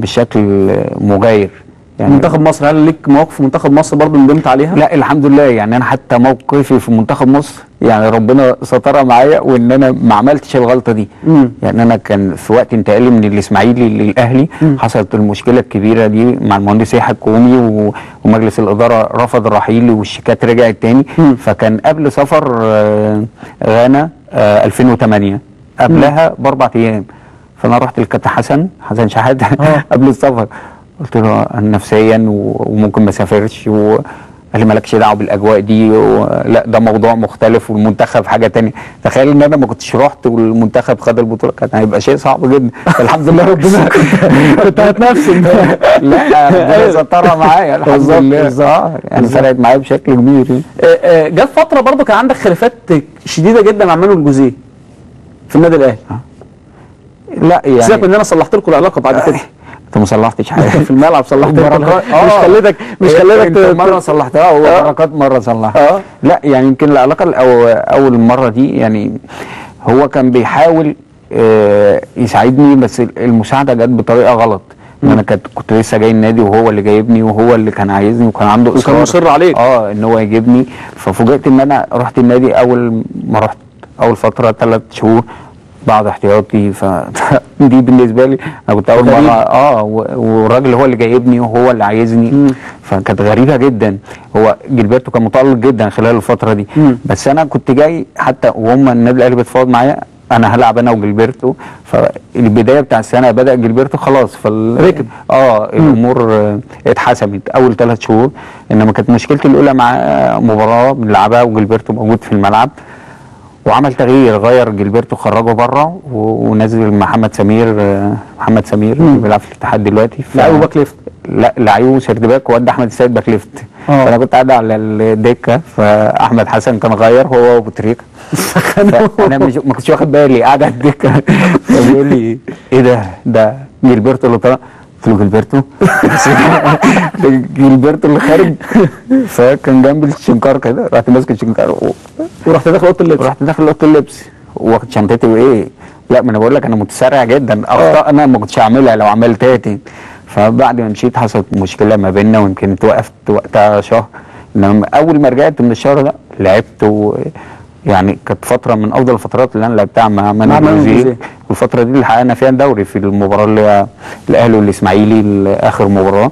بشكل مغاير يعني منتخب مصر هل ليك مواقف في منتخب مصر برضه ندمت عليها؟ لا الحمد لله يعني انا حتى موقفي في منتخب مصر يعني ربنا سترها معايا وان انا ما عملتش الغلطه دي مم. يعني انا كان في وقت انتقالي من الاسماعيلي للاهلي حصلت المشكله الكبيره دي مع المهندس يحيى الكومي و- ومجلس الاداره رفض الرحيل والشيكات رجعت تاني فكان قبل سفر آه، غانا آه، 2008 قبلها باربع ايام فانا رحت للكابتن حسن حسن شحاته قبل السفر قلت له انا نفسيا و- وممكن ما اسافرش و قال لي مالكش دعوه بالاجواء دي و... لا ده موضوع مختلف والمنتخب حاجه تانية تخيل ان انا ما كنتش رحت والمنتخب خد البطوله كان هيبقى شيء صعب جدا الحمد لله ربنا كنت هتنفسن لا ربنا سترها معايا الحمد بالظبط، لله بالظبط. اه يعني فرقت معايا بشكل كبير يعني. آه، آه، جت فتره برضه كان عندك خلافات شديده جدا مع مانويل جوزيه في النادي الاهلي لا يعني سيبك من ان انا صلحت لكم العلاقه بعد كده انت ما صلحتش حاجه في الملعب صلحت لكم بركات مش خليتك مش خليتك انت ت- مره صلحتها آه. وبركات مره صلحها لا يعني يمكن العلاقه الأو اول مره دي يعني هو كان بيحاول آه، يساعدني بس المساعده جت بطريقه غلط ان انا كنت كنت لسه جاي النادي وهو اللي جايبني وهو اللي كان عايزني وكان عنده وكان اصرار مصر عليك. اه ان هو يجيبني ففوجئت ان انا رحت النادي اول ما رحت اول فتره ثلاث شهور بعد احتياطي فدي بالنسبه لي انا كنت اول غريب. مره اه و- والراجل هو اللي جايبني وهو اللي عايزني فكانت غريبه جدا هو جilberto كان متالق جدا خلال الفتره دي مم. بس انا كنت جاي حتى وهم النادي الاهلي بيتفاوض معايا انا هلعب انا وجilberto فالبدايه بتاع السنه بدا جilberto خلاص فال ركب. اه الامور آه، اتحسمت اول ثلاث شهور انما كانت مشكلتي الاولى مع آه، مباراه بنلعبها وجilberto موجود في الملعب وعمل تغيير غير جilberto خرجه بره و- ونزل محمد سمير آه، محمد سمير اللي بيلعب في الاتحاد دلوقتي ف- لعيبه باك ليفت لا لعيبه سيرد باك وودى احمد السيد باك ليفت آه. فانا كنت قاعد على الدكه فاحمد حسن كان غير هو وابو تريكه انا مش ما كنتش واخد بالي قاعد على الدكه فبيقول لي ايه ده ده جilberto اللي طلع قلت له جilberto ده جilberto اللي خارج فكان جنب الشنكار كده رحت ماسك الشنكار و- ورحت داخل اوضه اللبس رحت داخل اوضه اللبس واخد شنطتي وايه لا ما انا بقول لك انا متسرع جدا اخطاء انا ما كنتش هعملها لو عملتها تاني فبعد ما مشيت حصلت مشكله ما بيننا ويمكن اتوقفت وقتها شهر انما اول ما رجعت من الشهر ده لعبت و يعني كانت فتره من افضل الفترات اللي انا لعبتها مع مع مانويل مانويل جوزيه جوزيه. والفتره دي اللي حققنا فيها الدوري في المباراه اللي هي الاهلي والاسماعيلي اخر مباراه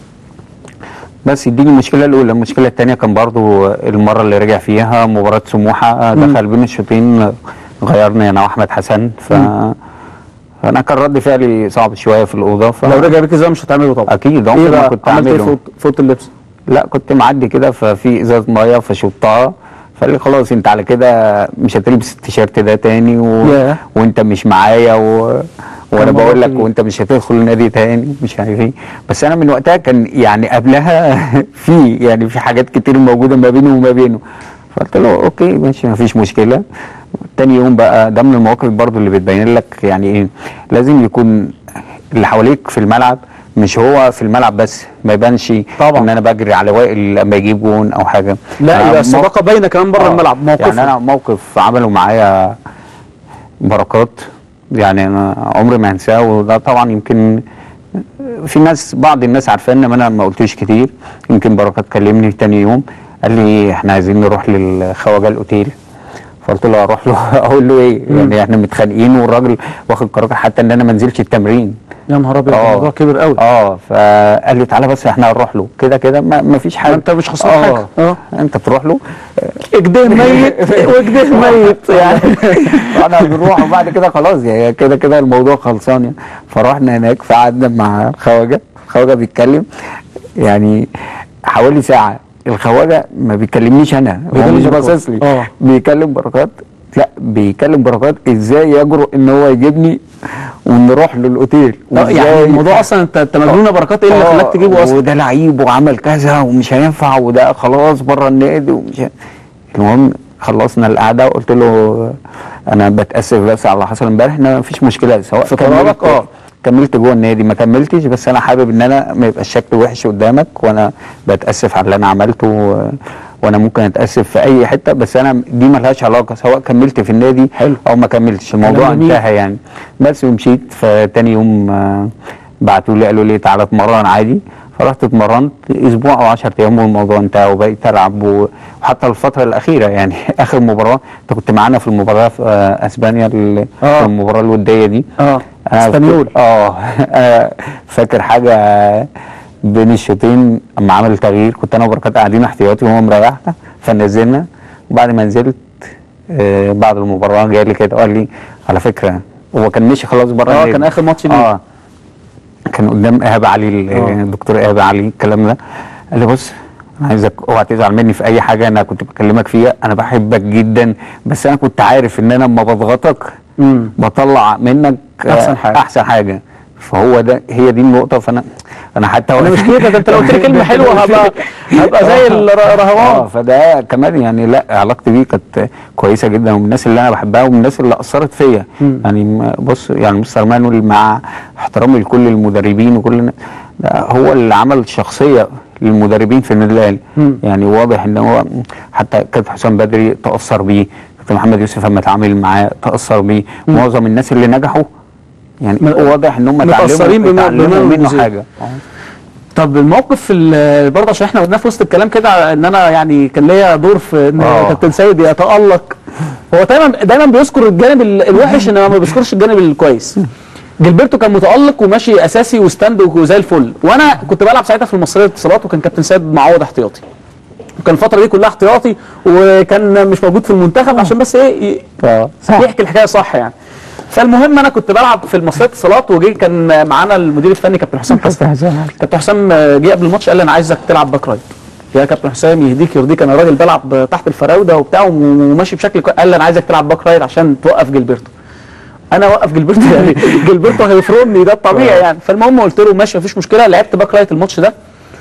بس دي المشكله الاولى المشكله الثانيه كان برضو المره اللي رجع فيها مباراه سموحه دخل بين الشوطين غيرني انا واحمد حسن ف انا كان رد فعلي صعب شويه في الاوضه ف... لو رجع بيك ازاي مش هتعمله طبعا اكيد ايه عمري ما بقى كنت عملت ايه في اعمله أوضة- في اوضه اللبس لا كنت معدي كده ففي ازازه ميه فشطها فقال لي خلاص انت على كده مش هتلبس التيشيرت ده تاني و... ياه. وانت مش معايا و... وانا كان بقول لك موقف- وانت مش هتدخل النادي تاني مش عارف ايه بس انا من وقتها كان يعني قبلها في يعني في حاجات كتير موجوده ما بينه وما بينه فقلت له اوكي ماشي ما فيش مشكله تاني يوم بقى ده من المواقف برضو اللي بتبين لك يعني ايه لازم يكون اللي حواليك في الملعب مش هو في الملعب بس ما يبانش طبعا ان انا بجري على وائل لما يجيب جون او حاجه لا أنا يبقى مو- الصداقه باينه كمان بره آه، الملعب موقف يعني انا موقف عمله معايا بركات يعني انا عمري ما هنساه وده طبعا يمكن في ناس بعض الناس عارفاه انما انا ما قلتوش كتير يمكن بركات كلمني تاني يوم قال لي احنا عايزين نروح للخواجه الاوتيل فقلت له اروح له اقول له ايه يعني احنا متخانقين والراجل واخد قرار حتى ان انا ما انزلش التمرين يا نهار ابيض الموضوع كبر قوي اه فقال لي تعالى بس احنا هنروح له كده كده ما, ما فيش حاجه انت مش خسران حاجه اه انت بتروح له اجده ميت واجده ميت يعني انا بنروح وبعد كده خلاص يعني كده كده الموضوع خلصان يعني فرحنا هناك فقعدنا مع الخواجه الخواجه بيتكلم يعني حوالي ساعه الخواجه ما بيكلمنيش انا هو بيكلم مش بركات. باصص لي اه. بيكلم بركات لا بيكلم بركات ازاي يجرؤ ان هو يجيبني ونروح له الاوتيل آه، يعني الموضوع اصلا انت انت مجنون يا بركات ايه اللي آه، خلاك تجيبه اصلا وده لعيب وعمل كذا ومش هينفع وده خلاص بره النادي ومش ه- المهم خلصنا القعده وقلت له انا بتاسف بس على اللي حصل امبارح ان مفيش مشكله سواء في قرارك، اه. كملت جوه النادي ما كملتش بس انا حابب ان انا ما يبقاش شكلي وحش قدامك وانا بتاسف على اللي انا عملته و- وانا ممكن اتاسف في اي حته بس انا دي ملهاش علاقه سواء كملت في النادي حلو. او ما كملتش الموضوع كلام جميل. انتهى يعني بس ومشيت فتاني يوم آه، بعتوا لي قالوا لي تعالى اتمرن عادي فرحت اتمرنت اسبوع او 10 ايام والموضوع انتهى وبقيت العب و- وحتى الفتره الاخيره يعني اخر مباراه انت كنت معانا في المباراه في آه، اسبانيا ال- آه. المباراه الوديه دي اه أنا اسبانيول. فت- اه انا فاكر حاجه بين الشوطين اما عمل تغيير كنت انا وبركات قاعدين احتياطي وهو مريحنا فنزلنا وبعد ما نزلت آه بعد المباراه جاي لي كده وقال لي على فكره هو كان مشي خلاص بره اه النادي. كان اخر ماتش ليه اه كان قدام ايهاب علي ال- آه. الدكتور ايهاب علي الكلام ده قال لي بص انا عايزك اوعى تزعل مني في اي حاجه انا كنت بكلمك فيها انا بحبك جدا بس انا كنت عارف ان انا لما بضغطك مم. بطلع منك آه، أحسن حاجة. احسن حاجه فهو ده هي دي النقطه فانا انا حتى انا مش كده ده انت لو قلت لي كلمه حلوه هبقى هبقى زي اه الرهوان فده كمان يعني لا علاقتي بيه كانت كويسه جدا ومن الناس اللي انا بحبها ومن الناس اللي اثرت فيا مم. يعني ما- بص يعني مستر مانويل مع احترامي لكل المدربين وكل الناس، ده هو اللي عمل شخصيه للمدربين في النادي الاهلي مم. يعني واضح ان هو حتى كابتن حسام بدري تاثر بيه كابتن محمد يوسف لما اتعامل معاه تاثر بيه معظم الناس اللي نجحوا يعني واضح ان هم متأثرين بما- اتعلموا بما منه يجزيه. حاجه طب الموقف ال- برضه عشان احنا قلنا في وسط الكلام كده ان انا يعني كان ليا دور في ان آه. كابتن سيد يتالق هو دايما دايما بيذكر الجانب ال- الوحش انما ما بيذكرش الجانب الكويس جilberto كان متالق وماشي اساسي وستاند وزي الفل وانا كنت بلعب ساعتها في المصريه للاتصالات وكان كابتن سيد معوض احتياطي وكان الفتره دي كلها احتياطي وكان مش موجود في المنتخب عشان بس ايه ي- يحكي الحكايه صح يعني فالمهم انا كنت بلعب في المصريه اتصالات وجي كان معانا المدير الفني كابتن حسام حسن كابتن حسام جه قبل الماتش قال لي انا عايزك تلعب باك رايت يا كابتن حسام يهديك يرضيك انا راجل بلعب تحت الفراوده وبتاع وماشي بشكل كويس قال لي انا عايزك تلعب باك رايت عشان توقف جilberto انا اوقف جilberto يعني جilberto هيفرمني ده الطبيعي يعني فالمهم قلت له ماشي مفيش مشكله لعبت باك رايت الماتش ده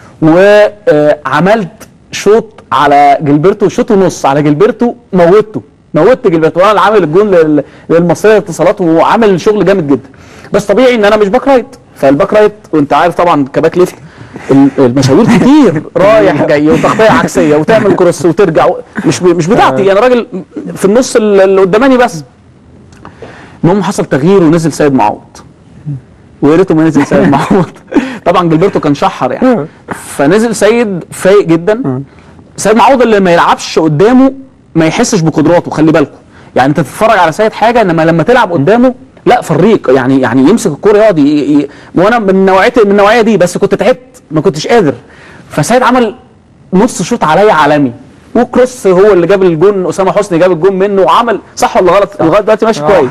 وعملت شوط على جilberto شوط ونص على جilberto موتته موتت جilberto وانا اللي عامل الجون لل- للمصريه للاتصالات وعامل شغل جامد جدا بس طبيعي ان انا مش باك رايت فالباك رايت وانت عارف طبعا كباك ليفت ال- المشاوير كتير رايح جاي وتغطيه عكسيه وتعمل كروس وترجع و- مش ب- مش بتاعتي انا راجل في النص ال- اللي قداماني بس المهم حصل تغيير ونزل سيد معوض ويا ريته ما نزل سيد معوض طبعا جilberto كان شحر يعني فنزل سيد فايق جدا سيد معوض اللي ما يلعبش قدامه ما يحسش بقدراته خلي بالكم يعني انت تتفرج على سيد حاجه انما لما تلعب قدامه لا فريق يعني يعني يمسك الكوره يقعد ي- ي- وانا من نوعيه من النوعيه دي بس كنت تعبت ما كنتش قادر فسيد عمل نص شوط عليا عالمي وكروس هو اللي جاب الجون اسامه حسني جاب الجون منه وعمل صح ولا غلط لغايه دلوقتي ماشي كويس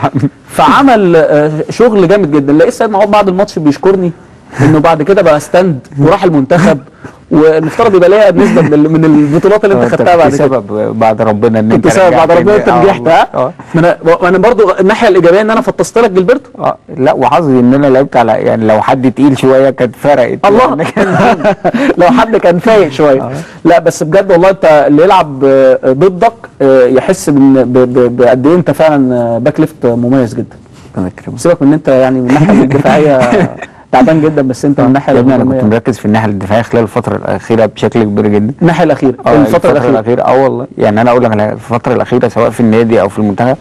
فعمل آه، شغل جامد جدا لقيت سيد معوض بعد الماتش بيشكرني انه بعد كده بقى ستاند وراح المنتخب والمفترض يبقى ليها بنسبه من ال- من البطولات اللي انت خدتها بعد كده سبب بعد ربنا ان كنت انت سبب بعد رجعتني. ربنا انت آه، نجحت ها آه. ما انا ما انا برضو الناحيه الايجابيه ان انا فطست لك جilberto اه لا وحظي ان انا لعبت على يعني لو حد تقيل شويه كانت فرقت الله لو حد كان فايق شويه لا بس بجد والله انت اللي يلعب آه، ضدك آه، يحس بإن- ب- ب- بقد ايه انت فعلا آه، باك ليفت مميز جدا سيبك من ان انت يعني من الناحيه الدفاعيه تعبان جدا بس انت من الناحيه يا ابني انا الهجوميه كنت مركز في الناحيه الدفاعيه خلال الفتره الاخيره بشكل كبير جدا الناحيه الاخيره اه الفتره الاخيره الاخيره اه والله يعني انا اقول لك على الفتره الاخيره سواء في النادي او في المنتخب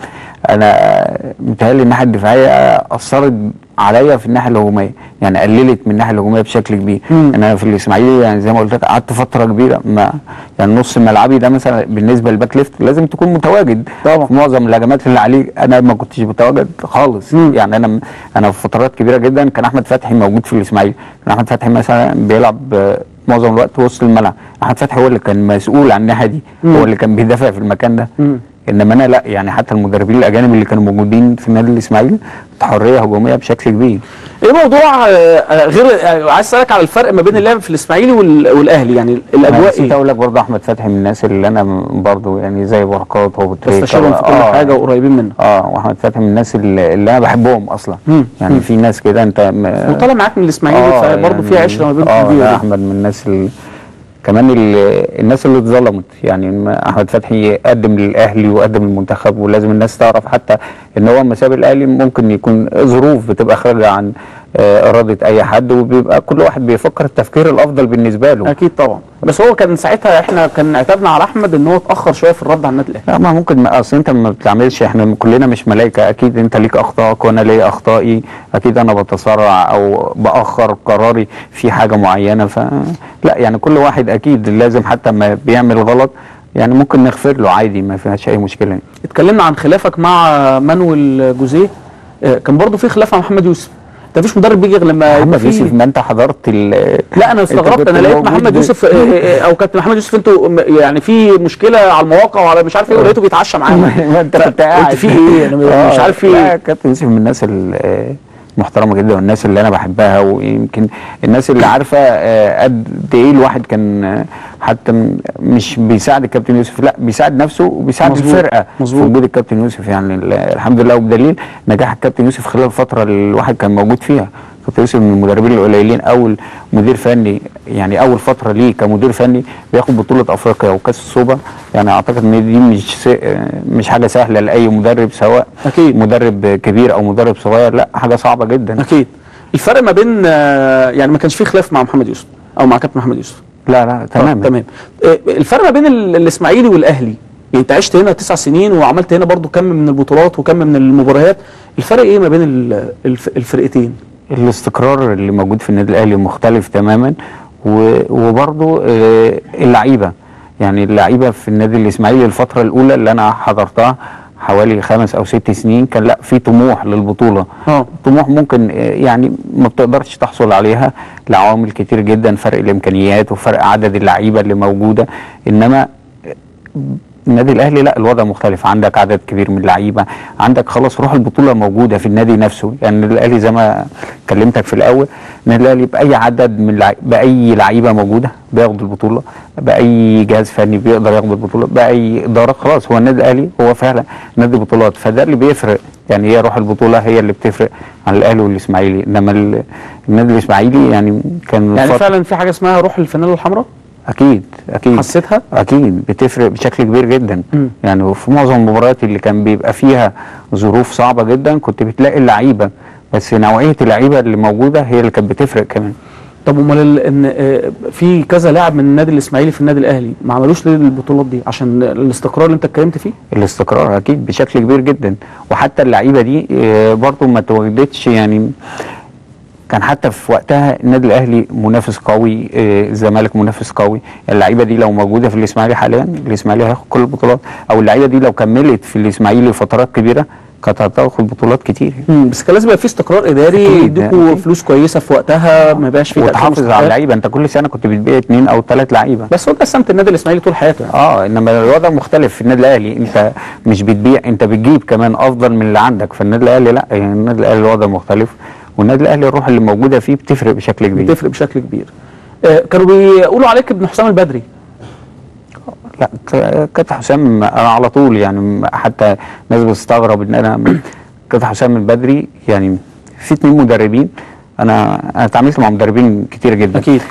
انا متهيألي الناحيه الدفاعيه اثرت عليا في الناحيه الهجوميه يعني قللت من الناحيه الهجوميه بشكل كبير مم. انا في الاسماعيلي يعني زي ما قلت لك قعدت فتره كبيره ما يعني نص ملعبي ده مثلا بالنسبه للباك ليفت لازم تكون متواجد طبعا في معظم الهجمات اللي عليك انا ما كنتش متواجد خالص مم. يعني انا انا في فترات كبيره جدا كان احمد فتحي موجود في الاسماعيلي كان احمد فتحي مثلا بيلعب آه، معظم الوقت وسط الملعب احمد فتحي هو اللي كان مسؤول عن الناحيه دي مم. هو اللي كان بيدافع في المكان ده مم. انما انا لا يعني حتى المدربين الاجانب اللي كانوا موجودين في النادي الاسماعيلي حريه هجوميه بشكل كبير ايه موضوع آه، آه، غير آه، عايز اسالك على الفرق ما بين اللعب في الاسماعيلي وال- والاهلي يعني انا الاجواء نسيت ايه اقول لك برضه احمد فتحي من الناس اللي انا م- برضه يعني زي بركات وابو تريكة تستشيرهم في كل آه. حاجه وقريبين منك اه واحمد فتحي من الناس اللي, اللي انا بحبهم اصلا مم. يعني مم. في ناس كده انت م- وطالع معاك من الاسماعيلي فبرضه في عشره ما بينكم اه كبيره لا جدا. احمد من الناس اللي كمان ال- الناس اللي اتظلمت يعني ما احمد فتحي قدم للاهلي وقدم للمنتخب ولازم الناس تعرف حتى ان هو لما ساب الاهلي ممكن يكون ظروف بتبقى خارجه عن آه، اراده اي حد وبيبقى كل واحد بيفكر التفكير الافضل بالنسبه له اكيد طبعا بس هو كان ساعتها احنا كان اعتبنا على احمد ان هو اتاخر شويه في الرد على النادي الاهلي لا ما ممكن ما اصل انت ما بتعملش احنا كلنا مش ملائكه اكيد انت ليك اخطائك وانا ليا اخطائي اكيد انا بتسرع او باخر قراري في حاجه معينه ف لا يعني كل واحد اكيد لازم حتى ما بيعمل غلط يعني ممكن نغفر له عادي ما فيهاش اي مشكله يعني. اتكلمنا عن خلافك مع مانويل جوزيه آه، كان برضه في خلاف مع محمد يوسف انت مفيش مدرب بيجي غير لما يبقى محمد في- يوسف ما انت حضرت ال لا انا انت استغربت كنت انا لقيت موجود محمد ب- يوسف آه، آه، او كابتن محمد يوسف انتوا م- يعني في مشكله على المواقع وعلى مش عارف ايه ولقيته بيتعشى معاهم ما انت كنت قاعد قلت في ايه انا آه، مش عارف في لا ايه كابتن يوسف من الناس ال- المحترمه جدا والناس اللي انا بحبها ويمكن الناس اللي عارفه آه، قد ايه الواحد كان آه، حتى م- مش بيساعد الكابتن يوسف لا بيساعد نفسه وبيساعد مظبوط، الفرقه مظبوط. في وجود الكابتن يوسف يعني ال- الحمد لله وبدليل نجاح الكابتن يوسف خلال الفتره اللي الواحد كان موجود فيها كابتن يوسف من المدربين القليلين اول مدير فني يعني اول فتره ليه كمدير فني بياخد بطوله افريقيا وكاس السوبر يعني اعتقد ان دي مش س- مش حاجه سهله لاي مدرب سواء اكيد مدرب كبير او مدرب صغير لا حاجه صعبه جدا اكيد الفرق ما بين آه، يعني ما كانش في خلاف مع محمد يوسف او مع كابتن محمد يوسف لا لا تمام تمام آه، الفرق ما بين ال- الاسماعيلي والاهلي يعني انت عشت هنا تسع سنين وعملت هنا برضو كم من البطولات وكم من المباريات الفرق ايه ما بين ال- الف- الفرقتين الاستقرار اللي موجود في النادي الاهلي مختلف تماما و- وبرضه آه، اللعيبه يعني اللعيبه في النادي الاسماعيلي الفتره الاولى اللي انا حضرتها حوالي خمس او ست سنين كان لا في طموح للبطوله اه طموح ممكن آه، يعني ما بتقدرش تحصل عليها لعوامل كتير جدا فرق الامكانيات وفرق عدد اللعيبه اللي موجوده انما النادي الاهلي لا الوضع مختلف عندك عدد كبير من اللعيبه عندك خلاص روح البطوله موجوده في النادي نفسه يعني النادي الاهلي زي ما كلمتك في الاول النادي الاهلي باي عدد من لع... باي لعيبه موجوده بياخد البطوله باي جهاز فني بيقدر ياخد البطوله باي اداره خلاص هو النادي الاهلي هو فعلا نادي بطولات فده اللي بيفرق يعني هي روح البطوله هي اللي بتفرق عن الاهلي والاسماعيلي انما ال- النادي الاسماعيلي يعني كان يعني فترة- فعلا في حاجه اسمها روح الفانيلا الحمراء اكيد اكيد حسيتها اكيد بتفرق بشكل كبير جدا مم. يعني في معظم المباريات اللي كان بيبقى فيها ظروف صعبه جدا كنت بتلاقي اللعيبه بس نوعيه اللعيبه اللي موجوده هي اللي كانت بتفرق كمان طب امال ال- ان آه، في كذا لاعب من النادي الاسماعيلي في النادي الاهلي ما عملوش ليه البطولات دي عشان الاستقرار اللي انت اتكلمت فيه الاستقرار اكيد بشكل كبير جدا وحتى اللعيبه دي آه، برضو ما تواجدتش يعني كان حتى في وقتها النادي الاهلي منافس قوي آه، الزمالك منافس قوي اللعيبه دي لو موجوده في الاسماعيلي حاليا الاسماعيلي هياخد كل البطولات او اللعيبه دي لو كملت في الاسماعيلي فترات كبيره كانت هتاخد بطولات كتير مم. بس كان لازم يبقى في استقرار اداري أكيد، يديكوا أكيد. فلوس كويسه في وقتها ما يبقاش في تأثير وتحافظ على مستحيل. اللعيبه انت كل سنه كنت بتبيع اثنين او ثلاث لعيبه بس هو ده سمت النادي الاسماعيلي طول حياته يعني. اه انما الوضع مختلف في النادي الاهلي انت مش بتبيع انت بتجيب كمان افضل من اللي عندك فالنادي الاهلي لا يعني النادي الاهلي الوضع مختلف والنادي الاهلي الروح اللي موجوده فيه بتفرق بشكل كبير بتفرق بشكل كبير آه كانوا بيقولوا عليك ابن حسام البدري لا ك- كابتن حسام انا على طول يعني حتى ناس بتستغرب ان انا كابتن حسام البدري يعني في اتنين مدربين انا انا اتعاملت مع مدربين كتير جدا اكيد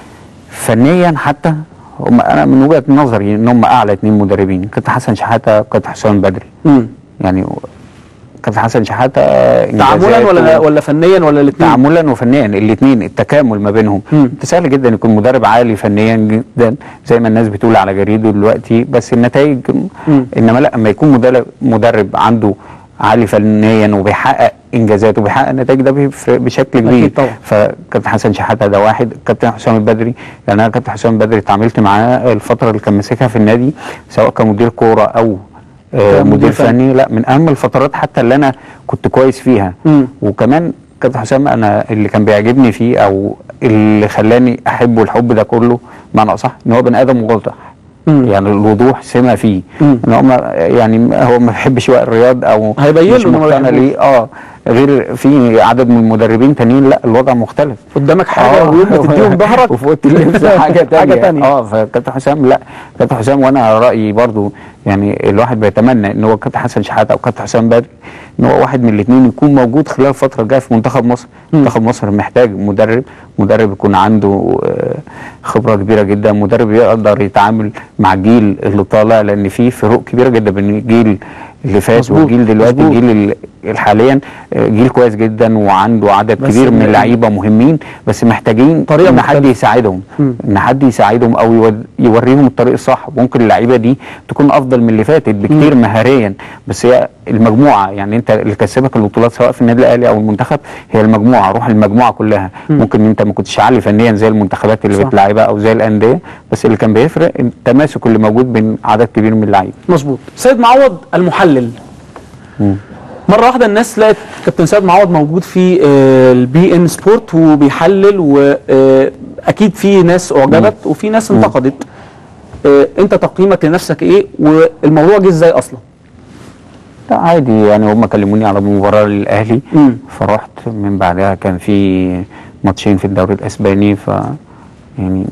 فنيا حتى هم انا من وجهه نظري ان هم اعلى اتنين مدربين كابتن حسن شحاته كابتن حسام البدري مم. يعني كابتن حسن شحاته تعاملا إنجازاته- ولا ولا فنيا ولا الاثنين تعاملا وفنيا الاثنين التكامل ما بينهم انت سهل جدا يكون مدرب عالي فنيا جدا زي ما الناس بتقول على جريده دلوقتي بس النتائج انما لا اما يكون مدرب مدرب عنده عالي فنيا وبيحقق انجازات وبيحقق نتائج ده بيفرق بشكل كبير أكيد طبعا. فكابتن حسن شحاته ده واحد كابتن حسام البدري يعني انا كابتن حسام البدري اتعاملت معاه الفتره اللي كان ماسكها في النادي سواء كمدير كوره او آه كمدير مدير فني. فني لا من اهم الفترات حتى اللي انا كنت كويس فيها مم. وكمان كابتن حسام انا اللي كان بيعجبني فيه او اللي خلاني احبه الحب ده كله معنى اصح ان هو بني ادم واضح يعني الوضوح سمه فيه ان هو ما يعني هو ما بيحبش وائل الرياض او هيبين مش له إنه ما مقتنع بيحبوش. ليه اه غير في عدد من المدربين تانيين لا الوضع مختلف قدامك حاجه ويوم ما تديهم ظهرك وفي اوضه اللبس حاجه تانية حاجة تانية. اه فكابتن حسام لا كابتن حسام وانا رايي برضو يعني الواحد بيتمنى ان هو كابتن حسن شحاته او كابتن حسام بدري ان هو واحد من الاثنين يكون موجود خلال الفتره الجايه في منتخب مصر منتخب مصر محتاج مدرب مدرب يكون عنده آه، خبره كبيره جدا مدرب يقدر يتعامل مع الجيل اللي طالع لان في فروق كبيره جدا بين الجيل اللي فات مظبوط، والجيل دلوقتي مظبوط. الجيل ال- الحاليا آه، جيل كويس جدا وعنده عدد بس كبير من ال- اللعيبه مهمين بس محتاجين طريقة ان حد مختلفة. يساعدهم مم. ان حد يساعدهم او يود- يوريهم الطريق الصح ممكن اللعيبه دي تكون افضل من اللي فاتت بكتير مهاريا بس هي المجموعه يعني انت اللي كسبك البطولات سواء في النادي الاهلي او المنتخب هي المجموعه روح المجموعه كلها مم. ممكن انت ما كنتش عالي فنيا زي المنتخبات اللي صح. بتلعبها او زي الانديه بس اللي كان بيفرق التماسك اللي موجود بين عدد كبير من اللعيبه مظبوط سيد معوض المحلل مم. مره واحده الناس لقت كابتن سيد معوض موجود في آه، البي ان سبورت وبيحلل واكيد في ناس اعجبت وفي ناس انتقدت آه، انت تقييمك لنفسك ايه والموضوع جه ازاي اصلا لا عادي يعني هم كلموني على مباراة للأهلي مم. فرحت من بعدها كان في ماتشين في الدوري الأسباني ف يعني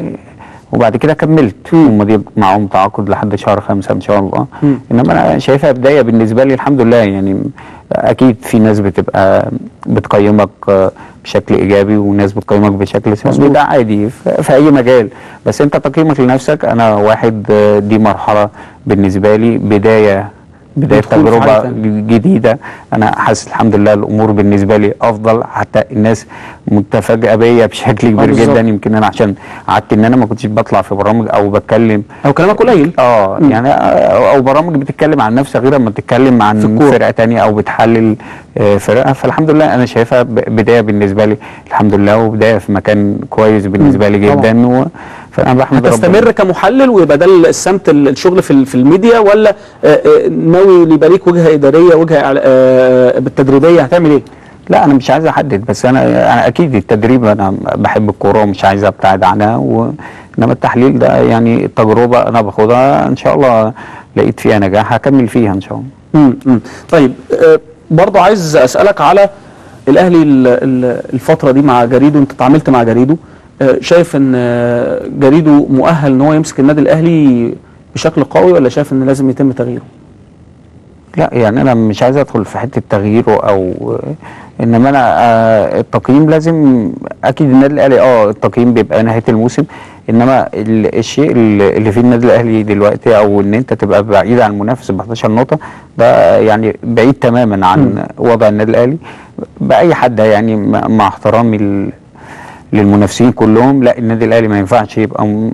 وبعد كده كملت هم دي معاهم تعاقد لحد شهر خمسة إن شاء الله مم. إنما أنا شايفها بداية بالنسبة لي الحمد لله يعني أكيد في ناس بتبقى بتقيمك آه، بشكل إيجابي وناس بتقيمك بشكل سلبي مظبوط. ده عادي في في أي مجال بس أنت تقييمك لنفسك أنا واحد آه، دي مرحلة بالنسبة لي بداية بدايه ندخل في حاجة تجربه تانية. جديده انا حاسس الحمد لله الامور بالنسبه لي افضل حتى الناس متفاجئه بيا بشكل كبير بالظبط. جدا يمكن انا عشان قعدت ان انا ما كنتش بطلع في برامج او بتكلم او كلامك قليل اه مم. يعني او أو برامج بتتكلم عن نفسها غير لما تتكلم عن الكورة. فرقه تانية او بتحلل آه، فرقه فالحمد لله انا شايفها ب- بدايه بالنسبه لي الحمد لله وبدايه في مكان كويس بالنسبه لي طبعا. جدا و... فانا بحمد ربنا هتستمر كمحلل ويبقى ده السمت ال- الشغل في ال- في الميديا ولا آه، آه، ناوي يبقى ليك وجهه اداريه وجهه إعلا- آه، بالتدريبيه هتعمل ايه؟ لا انا مش عايز احدد بس انا انا اكيد التدريب انا بحب الكوره ومش عايز ابتعد عنها و... انما التحليل ده يعني تجربه انا باخدها ان شاء الله لقيت فيها نجاح هكمل فيها ان شاء الله مم. مم. طيب آه، برضو عايز اسالك على الاهلي ال- ال- الفتره دي مع جريدو انت اتعاملت مع جريدو آه، شايف ان آه، جريدو مؤهل ان هو يمسك النادي الاهلي بشكل قوي ولا شايف ان لازم يتم تغييره؟ لا يعني انا مش عايز ادخل في حته تغييره او انما انا آه، التقييم لازم اكيد النادي الاهلي اه التقييم بيبقى نهايه الموسم انما ال- الشيء اللي اللي في النادي الاهلي دلوقتي او ان انت تبقى بعيد عن المنافس ب 11 نقطه ده يعني بعيد تماما عن وضع النادي الاهلي باي حد يعني مع مع احترامي ل- للمنافسين كلهم لا النادي الاهلي ما ينفعش يبقى م-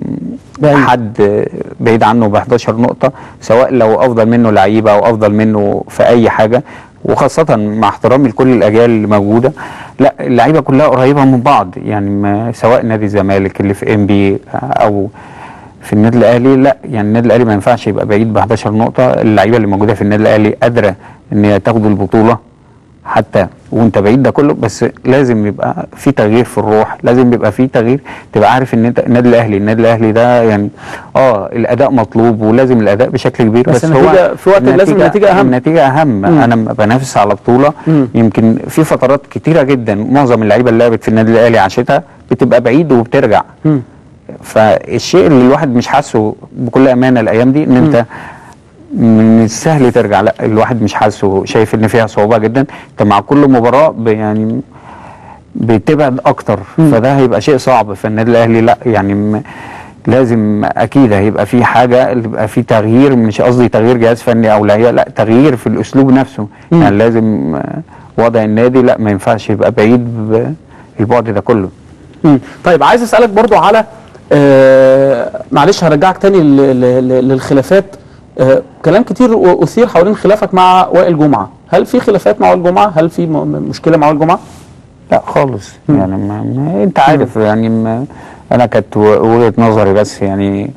حد بعيد عنه ب 11 نقطه سواء لو افضل منه لعيبه او افضل منه في اي حاجه وخاصة مع احترامي لكل الأجيال اللي موجودة لا اللعيبة كلها قريبة من بعض يعني ما سواء نادي الزمالك اللي في ام بي أو في النادي الاهلي لا يعني النادي الاهلي ما ينفعش يبقى بعيد ب 11 نقطه اللعيبه اللي موجوده في النادي الاهلي قادره ان هي تاخد البطوله حتى وانت بعيد ده كله بس لازم يبقى في تغيير في الروح لازم يبقى في تغيير تبقى عارف ان انت النادي الاهلي النادي الاهلي ده يعني اه الاداء مطلوب ولازم الاداء بشكل كبير بس بس, النتيجة هو في وقت لازم النتيجة أهم. النتيجه اهم مم. انا لما بنافس على بطوله مم. يمكن في فترات كتيره جدا معظم اللعيبه اللي لعبت في النادي الاهلي عاشتها بتبقى بعيد وبترجع مم. فالشيء اللي الواحد مش حاسه بكل امانه الايام دي ان انت من السهل ترجع لا الواحد مش حاسه شايف ان فيها صعوبه جدا انت مع كل مباراه ب- يعني بتبعد اكتر فده هيبقى شيء صعب في النادي الاهلي لا يعني م- لازم اكيد هيبقى في حاجه يبقى في تغيير مش قصدي تغيير جهاز فني او لعيبه لا تغيير في الاسلوب نفسه مم. يعني لازم آه، وضع النادي لا ما ينفعش يبقى بعيد ب- البعد ده كله مم. طيب عايز اسالك برضو على آه معلش هرجعك تاني ل- ل- ل- للخلافات آه كلام كتير و- اثير حوالين خلافك مع وائل جمعه هل في خلافات مع وائل جمعه هل في م- م- مشكله مع وائل جمعه لا خالص يعني ما ما انت عارف يعني ما انا كانت و- وجهه نظري بس يعني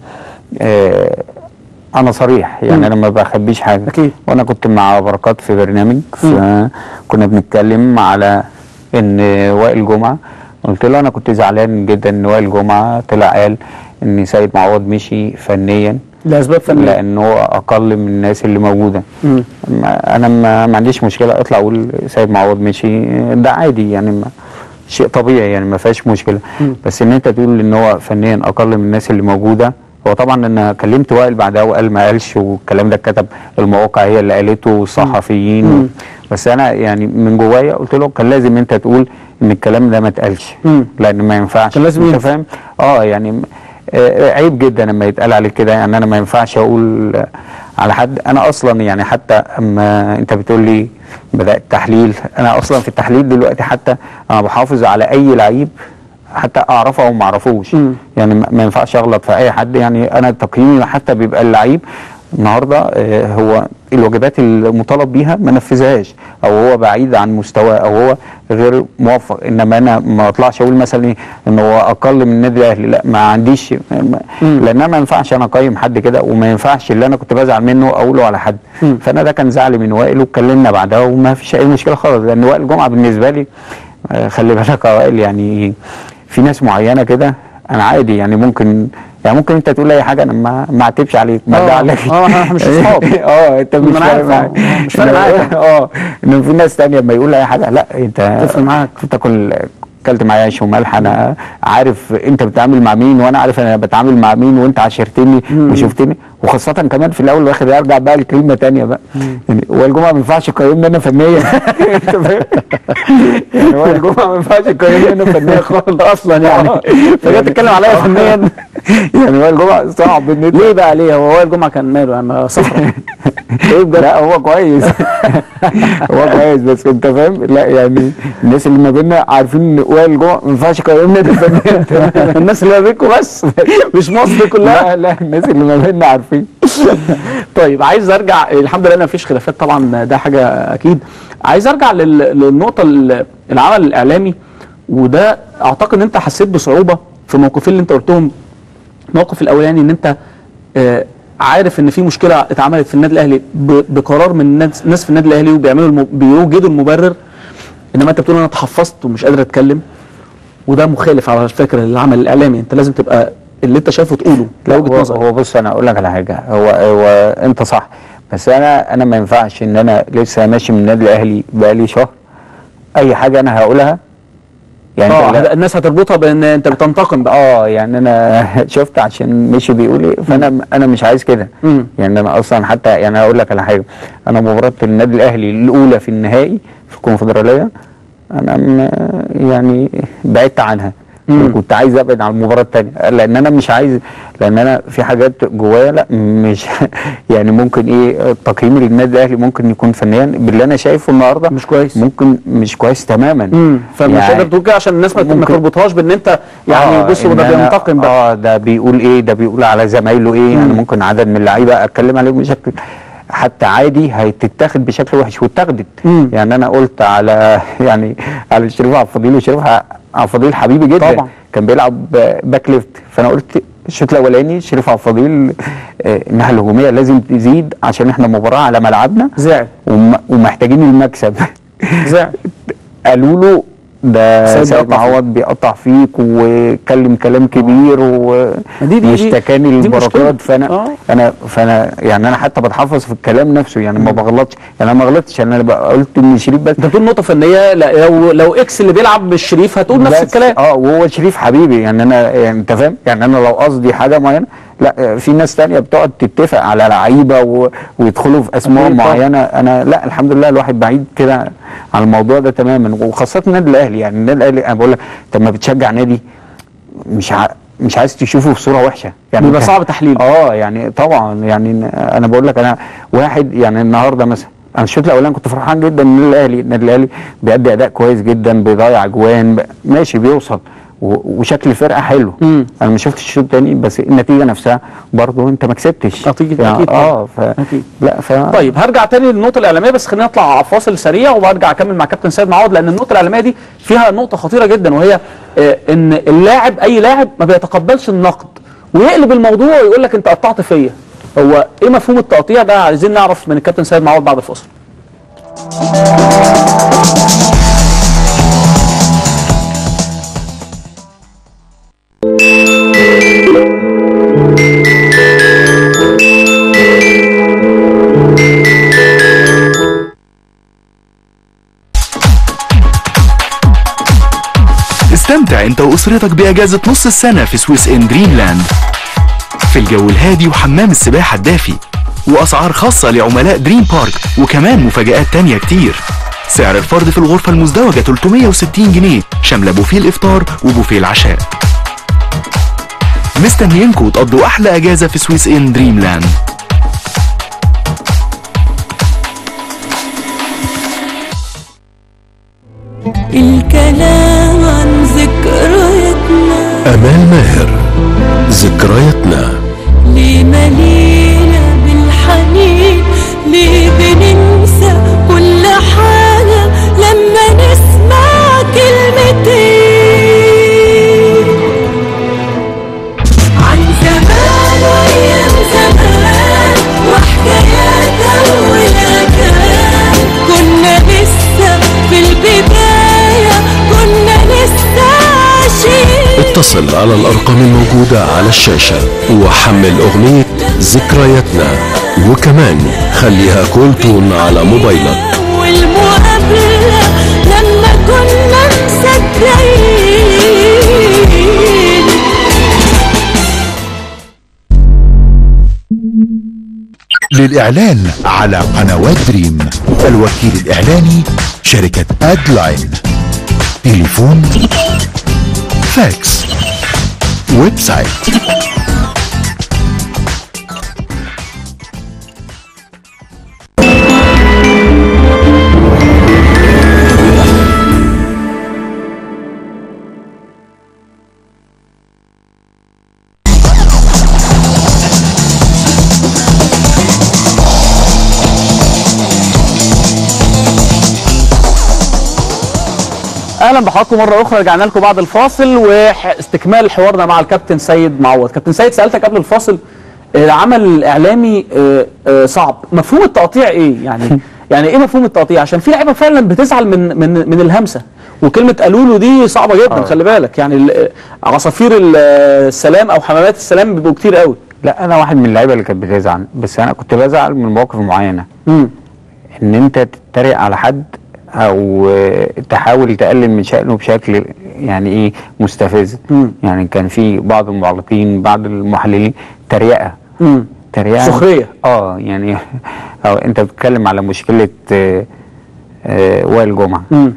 آه انا صريح يعني مم. انا ما بخبيش حاجه أكيد. وانا كنت مع بركات في برنامج فكنا بنتكلم على ان وائل جمعه قلت له انا كنت زعلان جدا ان وائل جمعه طلع قال ان سيد معوض مشي فنيا لاسباب فنيه لان هو اقل من الناس اللي موجوده مم. ما- انا ما, ما عنديش مشكله اطلع اقول سيد معوض مشي ده عادي يعني ما شيء طبيعي يعني ما فيهاش مشكله مم. بس ان انت تقول ان هو فنيا اقل من الناس اللي موجوده هو طبعا انا كلمت وائل بعدها وقال ما قالش والكلام ده اتكتب المواقع هي اللي قالته والصحفيين مم. بس انا يعني من جوايا قلت له كان لازم انت تقول ان الكلام ده ما اتقالش مم. لان ما ينفعش كان لازم انت ينفع. فاهم اه يعني آه، عيب جدا لما يتقال عليك كده يعني انا ما ينفعش اقول آه، على حد انا اصلا يعني حتى اما انت بتقول لي بدات تحليل انا اصلا في التحليل دلوقتي حتى انا بحافظ على اي لعيب حتى اعرفه او ما اعرفوش مم. يعني ما ما ينفعش اغلط في اي حد يعني انا تقييمي حتى بيبقى اللعيب النهارده آه، هو الواجبات المطالب بيها ما نفذهاش او هو بعيد عن مستواه او هو غير موفق انما انا ما اطلعش اقول مثلا ايه ان هو اقل من النادي الاهلي لا ما عنديش ما- لان انا ما ينفعش انا اقيم حد كده وما ينفعش اللي انا كنت بزعل منه اقوله على حد مم. فانا ده كان زعلي من وائل واتكلمنا بعدها وما فيش اي مشكله خالص لان وائل جمعه بالنسبه لي آه، خلي بالك يا وائل يعني في ناس معينه كده انا عادي يعني ممكن يعني ممكن انت تقول اي حاجه انا ما ما اعتبش عليك ما آه، ازعلكش آه، إحنا مش أصحاب. اه انت مش أنا فارق عارف، معاك آه، مش فارق معاك. اه ان في ناس تانية لما يقول اي حاجه لا انت تفرق معاك. تاكل اكلت معايا عيش وملح انا عارف انت بتتعامل مع مين وانا عارف انا بتعامل مع مين وانت عاشرتني وشفتني وخاصه كمان في الاول والاخر ارجع بقى لكلمه تانية بقى يعني هو الجمعه ما ينفعش يقيمني انا فنيا انت فاهم يعني هو الجمعه ما ينفعش يقيمني انا فنيا خالص اصلا يعني فجأة تتكلم عليا فنيا يعني هو الجمعه صعب ان انت ليه بقى ليه هو وائل جمعه كان ماله يعني صحرا ايه بجد لا هو كويس هو كويس بس انت فاهم لا يعني الناس اللي ما بيننا عارفين ان وائل جمعه ما ينفعش يقيمنا ده فنان الناس اللي ما بينكم بس مش مصر كلها لا لا الناس اللي ما بيننا عارفين طيب عايز ارجع الحمد لله ما فيش خلافات طبعا ده حاجه اكيد عايز ارجع لل- للنقطه ال- العمل الاعلامي وده اعتقد ان انت حسيت بصعوبه في الموقفين اللي انت قلتهم الموقف الاولاني ان انت آه، عارف ان في مشكله اتعملت في النادي الاهلي ب- بقرار من الناس ناس في النادي الاهلي وبيعملوا الم- بيوجدوا المبرر انما انت بتقول انا اتحفظت ومش قادر اتكلم وده مخالف على فكره للعمل الاعلامي انت لازم تبقى اللي انت شايفه تقوله لا ده وجهه هو, نظرك هو بص انا اقول لك على حاجه هو هو انت صح بس انا انا ما ينفعش ان انا لسه ماشي من النادي الاهلي بقالي شهر اي حاجه انا هقولها يعني اه أنت لا- الناس هتربطها بان انت بتنتقم بقى اه يعني انا شفت عشان مشي بيقول ايه فانا انا مش عايز كده مم. يعني انا اصلا حتى يعني اقول لك على حاجه انا مباراه النادي الاهلي الاولى في النهائي في الكونفدراليه انا م- يعني بعدت عنها مم. كنت عايز ابعد عن المباراه الثانيه لان انا مش عايز لان انا في حاجات جوايا لا مش يعني ممكن ايه تقييمي للنادي الاهلي ممكن يكون فنيا باللي انا شايفه النهارده مش كويس ممكن مش كويس تماما امم فمش قادر تقول كده عشان الناس ما ما ممكن- تربطهاش بان انت يعني آه، بصوا ده إن أنا- بينتقم بقى اه ده بيقول ايه ده بيقول على زمايله ايه يعني ممكن عدد من اللعيبه اتكلم عليهم بشكل حتى عادي هتتاخد بشكل وحش واتاخدت مم. يعني انا قلت على يعني على شريف عبد الفضيل وشريف عبد الفضيل حبيبي جدا طبعا. كان بيلعب باك ليفت فانا قلت الشوط الاولاني شريف عبد الفضيل آه، الناحيه الهجوميه لازم تزيد عشان احنا مباراه على ملعبنا زعل وم- ومحتاجين المكسب زعل قالوا له ده سيد سيد بيقطع معوض بيقطع فيك وكلم كلام كبير دي- دي- واشتكاني دي مشكلة. البركات فانا آه. انا فانا يعني انا حتى بتحفظ في الكلام نفسه يعني ما بغلطش يعني انا ما غلطتش انا بقى قلت ان شريف بس انت بتقول نقطه فنيه لا لو لو اكس اللي بيلعب بالشريف هتقول نفس بس- الكلام اه وهو شريف حبيبي يعني انا يعني انت فاهم يعني انا لو قصدي حاجه معينه لا في ناس تانية بتقعد تتفق على لعيبه و... ويدخلوا في اسماء أكيد طبعا. معينه انا لا الحمد لله الواحد بعيد كده عن الموضوع ده تماما وخاصه النادي الاهلي يعني النادي الاهلي انا بقول لك انت لما بتشجع نادي مش ع... مش عايز تشوفه في صوره وحشه يعني بيبقى أنت- صعب تحليله. اه يعني طبعا يعني انا بقول لك انا واحد يعني النهارده مثلا انا الشوط الاولاني كنت فرحان جدا ان الاهلي النادي الاهلي بيأدي اداء كويس جدا بيضيع اجوان ب- ماشي بيوصل و- وشكل الفرقه حلو مم. انا ما شفتش الشوط الثاني بس النتيجه نفسها برضه انت ما كسبتش أكيد- يعني أكيد اه ف... أكيد. لا ف... طيب هرجع تاني للنقطة الإعلامية بس خلينا نطلع فاصل سريع وبرجع أكمل مع كابتن سيد معوض لأن النقطة الإعلامية دي فيها نقطة خطيرة جدا وهي آه، إن اللاعب أي لاعب ما بيتقبلش النقد ويقلب الموضوع ويقول لك أنت قطعت فيا هو إيه مفهوم التقطيع ده عايزين نعرف من الكابتن سيد معوض بعد الفاصل استمتع انت واسرتك باجازة نص السنة في سويس ان دريملاند في الجو الهادي وحمام السباحة الدافي واسعار خاصة لعملاء دريم بارك وكمان مفاجآت تانية كتير سعر الفرد في الغرفة المزدوجة 360 جنيه شاملة بوفيه الافطار وبوفيه العشاء مستنيينكم تقضوا احلى اجازة في سويس ان دريملاند الكلام عن ذكرياتنا أمال ماهر ذكرياتنا ليه ملينا بالحنين ليه بننسى كل حاجة لما نسمع كلمتين عن زمان وأيام زمان وحكايات أول كان كنا لسه في البداية كنا لسه عايشين اتصل على الأرقام الموجودة على الشاشة وحمل أغنية ذكرياتنا وكمان خليها كول تون على موبايلك والمقابلة لما كنا مصدقين للإعلان على قنوات دريم الوكيل الإعلاني شركة أدلاين تليفون فاكس ويب سايت اهلا بحضراتكم مره اخرى رجعنا لكم بعد الفاصل واستكمال حوارنا مع الكابتن سيد معوض كابتن سيد سالتك قبل الفاصل آه، العمل الاعلامي آه، آه، صعب مفهوم التقطيع ايه يعني يعني ايه مفهوم التقطيع عشان في لعيبه فعلا بتزعل من من من الهمسه وكلمه قالوا له دي صعبه جدا آه. خلي بالك يعني ال- عصافير ال- السلام او حمامات السلام بيبقوا كتير قوي لا انا واحد من اللعيبه اللي كانت بتزعل بس انا كنت بزعل من مواقف معينه امم ان انت تتريق على حد او آه، تحاول تقلل من شأنه بشكل يعني ايه مستفز مم. يعني كان في بعض المعلقين بعض المحللين تريقه امم تريقه سخرية. اه يعني أو انت بتتكلم على مشكله آه، آه، وائل جمعه امم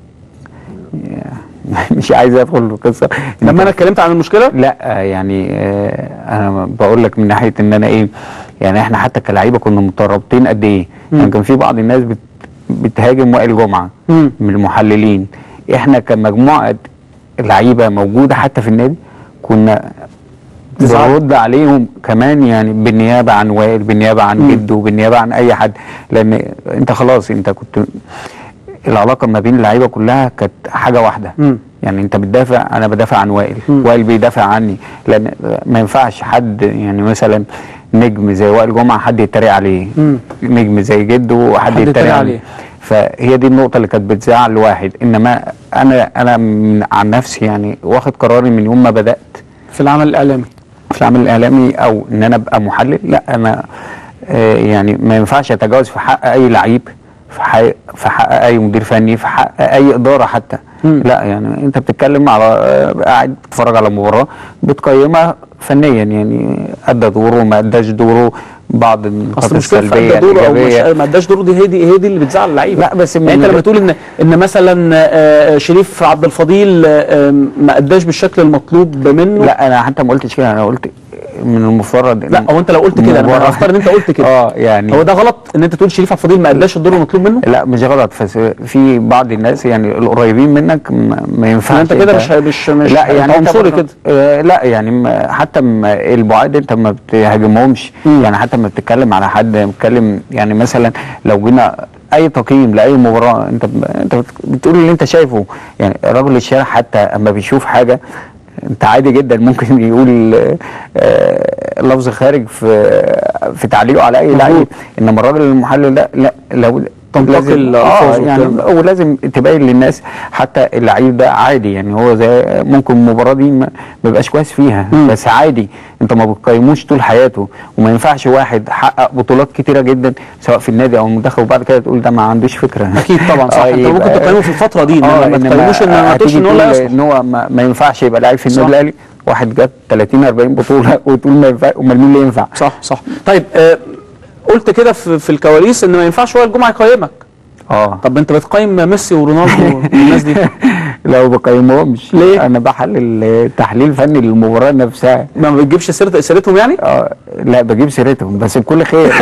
مش عايز ادخل في القصه لما انا اتكلمت عن المشكله لا يعني آه، انا بقول لك من ناحيه ان انا ايه يعني احنا حتى كلعيبه كنا مترابطين قد ايه يعني كان في بعض الناس بت بتهاجم وائل جمعه مم. من المحللين احنا كمجموعه لعيبه موجوده حتى في النادي كنا تزعل. بنرد عليهم كمان يعني بالنيابه عن وائل بالنيابه عن مم. جده بالنيابه عن اي حد لان انت خلاص انت كنت العلاقه ما بين اللعيبه كلها كانت حاجه واحده مم. يعني انت بتدافع انا بدافع عن وائل وائل بيدافع عني لان ما ينفعش حد يعني مثلا نجم زي وائل جمعه حد يتريق عليه مم. نجم زي جده حد, حد يتريق يتريق عليه. عليه فهي دي النقطه اللي كانت بتزعل الواحد انما انا انا من عن نفسي يعني واخد قراري من يوم ما بدات في العمل الاعلامي في العمل الاعلامي او ان انا ابقى محلل لا انا آه يعني ما ينفعش اتجاوز في حق اي لعيب في حق في حق اي مدير فني في حق اي اداره حتى لا يعني انت بتتكلم على آه، قاعد تتفرج على مباراه بتقيمها فنيا يعني ادى دوره ما اداش دوره بعض النقاط اصل مش كده السلبيه ادى دوره او مش الإيجابية. ما اداش دوره دي هي دي هي دي اللي بتزعل اللعيبه لا بس يعني انت من- لما تقول ان ان مثلا آه، شريف عبد الفضيل آه، ما اداش بالشكل المطلوب منه لا انا حتى ما قلتش كده انا قلت من المفترض لا هو انت لو قلت كده انا هفترض ان انت قلت كده اه يعني هو ده غلط ان انت تقول شريف عبد الفضيل ما اداش الدور المطلوب منه لا مش غلط بس في بعض الناس يعني القريبين منك ما, ما ينفعش انت كده مش مش مش لا يعني انت انت عنصري برضه- كده آه لا يعني ما- حتى ما البعاد انت ما بتهاجمهمش يعني حتى ما بتتكلم على حد بتتكلم يعني مثلا لو جينا اي تقييم لاي مباراه انت ب- انت بت- بتقول اللي انت شايفه يعني رجل الشارع حتى اما بيشوف حاجه انت عادي جدا ممكن يقول آه، لفظ خارج في في تعليقه على اي لعيب انما الراجل المحلل ده لا لو تنتقي لازم- الألفاظ اه يعني والكلام ولازم تبين للناس حتى اللعيب ده عادي يعني هو زي ممكن المباراه دي ما ما يبقاش كويس فيها بس عادي انت ما بتقيموش طول حياته وما ينفعش واحد حقق بطولات كتيره جدا سواء في النادي او المنتخب وبعد كده تقول ده ما عندوش فكره اكيد طبعا صح انت ممكن يبقى- تقيمه في الفتره دي انما ما إنما تقيموش ان ما تقولش هتيجي ان هو لا تقول يصلح ان هو ما, ما ينفعش يبقى لعيب في صح. النادي الاهلي واحد جاب 30 40 بطوله وتقول ما ينفع امال مين اللي ينفع صح صح طيب آه قلت كده في, في الكواليس ان ما ينفعش هو الجمعه يقيمك اه طب انت بتقيم ميسي ورونالدو والناس دي لو بقيمهمش ليه؟ انا بحلل تحليل فني للمباراه نفسها ما بتجيبش سيرة سيرتهم يعني؟ اه لا بجيب سيرتهم بس بكل خير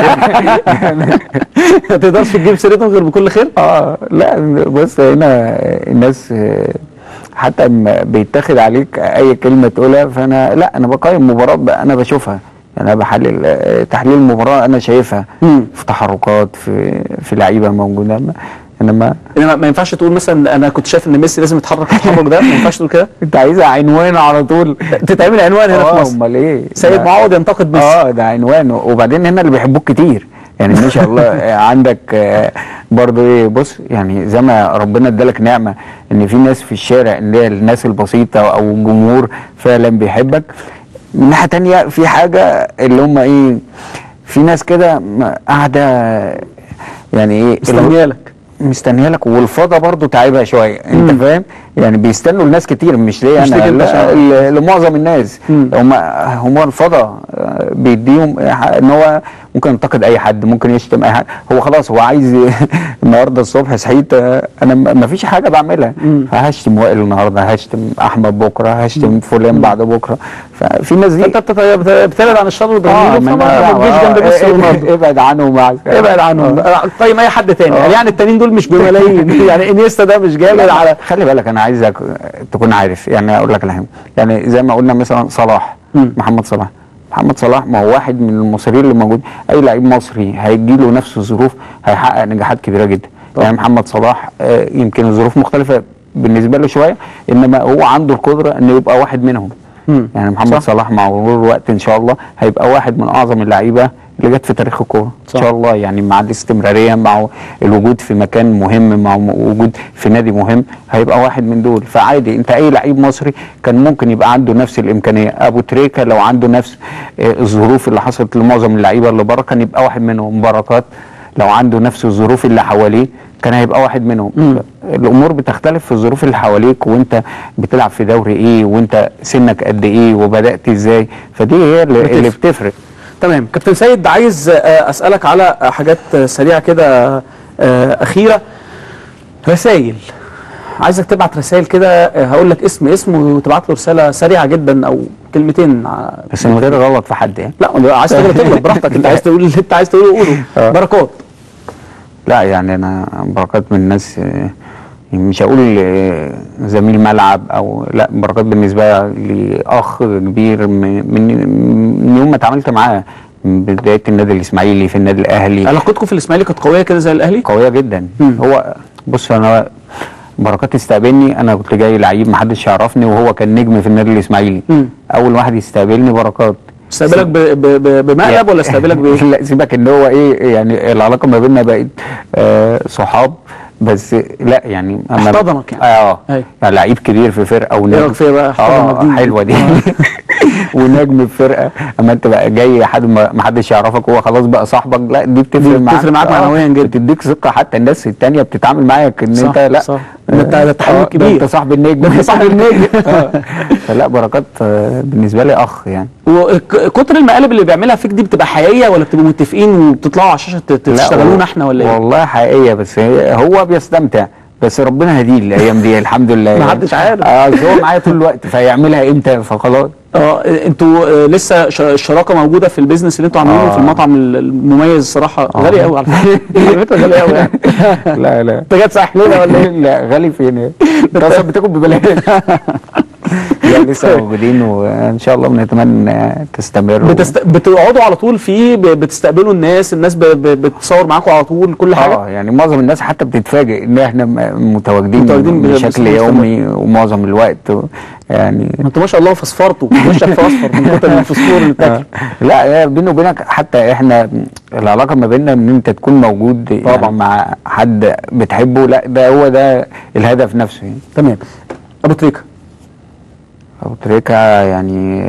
ما تقدرش تجيب سيرتهم غير بكل خير؟ اه لا بص هنا الناس آه، حتى اما بيتاخد عليك اي كلمه تقولها فانا لا انا بقيم مباراه ب- انا بشوفها انا بحلل آه، تحليل المباراه انا شايفها في تحركات في في لعيبه موجوده ما- انما انما ما ينفعش تقول مثلا انا كنت شايف ان ميسي لازم يتحرك التحرك ده ما ينفعش تقول كده انت عايزها عنوان على طول تتعمل عنوان هنا في اه مصر امال ايه سيد ده- معوض ينتقد ميسي اه ده عنوان وبعدين هنا اللي بيحبوك كتير يعني ما شاء الله آه، عندك آه، برضو ايه بص يعني زي ما ربنا ادالك نعمه ان في ناس في الشارع اللي هي الناس البسيطه او الجمهور فعلا بيحبك من ناحيه تانية في حاجه اللي هم ايه في ناس كده م- قاعده يعني ايه مستنيه لك مستنيه لك والفضا برضو تعبها شويه انت فاهم يعني بيستنوا الناس كتير مش ليه مش انا ليك انت لا عشان- ل- لمعظم الناس هم هم الفضا آه، بيديهم ح- ان هو ممكن ينتقد اي حد ممكن يشتم اي حد هو خلاص هو عايز النهارده الصبح صحيت آه، انا ما فيش حاجه بعملها فهشتم وائل النهارده هشتم احمد بكره هشتم فلان بعد بكره ففي ناس دي انت بت- بت- بتبعد عن الشر اه وتغنيه ما فما ما تجيش جنب ميسي ورونالدو ابعد عنهم معك ابعد عنهم طيب اي حد تاني آه. يعني التانيين دول مش بملايين يعني انيستا ده مش جامد لا، على خلي بالك انا عايزك تكون عارف يعني اقول لك الحاجه يعني زي ما قلنا مثلا صلاح محمد صلاح محمد صلاح ما هو واحد من المصريين اللي موجود اي لعيب مصري هيجي له نفس الظروف هيحقق نجاحات كبيره جدا يعني محمد صلاح آه، يمكن الظروف مختلفه بالنسبه له شويه انما هو عنده القدره انه يبقى واحد منهم يعني محمد صح. صلاح مع مرور الوقت ان شاء الله هيبقى واحد من اعظم اللعيبه اللي جت في تاريخ الكوره ان شاء الله يعني مع الاستمراريه مع الوجود في مكان مهم مع وجود في نادي مهم هيبقى واحد من دول فعادي انت اي لعيب مصري كان ممكن يبقى عنده نفس الامكانيه ابو تريكه لو عنده نفس آه، الظروف اللي حصلت لمعظم اللعيبه اللي بره كان يبقى واحد منهم بركات لو عنده نفس الظروف اللي حواليه كان هيبقى واحد منهم الامور بتختلف في الظروف اللي حواليك وانت بتلعب في دوري ايه وانت سنك قد ايه وبدات ازاي فدي هي اللي, بتفرق. اللي بتفرق تمام كابتن سيد عايز آه، اسالك على حاجات آه، سريعه كده آه، اخيره رسائل عايزك تبعت رسائل كده آه، هقول لك اسم اسم وتبعت له رساله سريعه جدا او كلمتين ع- بس من غير غلط في حد يعني لا ما عايز تغلط تغلط براحتك انت عايز تقول اللي انت عايز تقوله قوله آه. بركات لا يعني انا بركات من الناس آه، مش هقول آه، زميل ملعب او لا بركات بالنسبه لي اخ كبير من من من يوم ما اتعاملت معاه من بدايه النادي الاسماعيلي في النادي الاهلي علاقتكم في الاسماعيلي كانت قويه كده زي الاهلي قويه جدا هو بص انا بركات استقبلني انا كنت جاي لعيب ما حدش يعرفني وهو كان نجم في النادي الاسماعيلي مم. اول واحد يستقبلني بركات استقبلك ب- ب- ب- بمقلب ولا استقبلك بايه؟ لا سيبك ان هو ايه يعني العلاقه ما بيننا بقت آه صحاب بس لا يعني أما- احتضنك يعني. اه أيوة. يعني لعيب كبير في فرقه ايه ونجم رايك فيها بقى احتضنك اه دي؟ حلوه دي ونجم في فرقه اما انت بقى جاي حد ما ما حدش يعرفك هو خلاص بقى صاحبك لا دي بتفرق دي معاك بتفرق معاك آه، معنويا جدا. بتديك ثقه حتى الناس التانيه بتتعامل معاك ان صح، انت لا صح. ده انت- ده انت حبيب آه، ده كبير. انت صاحب النجم ده انت صاحب النجم. آه. فلا بركات آه، بالنسبه لي اخ يعني وكتر المقالب اللي بيعملها فيك دي بتبقى حقيقيه ولا بتبقوا متفقين وبتطلعوا على الشاشه ت- لا، تشتغلونا هو- احنا ولا ايه؟ والله حقيقيه بس هي- هو بيستمتع بس ربنا هديه الايام دي الحمد لله ما يعني. حدش عارف. اه أصل هو معايا طول الوقت فيعملها امتى فخلاص اه انتوا آه، لسه ش- الشراكه موجوده في البيزنس اللي انتوا عاملينه آه. في المطعم ال- المميز الصراحه غالي قوي على فكره على فكره غالي قوي يعني لا لا انت جاي تسرح لنا ولا ايه؟ لا غالي فين انت اصلا بتاكل ببلاش لا لسه موجودين وان شاء الله بنتمنى تستمر بتست... بتقعدوا على طول فيه ب- بتستقبلوا الناس الناس ب... ب... بتصور معاكم على طول كل حاجه اه يعني معظم الناس حتى بتتفاجئ ان احنا م- متواجدين, متواجدين ب- بشكل بشكل يومي ومعظم الوقت و- يعني ما انتوا ما شاء الله فصفرتوا وشك في اصفر من كتر الفسفور اللي بتاكله لا يا بيني وبينك حتى احنا العلاقه ما بيننا ان انت تكون موجود طبعا يعني مع حد بتحبه لا ده هو ده الهدف نفسه يعني تمام ابو تريكه ابو تريكه يعني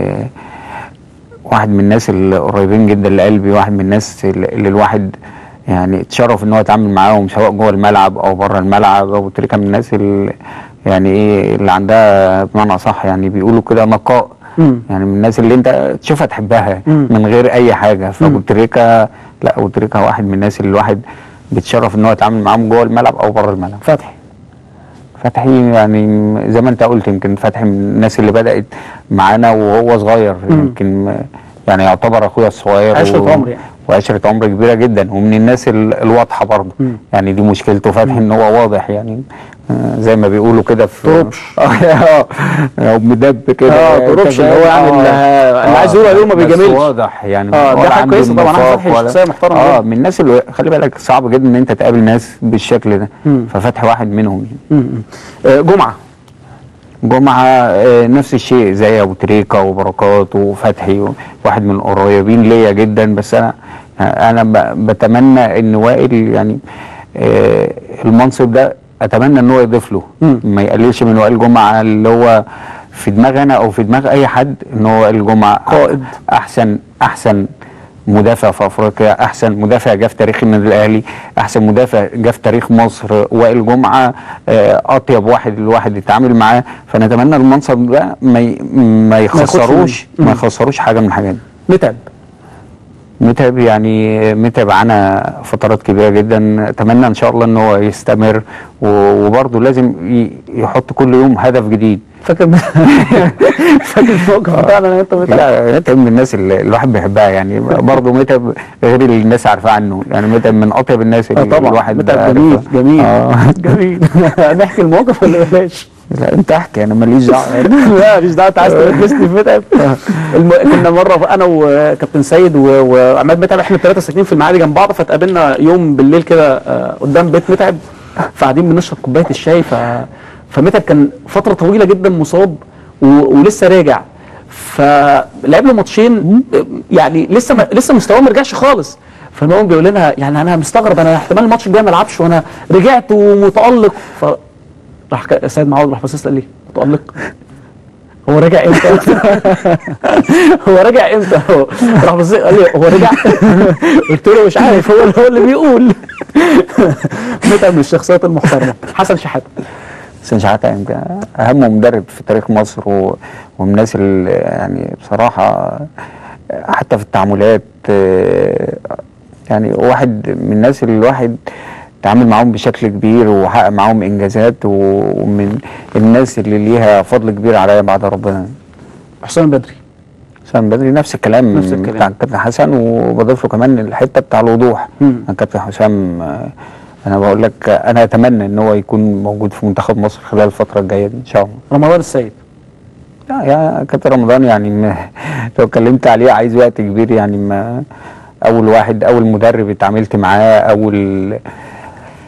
واحد من الناس القريبين جدا لقلبي واحد من الناس اللي الواحد يعني اتشرف ان هو يتعامل معاهم سواء جوه الملعب او بره الملعب ابو تريكه من الناس اللي يعني ايه اللي عندها بمعنى صح يعني بيقولوا كده نقاء مم. يعني من الناس اللي انت تشوفها تحبها مم. من غير اي حاجه فابو مم. تريكه لا ابو تريكه واحد من الناس اللي الواحد بيتشرف ان هو يتعامل معاهم جوه الملعب او بره الملعب فتحي فتحي يعني زي ما انت قلت يمكن فتحي من الناس اللي بدات معانا وهو صغير مم. يمكن يعني يعتبر اخويا الصغير عشرة عمر يعني. وعشرة عمر كبيرة جدا ومن الناس ال- الواضحة برضه مم. يعني دي مشكلته فتحي ان هو واضح يعني آه، زي ما بيقولوا كده في تربش. اه او مدب كده اه انت تربش اللي هو فاهم؟ يعني اللي, آه، اللي عايز يقول عليه ما بس بيجاملش واضح يعني اه دي ولا حاجه عنده كويسه طبعا احمد نفاق فتحي ولا- شخصيه محترمه اه جدا. من الناس اللي خلي بالك صعب جدا ان انت تقابل ناس بالشكل ده مم. ففتحي واحد منهم يعني. مم. آه، جمعه جمعة آه، نفس الشيء زي أبو تريكة وبركات وفتحي واحد من القريبين ليا جدا بس أنا أنا ب- بتمنى إن وائل يعني آه، المنصب ده أتمنى إن هو يضيف له مم. ما يقللش من وائل جمعة اللي هو في دماغ أنا أو في دماغ أي حد إن هو وائل جمعة قائد. أحسن أحسن مدافع في افريقيا احسن مدافع جه في تاريخ النادي الاهلي احسن مدافع جه في تاريخ مصر وائل جمعه آه، اطيب واحد الواحد يتعامل معاه فنتمنى المنصب ده ما ي- ما يخسروش منه. ما مم. يخسروش حاجه من الحاجات دي متعب متعب يعني متعب عنا فترات كبيره جدا اتمنى ان شاء الله ان هو يستمر و- وبرضه لازم ي- يحط كل يوم هدف جديد فاكر فاكر الموقف بتاعنا انا وانت متعب لا متعب من الناس اللي الواحد بيحبها يعني برضه متعب غير اللي الناس عارفاه عنه يعني متعب من اطيب الناس اه اللي طبعا الواحد متعب جميل عارفها. جميل آه. جميل نحكي الموقف ولا بلاش؟ لا انت احكي انا ماليش دعوه لا مفيش دعوه انت عايز تلبسني في متعب الم... كنا مره انا وكابتن سيد و... وعماد متعب احنا الثلاثه ساكنين في المعادي جنب بعض فتقابلنا يوم بالليل كده آه، قدام بيت متعب فقاعدين بنشرب كوبايه الشاي ف... فمتعب كان فتره طويله جدا مصاب و... ولسه راجع فلعب له ماتشين آه، يعني لسه ما... لسه مستواه ما رجعش خالص فالمهم بيقول لنا يعني انا مستغرب انا احتمال الماتش الجاي ما العبش وانا رجعت ومتالق ف راح ك- سيد معوض راح باصص قال لي متالق هو راجع امتى؟ هو راجع امتى؟ هو راح بص قال لي هو رجع؟ قلت له مش عارف هو اللي هو اللي بيقول متعب من الشخصيات المحترمه حسن شحاته حسين شحاته يمكن اهم مدرب في تاريخ مصر و... ومن الناس اللي يعني بصراحه حتى في التعاملات آه، يعني واحد من الناس اللي الواحد تعامل معاهم بشكل كبير وحقق معاهم انجازات و- ومن الناس اللي ليها فضل كبير عليا بعد ربنا حسام بدري حسام بدري نفس الكلام نفس الكلام. بتاع الكابتن حسن وبضيف له كمان الحته بتاع الوضوح مم. الكابتن حسام آه، انا بقول لك آه، انا اتمنى ان هو يكون موجود في منتخب مصر خلال الفتره الجايه دي ان شاء الله رمضان السيد لا يا كابتن رمضان يعني ما لو اتكلمت عليه عايز وقت كبير يعني ما اول واحد اول مدرب اتعاملت معاه اول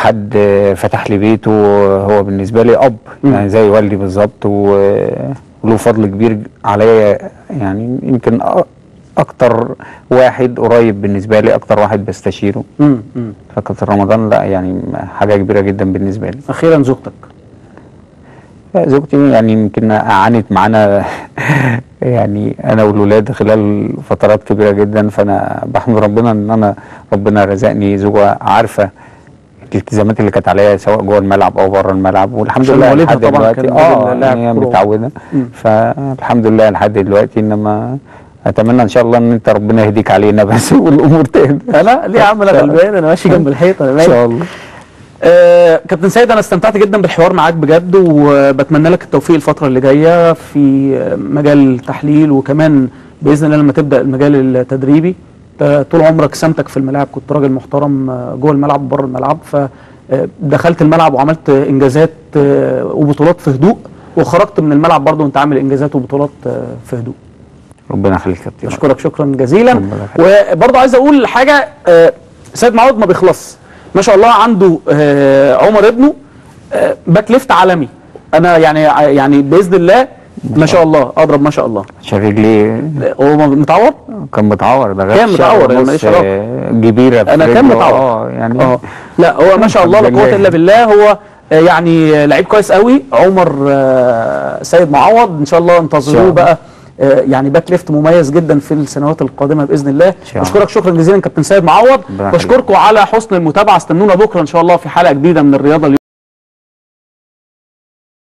حد فتح لي بيته هو بالنسبه لي اب يعني زي والدي بالظبط و- وله فضل كبير عليا يعني يمكن أ- اكتر واحد قريب بالنسبه لي اكتر واحد بستشيره مم. مم. فكانت رمضان لا يعني حاجه كبيره جدا بالنسبه لي اخيرا زوجتك لا، زوجتي يعني يمكن عانت معانا يعني انا والولاد خلال فترات كبيره جدا فانا بحمد ربنا ان انا ربنا رزقني زوجه عارفه الالتزامات اللي كانت عليا سواء جوه الملعب او بره الملعب والحمد عشان لله والدها لحد طبعاً دلوقتي كان اه راجل لاعب إن هي كورة. متعوده مم. فالحمد لله لحد دلوقتي انما اتمنى ان شاء الله ان انت ربنا يهديك علينا بس والامور تهدى انا ليه يا عم انا غلبان انا ماشي جنب الحيط انا ان مالي. شاء الله آه كابتن سيد انا استمتعت جدا بالحوار معاك بجد وبتمنى لك التوفيق الفتره اللي جايه في آه، مجال التحليل وكمان باذن الله لما تبدا المجال التدريبي آه، طول عمرك سمتك في الملاعب كنت راجل محترم آه، جوه الملعب وبره الملعب فدخلت الملعب وعملت انجازات آه، وبطولات في هدوء وخرجت من الملعب برضه وانت عامل انجازات وبطولات آه، في هدوء ربنا يخليك يا كابتن اشكرك شكرا جزيلا ربنا يخليك. وبرضه عايز اقول حاجه آه، سيد معوض ما بيخلص ما شاء الله عنده آه، عمر ابنه آه، باك ليفت عالمي انا يعني يعني باذن الله ما شاء الله اضرب ما شاء الله عشان رجلي هو متعور كان متعور ده غاب كان شهر متعور، يعني ونص، ماليش علاقة. آه، جبيره في انا كان رجله. متعور اه يعني اه لا هو ما شاء الله لا الحمد قوه لله. الا بالله هو آه، يعني لعيب كويس قوي عمر آه، سيد معوض ان شاء الله إن شاء انتظروه الله. بقى آه، يعني باك ليفت مميز جدا في السنوات القادمه باذن الله الله. بشكرك شكرا جزيلا كابتن سيد معوض ربنا يخليك. بشكركم على حسن المتابعه استنونا بكره ان شاء الله في حلقه جديده من الرياضه اليوم